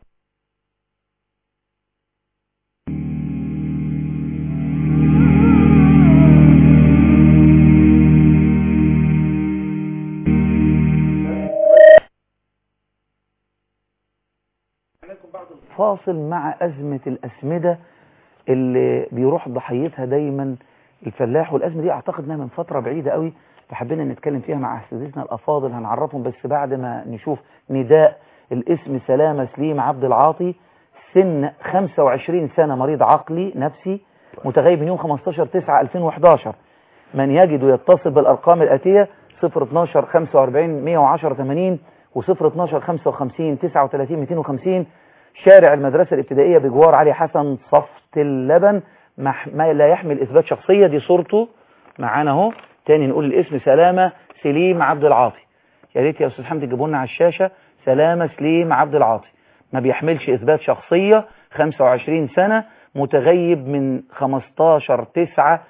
فاصل مع أزمة الأسمدة اللي بيروح ضحيتها دايما الفلاح والأزمة دي أعتقد إنها من فترة بعيدة قوي فحبينا نتكلم فيها مع أساتذتنا الأفاضل هنعرفهم بس بعد ما نشوف نداء الاسم سلامة سليم عبد العاطي سن 25 سنة مريض عقلي نفسي متغيب من يوم 15 9 2011 من يجد يتصل بالأرقام الآتية 012 45 110 80 و 012 55 39 250 شارع المدرسة الابتدائية بجوار علي حسن صفت اللبن مح... ما لا يحمل إثبات شخصية دي صورته معانا اهو تاني نقول الاسم سلامة سليم عبد العاطي يا ريت يا أستاذ حمدي تجيبوا لنا على الشاشة سلامة سليم عبد العاطي ما بيحملش إثبات شخصية 25 سنة متغيب من 15 9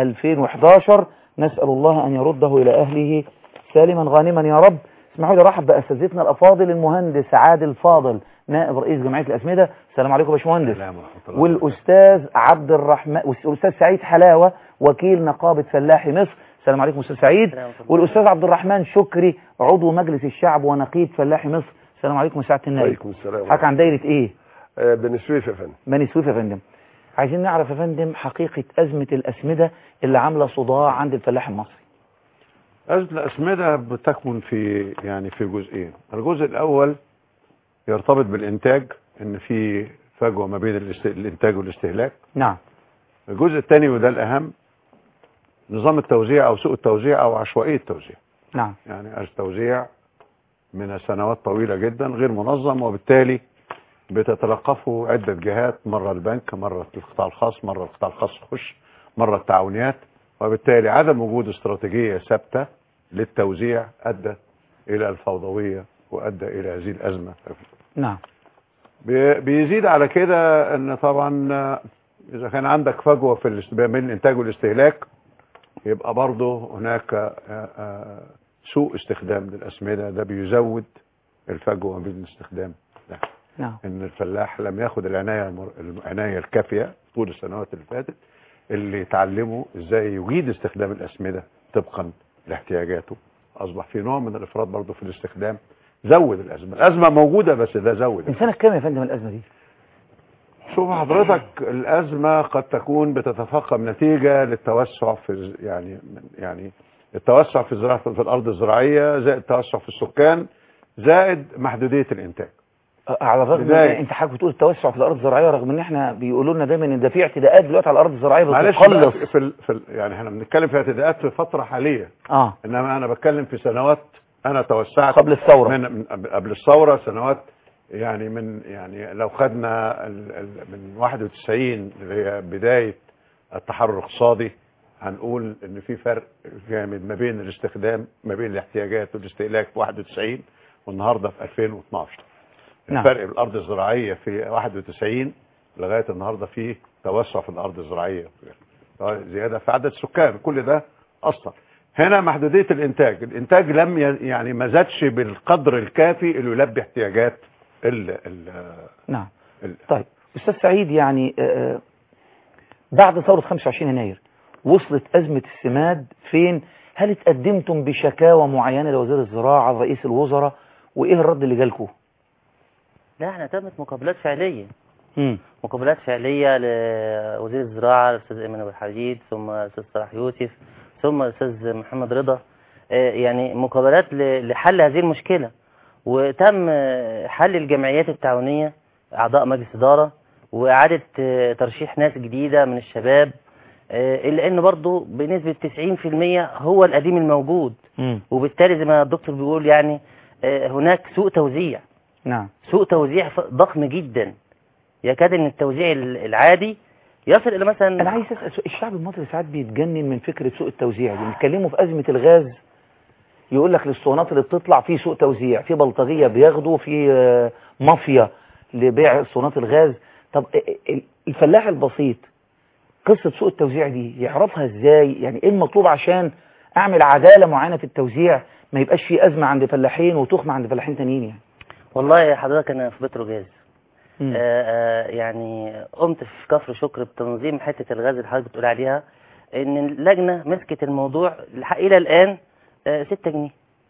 2011 نسأل الله أن يرده إلى أهله سالما غانما يا رب اسمحوا لي ارحب باساتذتنا الافاضل المهندس عادل فاضل نائب رئيس جمعيه الاسمده السلام عليكم يا باشمهندس والاستاذ عبد الرحمن والاستاذ سعيد حلاوه وكيل نقابه فلاحي مصر السلام عليكم استاذ سعيد والاستاذ عبد الرحمن شكري عضو مجلس الشعب ونقيب فلاحي مصر السلام عليكم يا سعاده النائب عليكم السلام حضرتك عن دايره ايه آه، بني سويف يا فندم بني سويف يا فندم عايزين نعرف يا فندم حقيقه ازمه الاسمده اللي عامله صداع عند الفلاح المصري أزمة الأسمدة بتكمن في يعني في جزئين الجزء الأول يرتبط بالإنتاج إن في فجوة ما بين الاست- الإنتاج والاستهلاك نعم الجزء الثاني وده الأهم نظام التوزيع أو سوء التوزيع أو عشوائية التوزيع نعم يعني التوزيع من سنوات طويلة جدا غير منظم وبالتالي بتتلقفه عدة جهات مرة البنك مرة القطاع الخاص مرة القطاع الخاص يخش مرة التعاونيات وبالتالي عدم وجود استراتيجية ثابتة للتوزيع أدى الى الفوضويه وادى الى هذه الازمه نعم بي- بيزيد على كده ان طبعا آه، اذا كان عندك فجوه في الاست- بين الانتاج والاستهلاك يبقى برضه هناك آه، آه، سوء استخدام للاسمده ده بيزود الفجوه بين الاستخدام ده نعم ان الفلاح لم ياخد العنايه المر- العنايه الكافيه طول السنوات اللي فاتت اللي يتعلموا ازاي يجيد استخدام الاسمده طبقا لاحتياجاته اصبح في نوع من الافراط برضه في الاستخدام زود الازمه الازمه موجوده بس ده زود من سنة كام يا فندم الأزمة دي شوف حضرتك الأزمة قد تكون بتتفاقم نتيجة للتوسع في الز- يعني يعني التوسع في الزراعة في الأرض الزراعية زائد التوسع في السكان زائد محدودية الإنتاج أه، على الرغم من بداية. انت حضرتك بتقول التوسع في الارض الزراعيه رغم ان احنا بيقولوا لنا دايما ان ده في اعتداءات دلوقتي على الارض الزراعيه معلش بتقلص بقى في ال... في ال... يعني احنا بنتكلم في اعتداءات في فترة حالية اه انما انا بتكلم في سنوات انا توسعت قبل الثورة. من من قبل الثوره سنوات يعني من يعني لو خدنا ال ال من 91 اللي هي بدايه التحرر الاقتصادي هنقول ان في فرق جامد ما بين الاستخدام ما بين الاحتياجات والاستهلاك في 91 والنهارده في 2012 نعم. الفرق بالارض الزراعيه في 91 لغايه النهارده في توسع في الارض الزراعيه زياده في عدد السكان كل ده اصلا هنا محدوديه الانتاج الانتاج لم ي- يعني ما زادش بالقدر الكافي اللي يلبي احتياجات ال ال نعم ال طيب استاذ سعيد يعني آه، بعد ثوره 25 يناير وصلت ازمه السماد فين هل اتقدمتم بشكاوى معينه لوزير الزراعه لرئيس الوزراء وايه الرد اللي جالكم لا احنا تمت مقابلات فعلية امم مقابلات فعلية لوزير الزراعة الأستاذ أيمن أبو الحديد ثم الأستاذ صلاح يوسف ثم الأستاذ محمد رضا آه، يعني مقابلات ل- لحل هذه المشكلة وتم آه، حل الجمعيات التعاونية أعضاء مجلس إدارة وإعادة آه، ترشيح ناس جديدة من الشباب آه، إلا إن برضه بنسبة 90% هو القديم الموجود امم وبالتالي زي ما الدكتور بيقول يعني آه، هناك سوء توزيع نعم سوء توزيع ف- ضخم جدا يكاد ان التوزيع ال- العادي يصل الى مثلا انا عايز اسال سؤال. الشعب المصري ساعات بيتجنن من فكره سوء التوزيع دي نتكلموا في ازمه الغاز يقول لك الاسطوانات اللي بتطلع في سوء توزيع في بلطجيه بياخدوا في آه، مافيا لبيع اسطوانات الغاز طب ال- ال- الفلاح البسيط قصه سوء التوزيع دي يعرفها ازاي يعني ايه المطلوب عشان اعمل عداله معينه في التوزيع ما يبقاش في ازمه عند فلاحين وتخمه عند فلاحين تانيين يعني والله يا حضرتك انا في بتروجاز مم. آه آه يعني قمت في كفر شكر بتنظيم حته الغاز اللي حضرتك بتقول عليها ان اللجنه مسكت الموضوع لح- الى الان آه 6 جنيه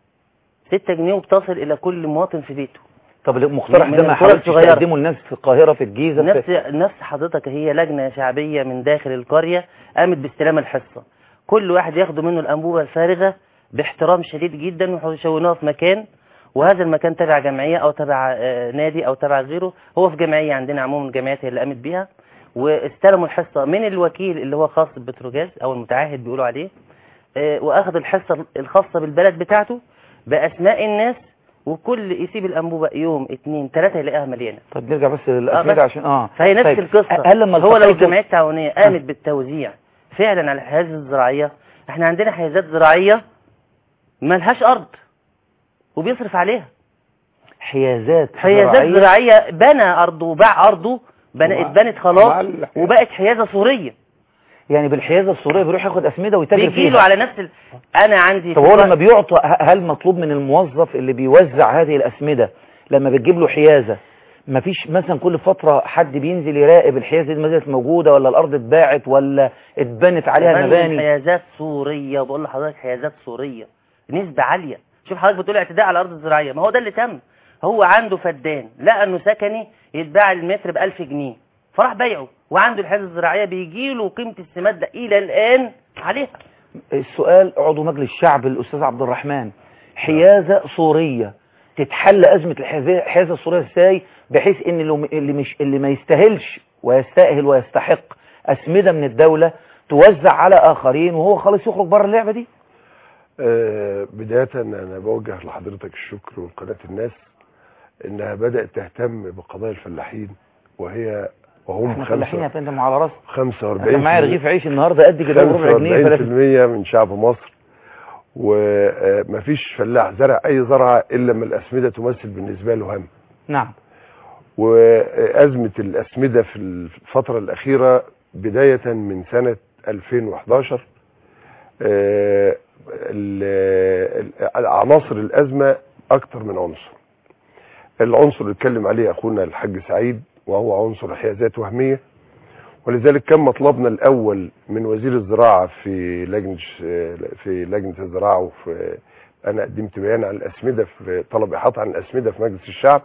6 جنيه وبتصل الى كل مواطن في بيته طب المقترح من ده ما القرى حاولتش الصغيرة. تقدمه للناس في القاهره في الجيزه في نفس نفس حضرتك هي لجنة شعبية من داخل القرية قامت باستلام الحصة كل واحد ياخدوا منه الأنبوبة الفارغة باحترام شديد جدا ويشونوها في مكان وهذا المكان تبع جمعية أو تبع آه، نادي أو تبع غيره هو في جمعية عندنا عموما الجمعيات هي اللي قامت بيها واستلموا الحصة من الوكيل اللي هو خاص ببتروجاز أو المتعهد بيقولوا عليه آه، وأخذ الحصة الخاصة بالبلد بتاعته بأسماء الناس وكل يسيب الأنبوبة يوم اتنين تلاتة يلاقيها مليانة طب نرجع بس آه، للأسئلة بس. عشان اه فهي نفس طيب. القصة هل لما هو لو التقيتوا- الجمعيات التعاونية قامت بالتوزيع فعلا على الحيازات الزراعية احنا عندنا حيازات زراعية ملهاش أرض وبيصرف عليها حيازات حيازات زراعية زراعية بنى أرضه وباع أرضه بنى ومع- اتبنت ومع خلاص ال- وبقت حيازة سورية يعني بالحيازة السورية بيروح ياخد أسمدة ويتاجر بيجي له فيها على نفس ال... أنا عندي طب في هو الوقت- لما بيعطى ه- هل مطلوب من الموظف اللي بيوزع هذه الأسمدة لما بتجيب له حيازة مفيش مثلا كل فترة حد بينزل يراقب الحيازة دي ما زالت موجودة ولا الأرض اتباعت ولا اتبنت عليها فندم مباني حيازات سورية وبقول لحضرتك حيازات سورية نسبة عالية شوف حضرتك بتقول اعتداء على الأرض الزراعية ما هو ده اللي تم هو عنده فدان لقى انه سكني يتباع المتر ب 1000 جنيه فراح بيعه وعنده الحيازة الزراعية بيجي له قيمة السماد ده إلى الآن عليها السؤال عضو مجلس الشعب الأستاذ عبد الرحمن حيازة سورية تتحل أزمة الحيازة الحيازة السورية ازاي بحيث ان اللي اللي مش اللي ما يستاهلش ويستاهل ويستحق أسمدة من الدولة توزع على آخرين وهو خالص يخرج بره اللعبة دي آه، بداية أنا بوجه لحضرتك الشكر وقناة الناس إنها بدأت تهتم بقضايا الفلاحين وهي وهم احنا فلاحين يا خمسة فندم على راسنا 45 انا معايا رغيف عيش النهارده قد كده بربع جنيه 45% فلافل من شعب مصر ومفيش فلاح زرع اي زرعه الا لما الاسمده تمثل بالنسبه له هم نعم وازمه الاسمده في الفتره الاخيره بدايه من سنه 2011 آه، ال- ال- عناصر الازمه اكتر من عنصر العنصر اللي اتكلم عليه اخونا الحاج سعيد وهو عنصر حيازات وهميه ولذلك كان مطلبنا الاول من وزير الزراعه في لجنه في لجنه الزراعه وفي انا قدمت بيان عن الاسمده في طلب احاطه عن الاسمده في مجلس الشعب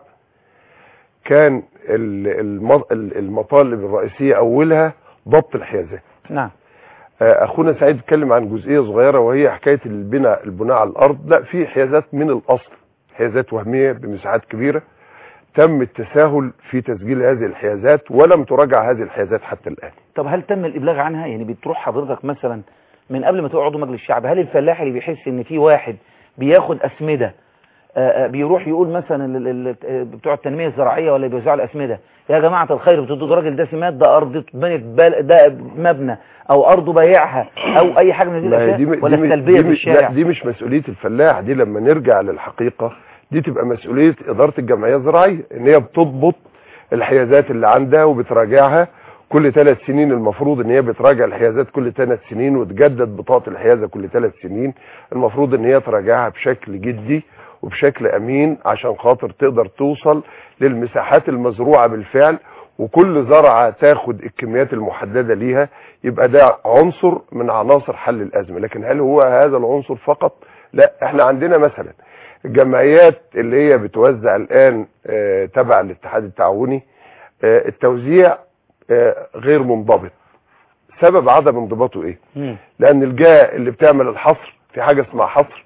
كان ال- الم- المطالب الرئيسيه اولها ضبط الحيازات نعم آه، اخونا سعيد اتكلم عن جزئيه صغيره وهي حكايه البناء البناء على الارض لا في حيازات من الاصل حيازات وهميه بمساحات كبيره تم التساهل في تسجيل هذه الحيازات ولم تراجع هذه الحيازات حتى الان طب هل تم الابلاغ عنها يعني بتروح حضرتك مثلا من قبل ما تبقى عضو مجلس الشعب هل الفلاح اللي بيحس ان في واحد بياخد اسمده آه، آه، بيروح يقول مثلا ال- ال- ال- بتوع التنميه الزراعيه ولا بيوزعوا الاسمده يا جماعه الخير بتدوا الراجل ده سمات ده ارض اتبنت بل- ده مبنى او ارضه بايعها او اي حاجه من هذه ما هي الاشياء م- ولا م- السلبيه دي في م- الشارع لا دي مش مسؤوليه الفلاح دي لما نرجع للحقيقه دي تبقى مسؤوليه اداره الجمعيه الزراعيه ان هي بتضبط الحيازات اللي عندها وبتراجعها كل ثلاث سنين المفروض ان هي بتراجع الحيازات كل ثلاث سنين وتجدد بطاقه الحيازه كل ثلاث سنين المفروض ان هي تراجعها بشكل جدي وبشكل امين عشان خاطر تقدر توصل للمساحات المزروعه بالفعل وكل زرعه تاخد الكميات المحدده ليها يبقى ده عنصر من عناصر حل الازمه لكن هل هو هذا العنصر فقط لا احنا عندنا مثلا الجمعيات اللي هي بتوزع الان آه، تبع الاتحاد التعاوني آه، التوزيع آه، غير منضبط سبب عدم انضباطه ايه مم. لان الجهه اللي بتعمل الحصر في حاجه اسمها حصر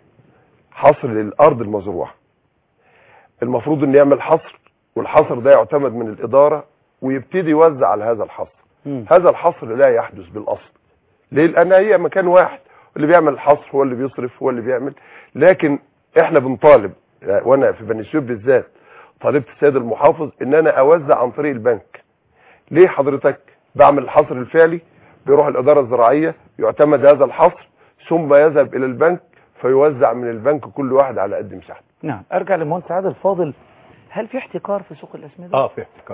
حصر للارض المزروعه المفروض ان يعمل حصر والحصر ده يعتمد من الاداره ويبتدي يوزع على هذا الحصر مم. هذا الحصر لا يحدث بالاصل ليه لان هي مكان واحد اللي بيعمل الحصر هو اللي بيصرف هو اللي بيعمل لكن احنا بنطالب وانا في بني سويف بالذات طالبت السيد المحافظ ان انا اوزع عن طريق البنك ليه حضرتك بعمل الحصر الفعلي بيروح الاداره الزراعيه يعتمد هذا الحصر ثم يذهب الى البنك فيوزع من البنك كل واحد على قد مساحته نعم ارجع للمهندس عادل فاضل هل في احتكار في سوق الاسمده اه في احتكار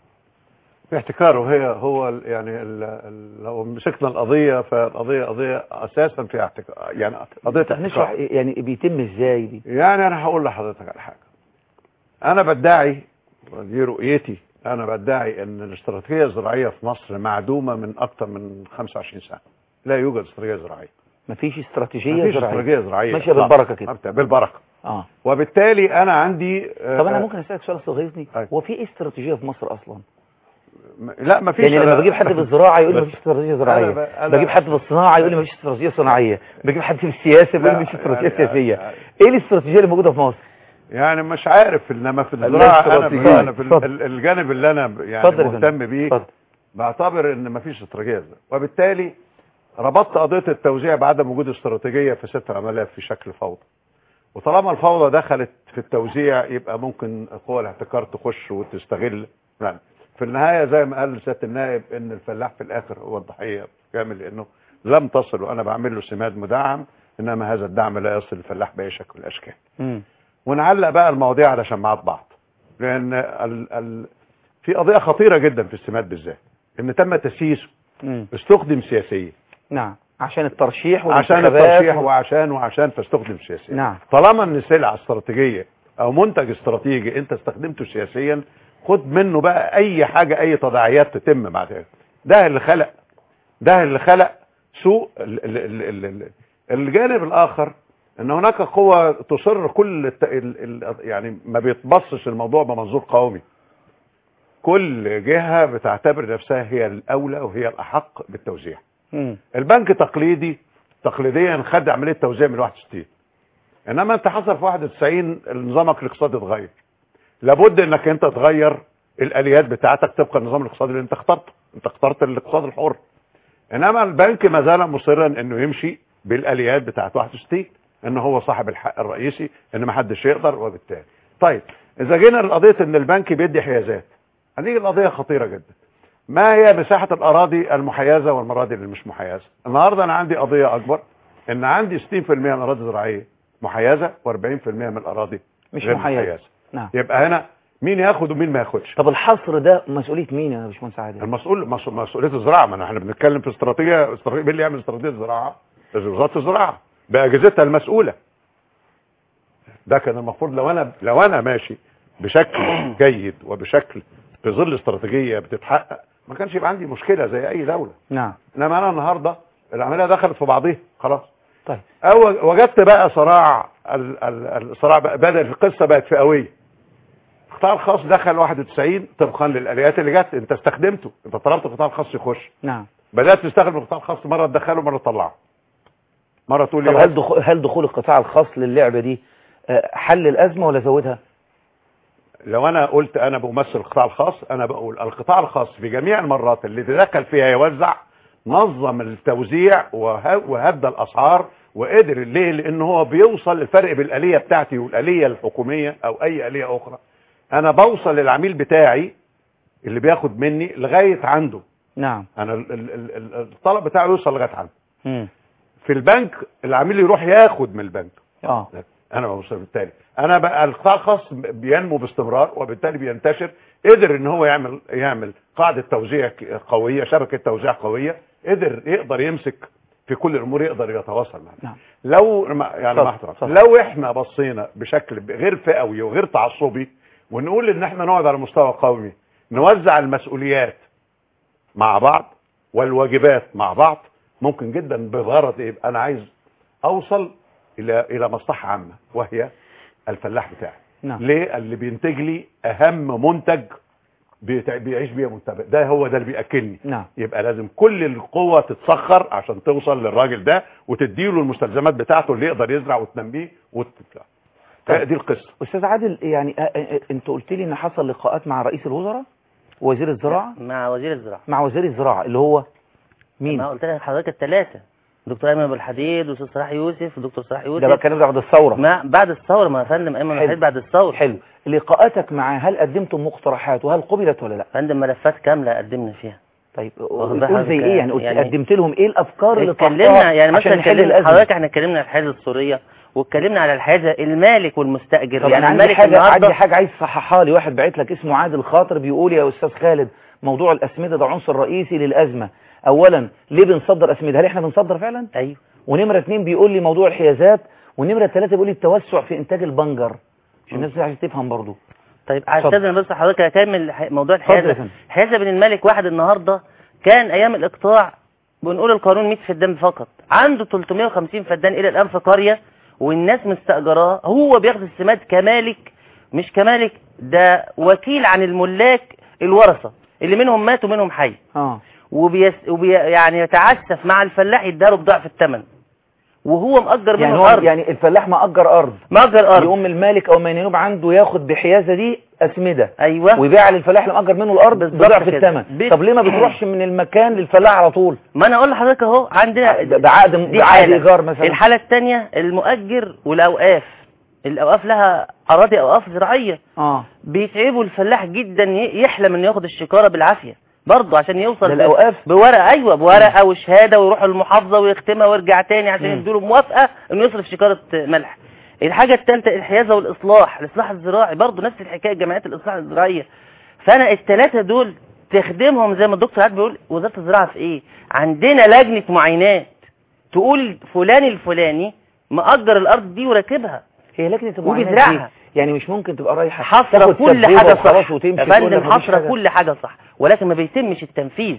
في احتكار وهي هو ال- يعني ال- ال- لو مسكنا القضيه فالقضيه قضيه اساسا فيها احتكار يعني قضيه نشرح احتكار يعني بيتم ازاي دي يعني انا هقول لحضرتك على حاجه انا بدعي ودي رؤيتي انا بدعي ان الاستراتيجيه الزراعيه في مصر معدومه من اكثر من 25 سنه لا يوجد استراتيجيه زراعيه مفيش استراتيجيه مفيش زراعيه استراتيجيه زراعيه ماشيه إطلاقاً. بالبركه كده أبدأ بالبركه اه وبالتالي انا عندي آه، طب انا آه، ممكن اسالك سؤال استغيثني أيوة. هو في ايه استراتيجيه في مصر اصلا م- لا ما فيش يعني لما بجيب حد في الزراعه يقول لي بس- مفيش استراتيجيه أنا زراعيه ب- أنا- بجيب حد في الصناعه يقول لي مفيش استراتيجيه صناعيه بجيب حد في السياسه يقول لي لا، مفيش استراتيجيه يعني- سياسيه يعني- ايه الاستراتيجيه اللي موجوده في مصر يعني مش عارف انما في لا الزراعه انا استراتيجية. انا في اتفضل. ال- الجانب اللي انا ب- يعني اتفضل يا فندم. مهتم بيه اتفضل. بعتبر ان مفيش استراتيجيه زراعية. وبالتالي ربطت قضيه التوزيع بعدم وجود استراتيجيه في ست عمليات في شكل فوضى وطالما الفوضى دخلت في التوزيع يبقى ممكن قوى الاحتكار تخش وتستغل يعني في النهايه زي ما قال سياده النائب ان الفلاح في الاخر هو الضحيه كامل لانه لم تصل وانا بعمل له سماد مدعم انما هذا الدعم لا يصل للفلاح باي شكل من الاشكال مم. ونعلق بقى المواضيع على شماعات بعض لان ال ال في قضيه خطيره جدا في السماد بالذات ان تم تسييسه مم. استخدم سياسيا نعم عشان الترشيح عشان والانتخابات الترشيح و- وعشان وعشان فاستخدم سياسيا نعم طالما ان سلعه استراتيجيه او منتج استراتيجي انت استخدمته سياسيا خد منه بقى اي حاجه اي تداعيات تتم بعد كده ده اللي خلق ده اللي خلق سوء ال- ال- ال- ال- ال- الجانب الاخر ان هناك قوة تصر كل الت... ال... ال... يعني ما بيتبصش الموضوع بمنظور قومي كل جهة بتعتبر نفسها هي الاولى وهي الاحق بالتوزيع مم. البنك تقليدي تقليديا خد عمليه توزيع من 61 انما انت حصل في 91 نظامك الاقتصادي اتغير لابد انك انت تغير الاليات بتاعتك طبقا النظام الاقتصادي اللي انت اخترته انت اخترت الاقتصاد الحر انما البنك ما زال مصرا انه يمشي بالاليات بتاعت 61 ان هو صاحب الحق الرئيسي ان ما حدش يقدر وبالتالي طيب اذا جينا لقضيه ان البنك بيدي حيازات هذه القضيه خطيره جدا ما هي مساحه الاراضي المحيزه والمراضي اللي مش محيزه النهارده انا عندي قضيه اكبر ان عندي 60% من الاراضي الزراعيه محيزه و40% من الاراضي مش غير محيزة. نعم يبقى هنا مين ياخد ومين ما ياخدش طب الحصر ده مسؤوليه مين يا باشمهندس عادل المسؤول مس- مسؤوليه الزراعه ما احنا بنتكلم في استراتيجيه استراتيجيه مين اللي يعمل استراتيجيه الزراعه وزاره الزراعه باجهزتها المسؤوله ده كان المفروض لو انا لو انا ماشي بشكل جيد وبشكل في ظل استراتيجيه بتتحقق ما كانش يبقى عندي مشكله زي اي دوله نعم انما انا النهارده العمليه دخلت في بعضيها خلاص طيب أو وجدت بقى صراع ال- ال- الصراع بقى بدا القصه بقت فئويه القطاع الخاص دخل 91 طبقا للاليات اللي جت انت استخدمته انت طلبت القطاع الخاص يخش نعم بدات تستخدم القطاع الخاص مره تدخله مره تطلعه مره تقول طب لي هل دخول هل دخول القطاع الخاص للعبه دي آه، حل الازمه ولا زودها لو انا قلت انا بمثل القطاع الخاص انا بقول القطاع الخاص في جميع المرات اللي تدخل فيها يوزع نظم التوزيع وه- وهدى الاسعار وقدر ليه لان هو بيوصل الفرق بالاليه بتاعتي والاليه الحكوميه او اي اليه اخرى انا بوصل للعميل بتاعي اللي بياخد مني لغايه عنده نعم انا ال- ال- ال- ال- الطلب بتاعه يوصل لغايه عنده مم. في البنك العميل يروح ياخد من البنك اه انا بوصل بالتالي انا بقى القطاع الخاص بينمو باستمرار وبالتالي بينتشر قدر ان هو يعمل يعمل قاعده توزيع ك- قويه شبكه توزيع قويه قدر يقدر يمسك في كل الامور يقدر يتواصل معنا نعم. لو ما- يعني اتفضل، مع احترام اتفضل. لو احنا بصينا بشكل غير فئوي وغير تعصبي ونقول ان احنا نقعد على مستوى قومي نوزع المسؤوليات مع بعض والواجبات مع بعض ممكن جدا بغرض ايه انا عايز اوصل الى الى مصلحه عامه وهي الفلاح بتاعي نعم ليه اللي بينتج لي اهم منتج بيتع- بيعيش بيها منتج ده هو ده اللي بياكلني نعم يبقى لازم كل القوة تتسخر عشان توصل للراجل ده وتديله المستلزمات بتاعته اللي يقدر يزرع وتنميه وتطلع طيب. دي القصة استاذ عادل يعني آه، آه، انت قلت لي ان حصل لقاءات مع رئيس الوزراء ووزير الزراعه مع وزير الزراعه مع وزير الزراعه اللي هو مين ما قلت لك حضرتك الثلاثه دكتور ايمن ابو الحديد واستاذ صلاح يوسف ودكتور صلاح يوسف ده بقى الكلام ده بعد الثوره ما بعد الثوره ما يا فندم ايمن ابو حلو. الحديد بعد الثوره حلو لقاءاتك معاه هل قدمتم مقترحات وهل قبلت ولا لا فندم ملفات كامله قدمنا فيها طيب واخد بال قول زي حضرتك ايه يعني قلت يعني- قدمت لهم ايه الافكار اللي اتكلمنا طرحتها يعني عشان مثلا نحل اتكلمنا الازمه حضرتك احنا اتكلمنا على الحيازه السوريه واتكلمنا على الحيازه المالك والمستاجر طب يعني انا عندي المالك حاجه النهارده عندي حاجه عايز تصححها لي واحد بعت لك اسمه عادل خاطر بيقول يا استاذ خالد موضوع الاسمده ده عنصر رئيسي للازمه اولا ليه بنصدر اسمده هل احنا بنصدر فعلا ايوه ونمره اتنين بيقول لي موضوع الحيازات ونمره ثلاثه بيقول لي التوسع في انتاج البنجر عشان الناس عايزه تفهم برضو طيب اتفضل. عشان بس حضرتك اكمل ح- موضوع اتفضل يا الحيازه فندم. الحيازه بين الملك واحد النهارده كان ايام الاقطاع بنقول القانون 100 فدان فقط عنده 350 فدان الى الان في قريه والناس مستاجراه هو بياخد السماد كمالك مش كمالك ده وكيل عن الملاك الورثه اللي منهم مات ومنهم حي اه وبيس وبي يعني يتعسف مع الفلاح يداله بضعف الثمن وهو مأجر يعني منه هو الارض يعني الفلاح مأجر ارض مأجر ارض يقوم المالك او من ينوب عنده ياخد بحيازه دي اسمده ايوه ويبيع للفلاح اللي مأجر منه الارض بالظبط بضعف كده. الثمن بيت- طب ليه ما بتروحش من المكان للفلاح على طول ما انا اقول لحضرتك اهو عندنا ب- بعقد دي بعقد حالة. ايجار مثلا الحالة الثانية المؤجر والأوقاف الأوقاف لها أراضي أوقاف زراعية اه بيتعبوا الفلاح جدا ي- يحلم إنه ياخد الشكارة بالعافية برضه عشان يوصل ده ب- الأوقاف؟ بورقة أيوه بورقة وشهادة ويروح المحافظة ويختمها ويرجع تاني عشان مم. يدوا له موافقة إنه يصرف شكارة ملح الحاجة الثالثة الحيازة والإصلاح الإصلاح الزراعي برضه نفس الحكاية جمعيات الإصلاح الزراعية فأنا الثلاثة دول تخدمهم زي ما الدكتور عاد بيقول وزارة الزراعة في إيه عندنا لجنة معاينات تقول فلان الفلاني مأجر الأرض دي وراكبها هي لجنه المعاينات دي وبيزرعها يعني مش ممكن تبقى رايحه حصر تاخد كل سبوبة حاجة وخلاص صح وتمشي يا تقول لك فندم مفيش حصر حاجة. كل حاجة صح ولكن ما بيتمش التنفيذ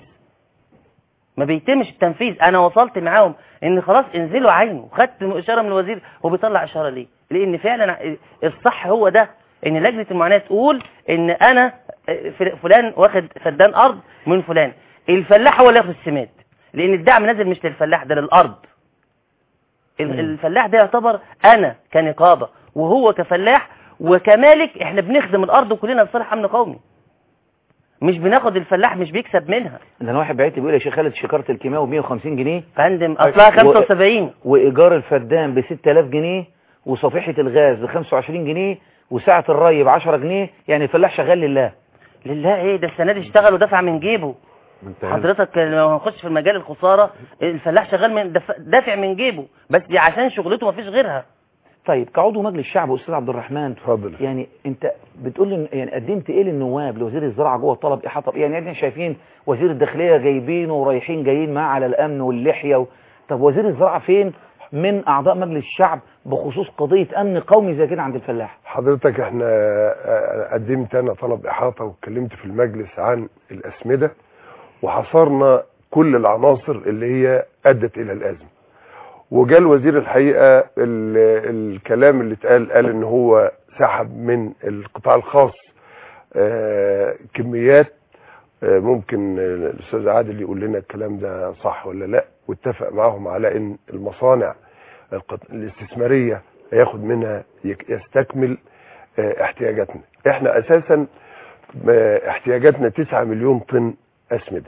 ما بيتمش التنفيذ انا وصلت معاهم ان خلاص انزلوا عينه خدت اشاره من الوزير هو بيطلع اشاره ليه لان فعلا الصح هو ده ان لجنه المعاناه تقول ان انا فل- فلان واخد فدان ارض من فلان الفلاح هو اللي ياخد السماد لان الدعم نازل مش للفلاح ده للارض ال- مم. الفلاح ده يعتبر انا كنقابه وهو كفلاح وكمالك احنا بنخدم الارض وكلنا لصالح امن قومي مش بناخد الفلاح مش بيكسب منها ده انا واحد بعت لي بيقول يا شيخ خالد شكاره الكيماوي ب 150 جنيه فندم اصلها 75 وايجار الفدان ب 6000 جنيه وصفيحه الغاز ب 25 جنيه وساعه الري ب 10 جنيه يعني الفلاح شغال لله لله ايه ده السنه دي اشتغل ودفع من جيبه منتهى حضرتك لما هنخش في المجال الخساره الفلاح شغال من دف- دافع من جيبه بس دي عشان شغلته مفيش غيرها طيب كعضو مجلس الشعب استاذ عبد الرحمن اتفضل يعني انت بتقول لي يعني قدمت ايه للنواب لوزير الزراعه جوه طلب احاطه يعني احنا شايفين وزير الداخليه جايبينه ورايحين جايين معاه على الامن واللحيه و... طب وزير الزراعه فين من اعضاء مجلس الشعب بخصوص قضيه امن قومي زي كده عند الفلاح حضرتك احنا آه، قدمت انا طلب احاطه واتكلمت في المجلس عن الاسمده وحصرنا كل العناصر اللي هي ادت الى الازمه وجاء الوزير الحقيقه ال- الكلام اللي اتقال قال ان هو سحب من القطاع الخاص آه، كميات آه، ممكن آه، الاستاذ عادل يقول لنا الكلام ده صح ولا لا واتفق معاهم على ان المصانع القط- الاستثماريه هياخد منها يك- يستكمل آه، احتياجاتنا احنا اساسا آه، احتياجاتنا 9 مليون طن اسمده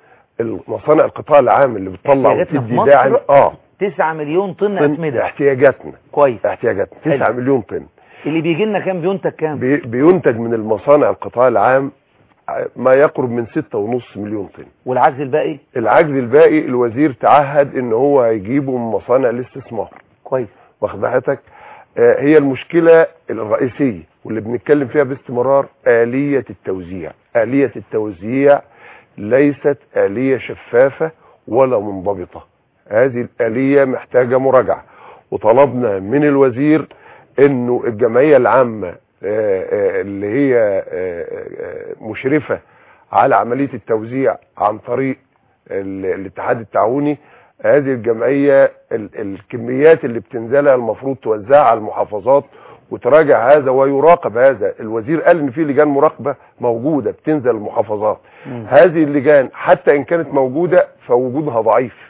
المصانع القطاع العام اللي بتطلع احتياجاتنا في وتدي مصر داعم اه 9 مليون طن طن اسمده احتياجاتنا كويس احتياجاتنا 9 حلو. مليون طن اللي بيجي لنا كام بينتج كام بي- بينتج من المصانع القطاع العام ما يقرب من 6.5 مليون طن والعجز الباقي العجز الباقي الوزير تعهد ان هو هيجيبه من مصانع الاستثمار كويس واخد حضرتك آه، هي المشكله الرئيسيه واللي بنتكلم فيها باستمرار آلية التوزيع آلية التوزيع ليست آلية شفافة ولا منضبطة هذه الآلية محتاجة مراجعة وطلبنا من الوزير انه الجمعية العامة آه، آه، اللي هي آه، آه، مشرفة على عملية التوزيع عن طريق ال- الاتحاد التعاوني هذه الجمعية ال- الكميات اللي بتنزلها المفروض توزعها على المحافظات وتراجع هذا ويراقب هذا الوزير قال ان في لجان مراقبة موجودة بتنزل المحافظات هذه اللجان حتى ان كانت موجودة فوجودها ضعيف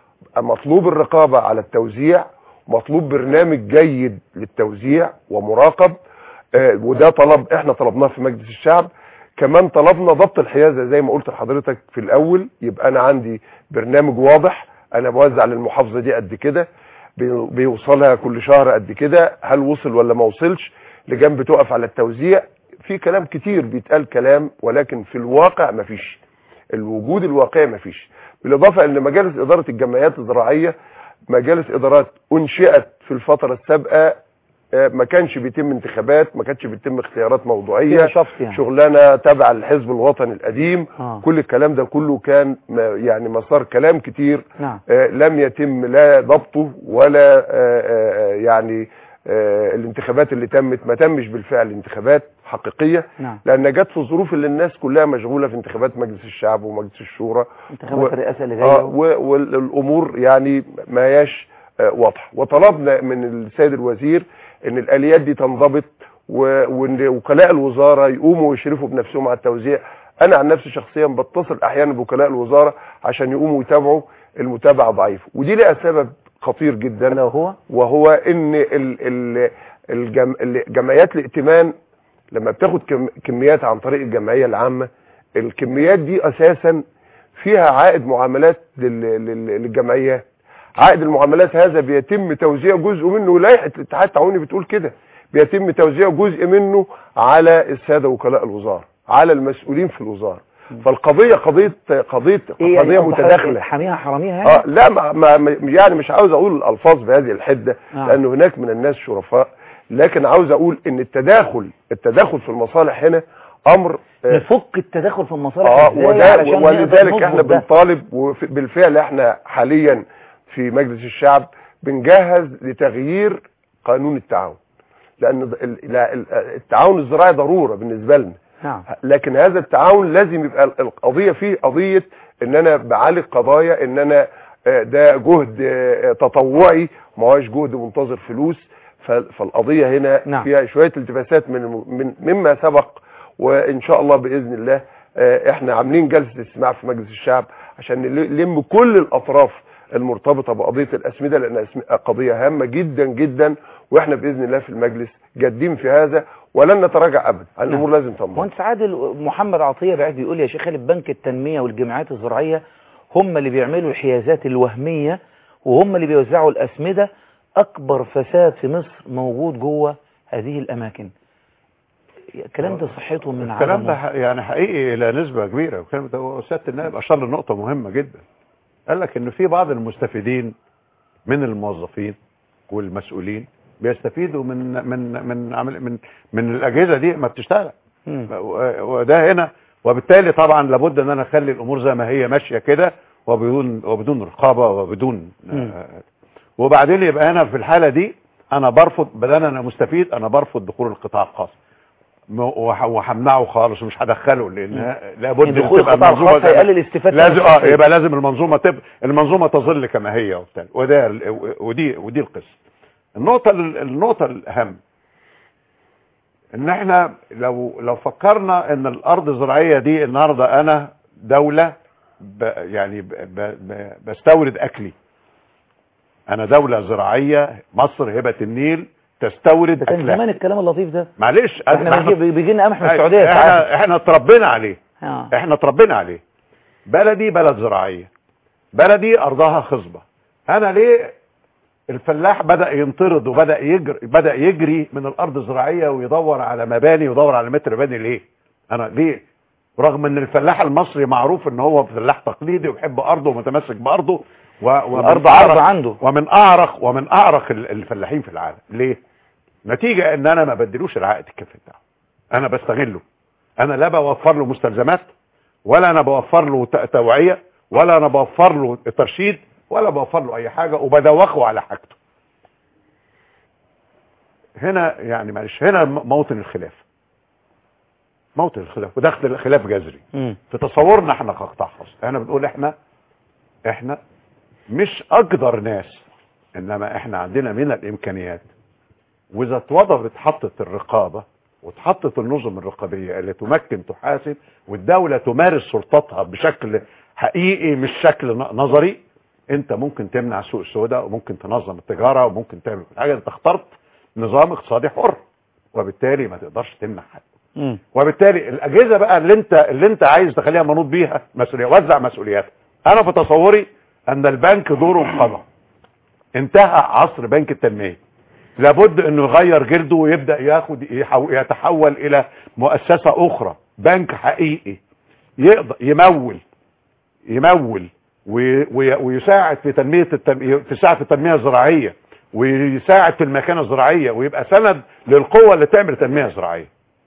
مطلوب الرقابة على التوزيع مطلوب برنامج جيد للتوزيع ومراقب آه، وده طلب احنا طلبناه في مجلس الشعب كمان طلبنا ضبط الحيازة زي ما قلت لحضرتك في الاول يبقى انا عندي برنامج واضح انا بوزع للمحافظة دي قد كده بي- بيوصلها كل شهر قد كده هل وصل ولا ما وصلش لجان بتقف على التوزيع في كلام كتير بيتقال كلام ولكن في الواقع مفيش الوجود الواقعي مفيش بالاضافه ان مجالس اداره الجمعيات الزراعيه مجالس ادارات انشئت في الفتره السابقه آه، ما كانش بيتم انتخابات ما كانش بيتم اختيارات موضوعيه فيها شفط يعني شغلانه تابعه للحزب الوطني القديم آه. كل الكلام ده كله كان ما- يعني مسار كلام كتير نعم آه، لم يتم لا ضبطه ولا آه، آه، يعني آه، الانتخابات اللي تمت ما تمش بالفعل انتخابات حقيقية نعم لأن جت في الظروف اللي الناس كلها مشغولة في انتخابات مجلس الشعب ومجلس الشورى انتخابات و- الرئاسه اللي آه جايه و- والأمور يعني ما هياش آه، واضحة وطلبنا من السيد الوزير ان الآليات دي تنضبط و- وان وكلاء الوزارة يقوموا ويشرفوا بنفسهم على التوزيع انا عن نفسي شخصيا بتصل احيانا بوكلاء الوزارة عشان يقوموا يتابعوا المتابعة ضعيفة ودي لها سبب خطير جدا لو هو وهو ان ال ال الجم الجمعيات الائتمان لما بتاخد كم كميات عن طريق الجمعية العامة الكميات دي اساسا فيها عائد معاملات لل- لل- للجمعيات عائد المعاملات هذا بيتم توزيع جزء منه لائحه الاتحاد التعاوني بتقول كده بيتم توزيع جزء منه على الساده وكلاء الوزاره على المسؤولين في الوزاره فالقضيه قضيه قضيه ايه قضيه يعني قصد حضرتك متداخله حاميها حراميها يعني اه لا ما ما ما- يعني مش عاوز اقول الالفاظ بهذه الحده آه. لان هناك من الناس شرفاء لكن عاوز اقول ان التداخل التداخل في المصالح هنا امر آه، نفك التدخل في المصالح اه إزاي وده علشان نقدر ولذلك نظبط احنا ده؟ بنطالب وبالفعل احنا حاليا في مجلس الشعب بنجهز لتغيير قانون التعاون لان ال- لا- ال- التعاون الزراعي ضروره بالنسبه لنا نعم لكن هذا التعاون لازم يبقى ال- القضيه فيه قضيه ان انا بعالج قضايا ان انا آه، ده جهد آه، تطوعي ما هوش جهد منتظر فلوس ف- فالقضيه هنا نعم. فيها شويه التباسات من من مما سبق وان شاء الله باذن الله آه، احنا عاملين جلسه استماع في مجلس الشعب عشان نل- نلم كل الاطراف المرتبطه بقضيه الاسمده لانها أسم- قضيه هامه جدا جدا واحنا باذن الله في المجلس جادين في هذا ولن نتراجع ابدا الامور لازم تنضبط مهندس عادل محمد عطيه بعد بيقول يا شيخ خالد بنك التنميه والجمعيات الزراعيه هم اللي بيعملوا الحيازات الوهميه وهم اللي بيوزعوا الاسمده اكبر فساد في مصر موجود جوه هذه الاماكن الكلام ده صحته من الكلام ده عدمه ح- يعني حقيقي الى نسبه كبيره الكلام ده هو سياده النائب اشار لنقطه مهمه جدا قال لك ان في بعض المستفيدين من الموظفين والمسؤولين بيستفيدوا من من من عمل من من الاجهزه دي ما بتشتغل مم. و- وده هنا وبالتالي طبعا لابد ان انا اخلي الامور زي ما هي ماشيه كده وبدون وبدون رقابه وبدون مم. آه، وبعدين يبقى انا في الحاله دي انا برفض بدل انا مستفيد انا برفض دخول القطاع الخاص م- وح- وهمنعه خالص ومش هدخله لان لابد يعني ان دخول تبقى القطاع المنظومه الخاص زي ما- هيقلل استفادة لازم اه الشخصية. يبقى لازم المنظومه تبقى المنظومه تظل كما هي وبتاع وده ال- ودي ودي القصه النقطه ال- النقطه الاهم ان احنا لو لو فكرنا ان الارض الزراعيه دي النهارده انا دوله ب يعني ب ب ب بستورد اكلي انا دوله زراعيه مصر هبه النيل تستورد ده كان اكلها زمان الكلام اللطيف ده معلش احنا بيجي, بيجي لنا قمح من السعوديه ساعات احنا احنا اتربينا عليه آه. احنا اتربينا عليه بلدي بلد زراعيه بلدي ارضها خصبه انا ليه الفلاح بدا ينطرد وبدا يجري بدا يجري من الارض الزراعيه ويدور على مباني ويدور على متر بني ليه انا ليه رغم ان الفلاح المصري معروف ان هو فلاح تقليدي ويحب ارضه ومتمسك بارضه و... ومن الأرض أعرق- عرض عنده. ومن اعرق ومن اعرق ال- الفلاحين في العالم ليه نتيجه ان انا ما بدلوش العائد الكافي بتاعه انا بستغله انا لا بوفر له مستلزمات ولا انا بوفر له ت- توعيه ولا انا بوفر له ترشيد ولا بوفر له اي حاجه وبدوخه على حاجته هنا يعني معلش هنا م- موطن الخلاف موطن الخلاف وده اخت- خلاف جذري مم. في تصورنا احنا كقطاع خاص احنا بنقول احنا احنا مش اقدر ناس انما احنا عندنا من الامكانيات واذا اتوضبت حطت الرقابه واتحطت النظم الرقابيه اللي تمكن تحاسب والدوله تمارس سلطتها بشكل حقيقي مش شكل ن- نظري انت ممكن تمنع السوق السوداء وممكن تنظم التجاره وممكن تعمل كل حاجه انت اخترت نظام اقتصادي حر وبالتالي ما تقدرش تمنع حد مم. وبالتالي الاجهزه بقى اللي انت اللي انت عايز تخليها منوط بيها مسؤوليه وزع مسؤوليات انا في تصوري ان البنك دوره انقضى انتهى عصر بنك التنميه لابد انه يغير جلده ويبدا ياخد يحو- يتحول الى مؤسسه اخرى بنك حقيقي يقدر يمول يمول وي- وي- ويساعد في تنميه التنمية تساعد في التنميه الزراعيه ويساعد في المكانه الزراعيه ويبقى سند للقوه اللي تعمل تنميه زراعيه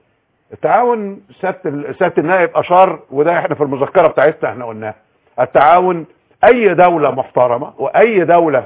التعاون سياده ال- سياده النائب اشار وده احنا في المذكره بتاعتنا احنا قلناه التعاون اي دوله محترمه واي دوله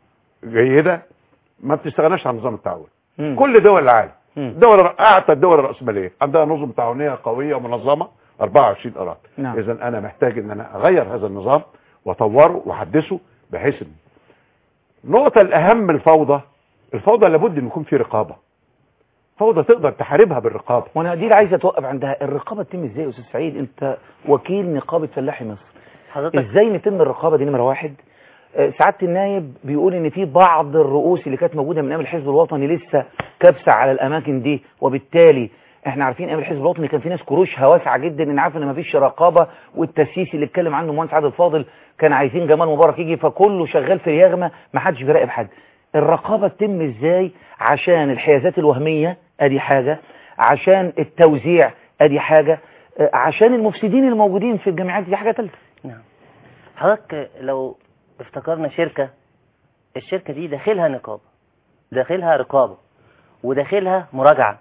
جيده ما بتستغناش عن نظام التعاون مم. كل دول العالم مم. دول اعتى الدول الراسماليه عندها نظم تعاونيه قويه ومنظمه 24 قرار نعم. اذا انا محتاج ان انا اغير هذا النظام واطوره واحدثه بحيث ان النقطه الاهم الفوضى الفوضى لابد ان يكون في رقابه فوضى تقدر تحاربها بالرقابه وانا دي اللي عايز اتوقف عندها الرقابه تتم ازاي يا استاذ سعيد انت وكيل نقابه فلاحي مصر حضرتك ازاي نتم الرقابه دي نمره واحد آه، سعاده النايب بيقول ان في بعض الرؤوس اللي كانت موجوده من ايام الحزب الوطني لسه كابسه على الاماكن دي وبالتالي احنا عارفين ايام الحزب الوطني كان في ناس كروشها واسعه جدا ان عارف ان مفيش رقابه والتسييس اللي اتكلم عنه المهندس عادل فاضل كان عايزين جمال مبارك يجي فكله شغال في اليغمه ما حدش بيراقب حد الرقابه تتم ازاي عشان الحيازات الوهميه ادي حاجه عشان التوزيع ادي حاجه آه، عشان المفسدين الموجودين في الجامعات دي حاجه ثالثه نعم حضرتك لو افتكرنا شركة الشركة دي داخلها نقابة داخلها رقابة وداخلها مراجعة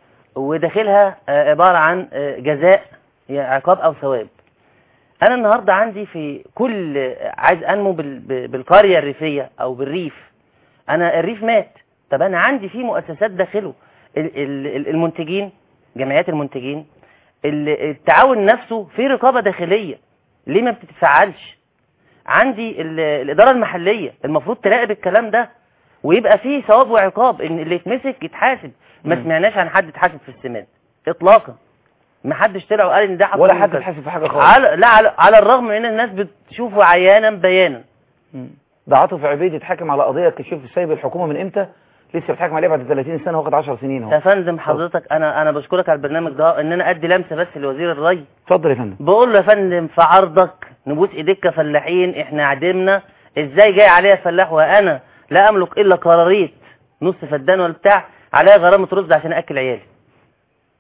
وداخلها آه، عبارة عن آه، جزاء يعني عقاب أو ثواب أنا النهاردة عندي في كل آه، عايز أنمو بال- ب- بالقرية الريفية أو بالريف أنا الريف مات طب أنا عندي في مؤسسات داخله ال- ال- ال- المنتجين جمعيات المنتجين ال- التعاون نفسه في رقابة داخلية ليه ما بتتفعلش عندي ال- الإدارة المحلية المفروض تراقب الكلام ده ويبقى فيه ثواب وعقاب ان اللي يتمسك يتحاسب ما مم. سمعناش عن حد اتحاسب في السماد اطلاقا ما حدش طلع وقال ان ده حصل ولا من حد كذا. اتحاسب في حاجه خالص على لا على, على الرغم من ان الناس بتشوفه عيانا بيانا مم. ده عاطف عبيد اتحاكم على قضيه كشف سايب الحكومه من امتى لسه بيتحاكم عليها بعد 30 سنه واخد 10 سنين يا اهو فندم حضرتك انا انا بشكرك على البرنامج ده ان انا ادي لمسه بس لوزير الري اتفضل يا فندم بقول له يا فندم في عرضك نبوس ايديك كفلاحين احنا عدمنا ازاي جاي عليا فلاح وانا لا املك الا قراريط نص فدان ولا بتاع عليا غرامه رز عشان اكل عيالي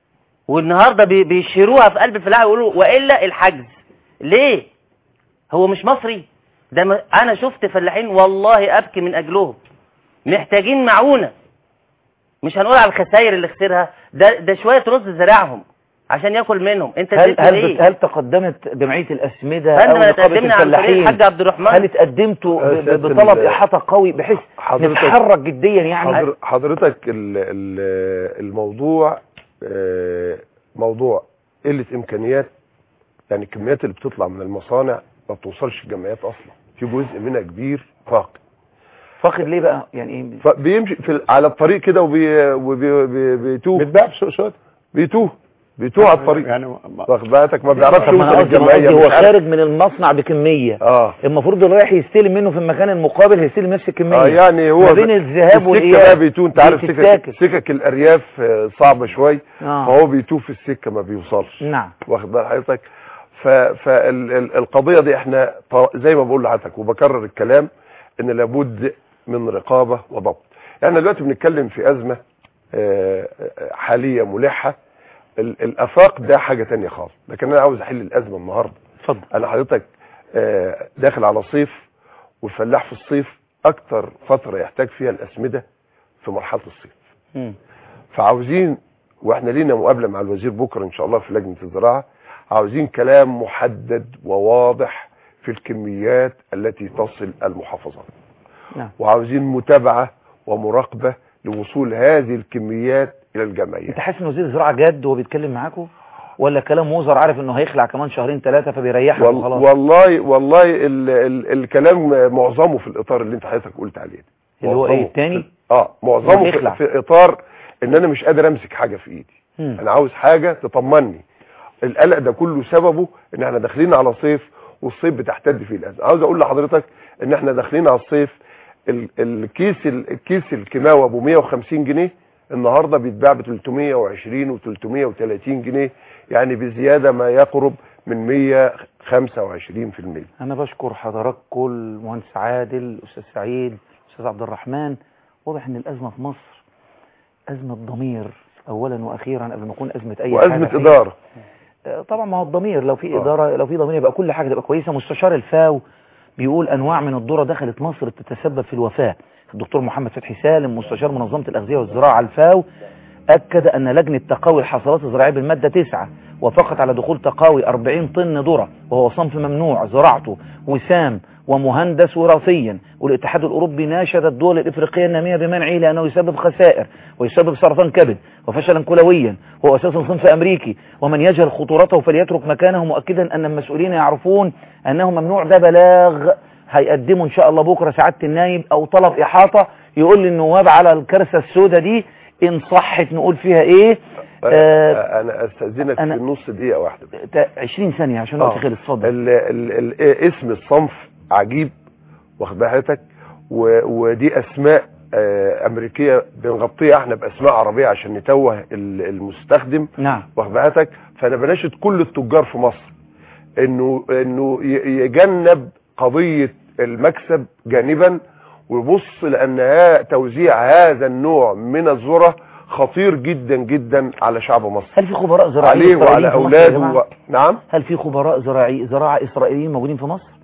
والنهارده بي- بيشيروها في قلب الفلاحه يقولوا والا الحجز ليه هو مش مصري ده م- انا شفت فلاحين والله ابكي من اجلهم محتاجين معونه مش هنقول على الخسائر اللي خسرها ده ده شويه رز زراعهم عشان ياكل منهم انت هل اديته هل ليه هل تقدمت جمعيه الاسمده فندم او أنا نقابه تقدمنا عن طريق الفلاحين الحاج عبد الرحمن. هل اتقدمتوا ب- آه، ب- سيادة بطلب ال- احاطه قوي بحيث حضرتك- نتحرك جديا يعني حضر- حضرتك ال- ال- الموضوع آه، موضوع قلة إمكانيات يعني الكميات اللي بتطلع من المصانع ما بتوصلش الجمعيات أصلا في جزء منها كبير فاقد فاقد ليه بقى يعني ايه فبيمشي في ال- على الطريق كده وبي- وبي- بي- بيتوه بيتباع في سوق سود بيتوه بيتوه على الطريق يعني واخد بالك ما بيعرفش طب ما يوصل انا قصدي ما الجمعيه قصدي هو مش عارف- خارج من المصنع بكميه اه المفروض اللي رايح يستلم منه في المكان المقابل هيستلم نفس الكميه اه يعني هو ما بين الذهاب السكه والاياب بقى بيتوه انت عارف سكك بتتاكل. سكك الارياف آه، صعبه شويه آه. فهو بيتوه في السكه ما بيوصلش نعم واخد بال حضرتك فالقضيه دي احنا ط- زي ما بقول لحضرتك وبكرر الكلام ان لابد من رقابه وضبط احنا دلوقتي بنتكلم في ازمه آه، آه، حاليه ملحه ال- الافاق ده حاجه تانية خالص لكن انا عاوز احل الازمه النهارده اتفضل انا حضرتك آه، داخل على صيف والفلاح في الصيف اكتر فتره يحتاج فيها الاسمده في مرحله الصيف مم. فعاوزين واحنا لينا مقابله مع الوزير بكره ان شاء الله في لجنه الزراعه عاوزين كلام محدد وواضح في الكميات التي تصل المحافظات نعم وعاوزين متابعه ومراقبه لوصول هذه الكميات الى الجمعيات انت حاسس ان وزير الزراعه جد وهو بيتكلم معاكم ولا كلام وزر عارف انه هيخلع كمان شهرين ثلاثه فبيريحك وال وخلاص والله والله ال ال الكلام معظمه في الاطار اللي انت حضرتك قلت عليه ده. اللي هو معظمه ايه التاني في- اه معظمه يخلع. في, في اطار ان انا مش قادر امسك حاجه في ايدي مم. انا عاوز حاجه تطمني القلق ده كله سببه ان احنا داخلين على صيف والصيف بتحتد فيه الازمه عاوز اقول لحضرتك ان احنا داخلين على الصيف ال- الكيس ال- الكيس الكيماوي ابو 150 جنيه النهارده بيتباع ب 320 و 330 جنيه يعني بزياده ما يقرب من 125% انا بشكر حضراتكم المهندس عادل استاذ سعيد استاذ عبد الرحمن واضح ان الازمه في مصر ازمه ضمير اولا واخيرا قبل ما تكون ازمه اي وازمه حاجه اداره آه، طبعا ما هو الضمير لو في آه. اداره لو في ضمير يبقى كل حاجه تبقى كويسه مستشار الفاو بيقول انواع من الذره دخلت مصر تتسبب في الوفاه الدكتور محمد فتحي سالم مستشار منظمه الاغذيه والزراعه الفاو اكد ان لجنه تقاوي الحصلات الزراعيه بالماده 9 وافقت على دخول تقاوي 40 طن ذره وهو صنف ممنوع زراعته وسام ومهندس وراثيا والاتحاد الاوروبي ناشد الدول الافريقيه الناميه بمنعه لانه يسبب خسائر ويسبب سرطان كبد وفشلا كلويا هو اساسا صنف امريكي ومن يجهل خطورته فليترك مكانه مؤكدا ان المسؤولين يعرفون انه ممنوع ده بلاغ هيقدموا ان شاء الله بكره سعاده النايب او طلب احاطه يقول للنواب على الكارثه السوداء دي ان صحت نقول فيها ايه آه انا استاذنك أنا- في نص دقيقه واحده بس. تا- 20 ثانيه عشان الوقت آه. خلص اتفضل ال ال ال اسم الصنف عجيب واخد بال حضرتك و- ودي اسماء آه، امريكيه بنغطيها احنا باسماء عربيه عشان نتوه ال- المستخدم نعم واخد بال حضرتك فانا بناشد كل التجار في مصر انه انه ي- يجنب قضيه المكسب جانبا ويبص لان ها- توزيع هذا النوع من الذره خطير جدا جدا على شعب مصر هل في خبراء زراعيين عليه إسرائيليين وعلى في مصر يا اولاده جماعة؟ و... نعم هل في خبراء زراعي زراعه اسرائيليين موجودين في مصر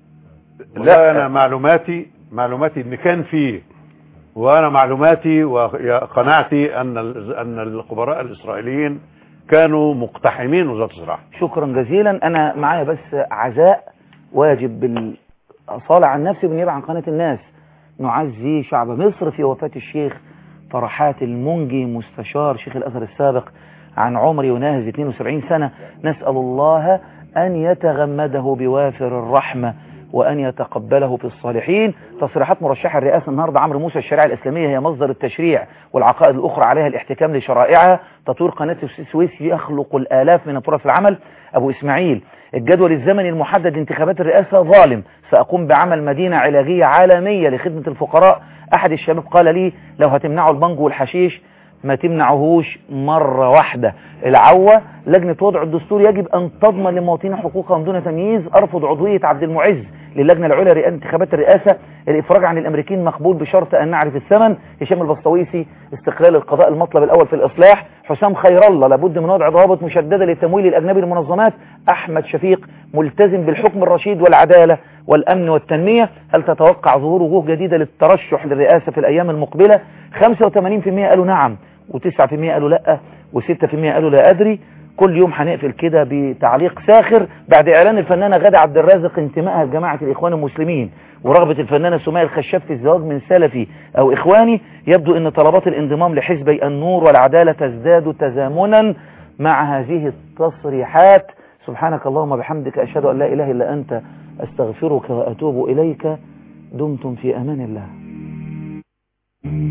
لا انا معلوماتي معلوماتي ان كان فيه وانا معلوماتي وقناعتي ان ال- ان الخبراء الاسرائيليين كانوا مقتحمين وزاره الزراعه شكرا جزيلا انا معايا بس عزاء واجب بالاصاله عن نفسي بالنيابه عن قناه الناس نعزي شعب مصر في وفاه الشيخ فرحات المنجي مستشار شيخ الازهر السابق عن عمر يناهز 72 سنه نسال الله ان يتغمده بوافر الرحمه وأن يتقبله في الصالحين تصريحات مرشح الرئاسة النهاردة عمرو موسى الشريعة الإسلامية هي مصدر التشريع والعقائد الأخرى عليها الاحتكام لشرائعها تطوير قناة السويس يخلق الآلاف من فرص العمل أبو إسماعيل الجدول الزمني المحدد لانتخابات الرئاسة ظالم سأقوم بعمل مدينة علاجية عالمية لخدمة الفقراء أحد الشباب قال لي لو هتمنعوا البنج والحشيش ما تمنعهوش مرة واحدة العوة لجنة وضع الدستور يجب أن تضمن للمواطنين حقوقهم دون تمييز أرفض عضوية عبد المعز للجنة العليا لانتخابات الرئاسة الإفراج عن الأمريكيين مقبول بشرط أن نعرف الثمن هشام البسطويسي استقلال القضاء المطلب الأول في الإصلاح حسام خير الله لابد من وضع ضوابط مشددة للتمويل الأجنبي للمنظمات أحمد شفيق ملتزم بالحكم الرشيد والعدالة والأمن والتنمية هل تتوقع ظهور وجوه جديدة للترشح للرئاسة في الأيام المقبلة 85% قالوا نعم و9% قالوا لا و6% قالوا لا أدري كل يوم هنقفل كده بتعليق ساخر بعد إعلان الفنانة غادة عبد الرازق انتمائها لجماعة الإخوان المسلمين ورغبة الفنانة سمية الخشاب في الزواج من سلفي أو إخواني يبدو أن طلبات الانضمام لحزبي النور والعدالة تزداد تزامنا مع هذه التصريحات سبحانك اللهم بحمدك أشهد أن لا إله إلا أنت أستغفرك وأتوب إليك دمتم في أمان الله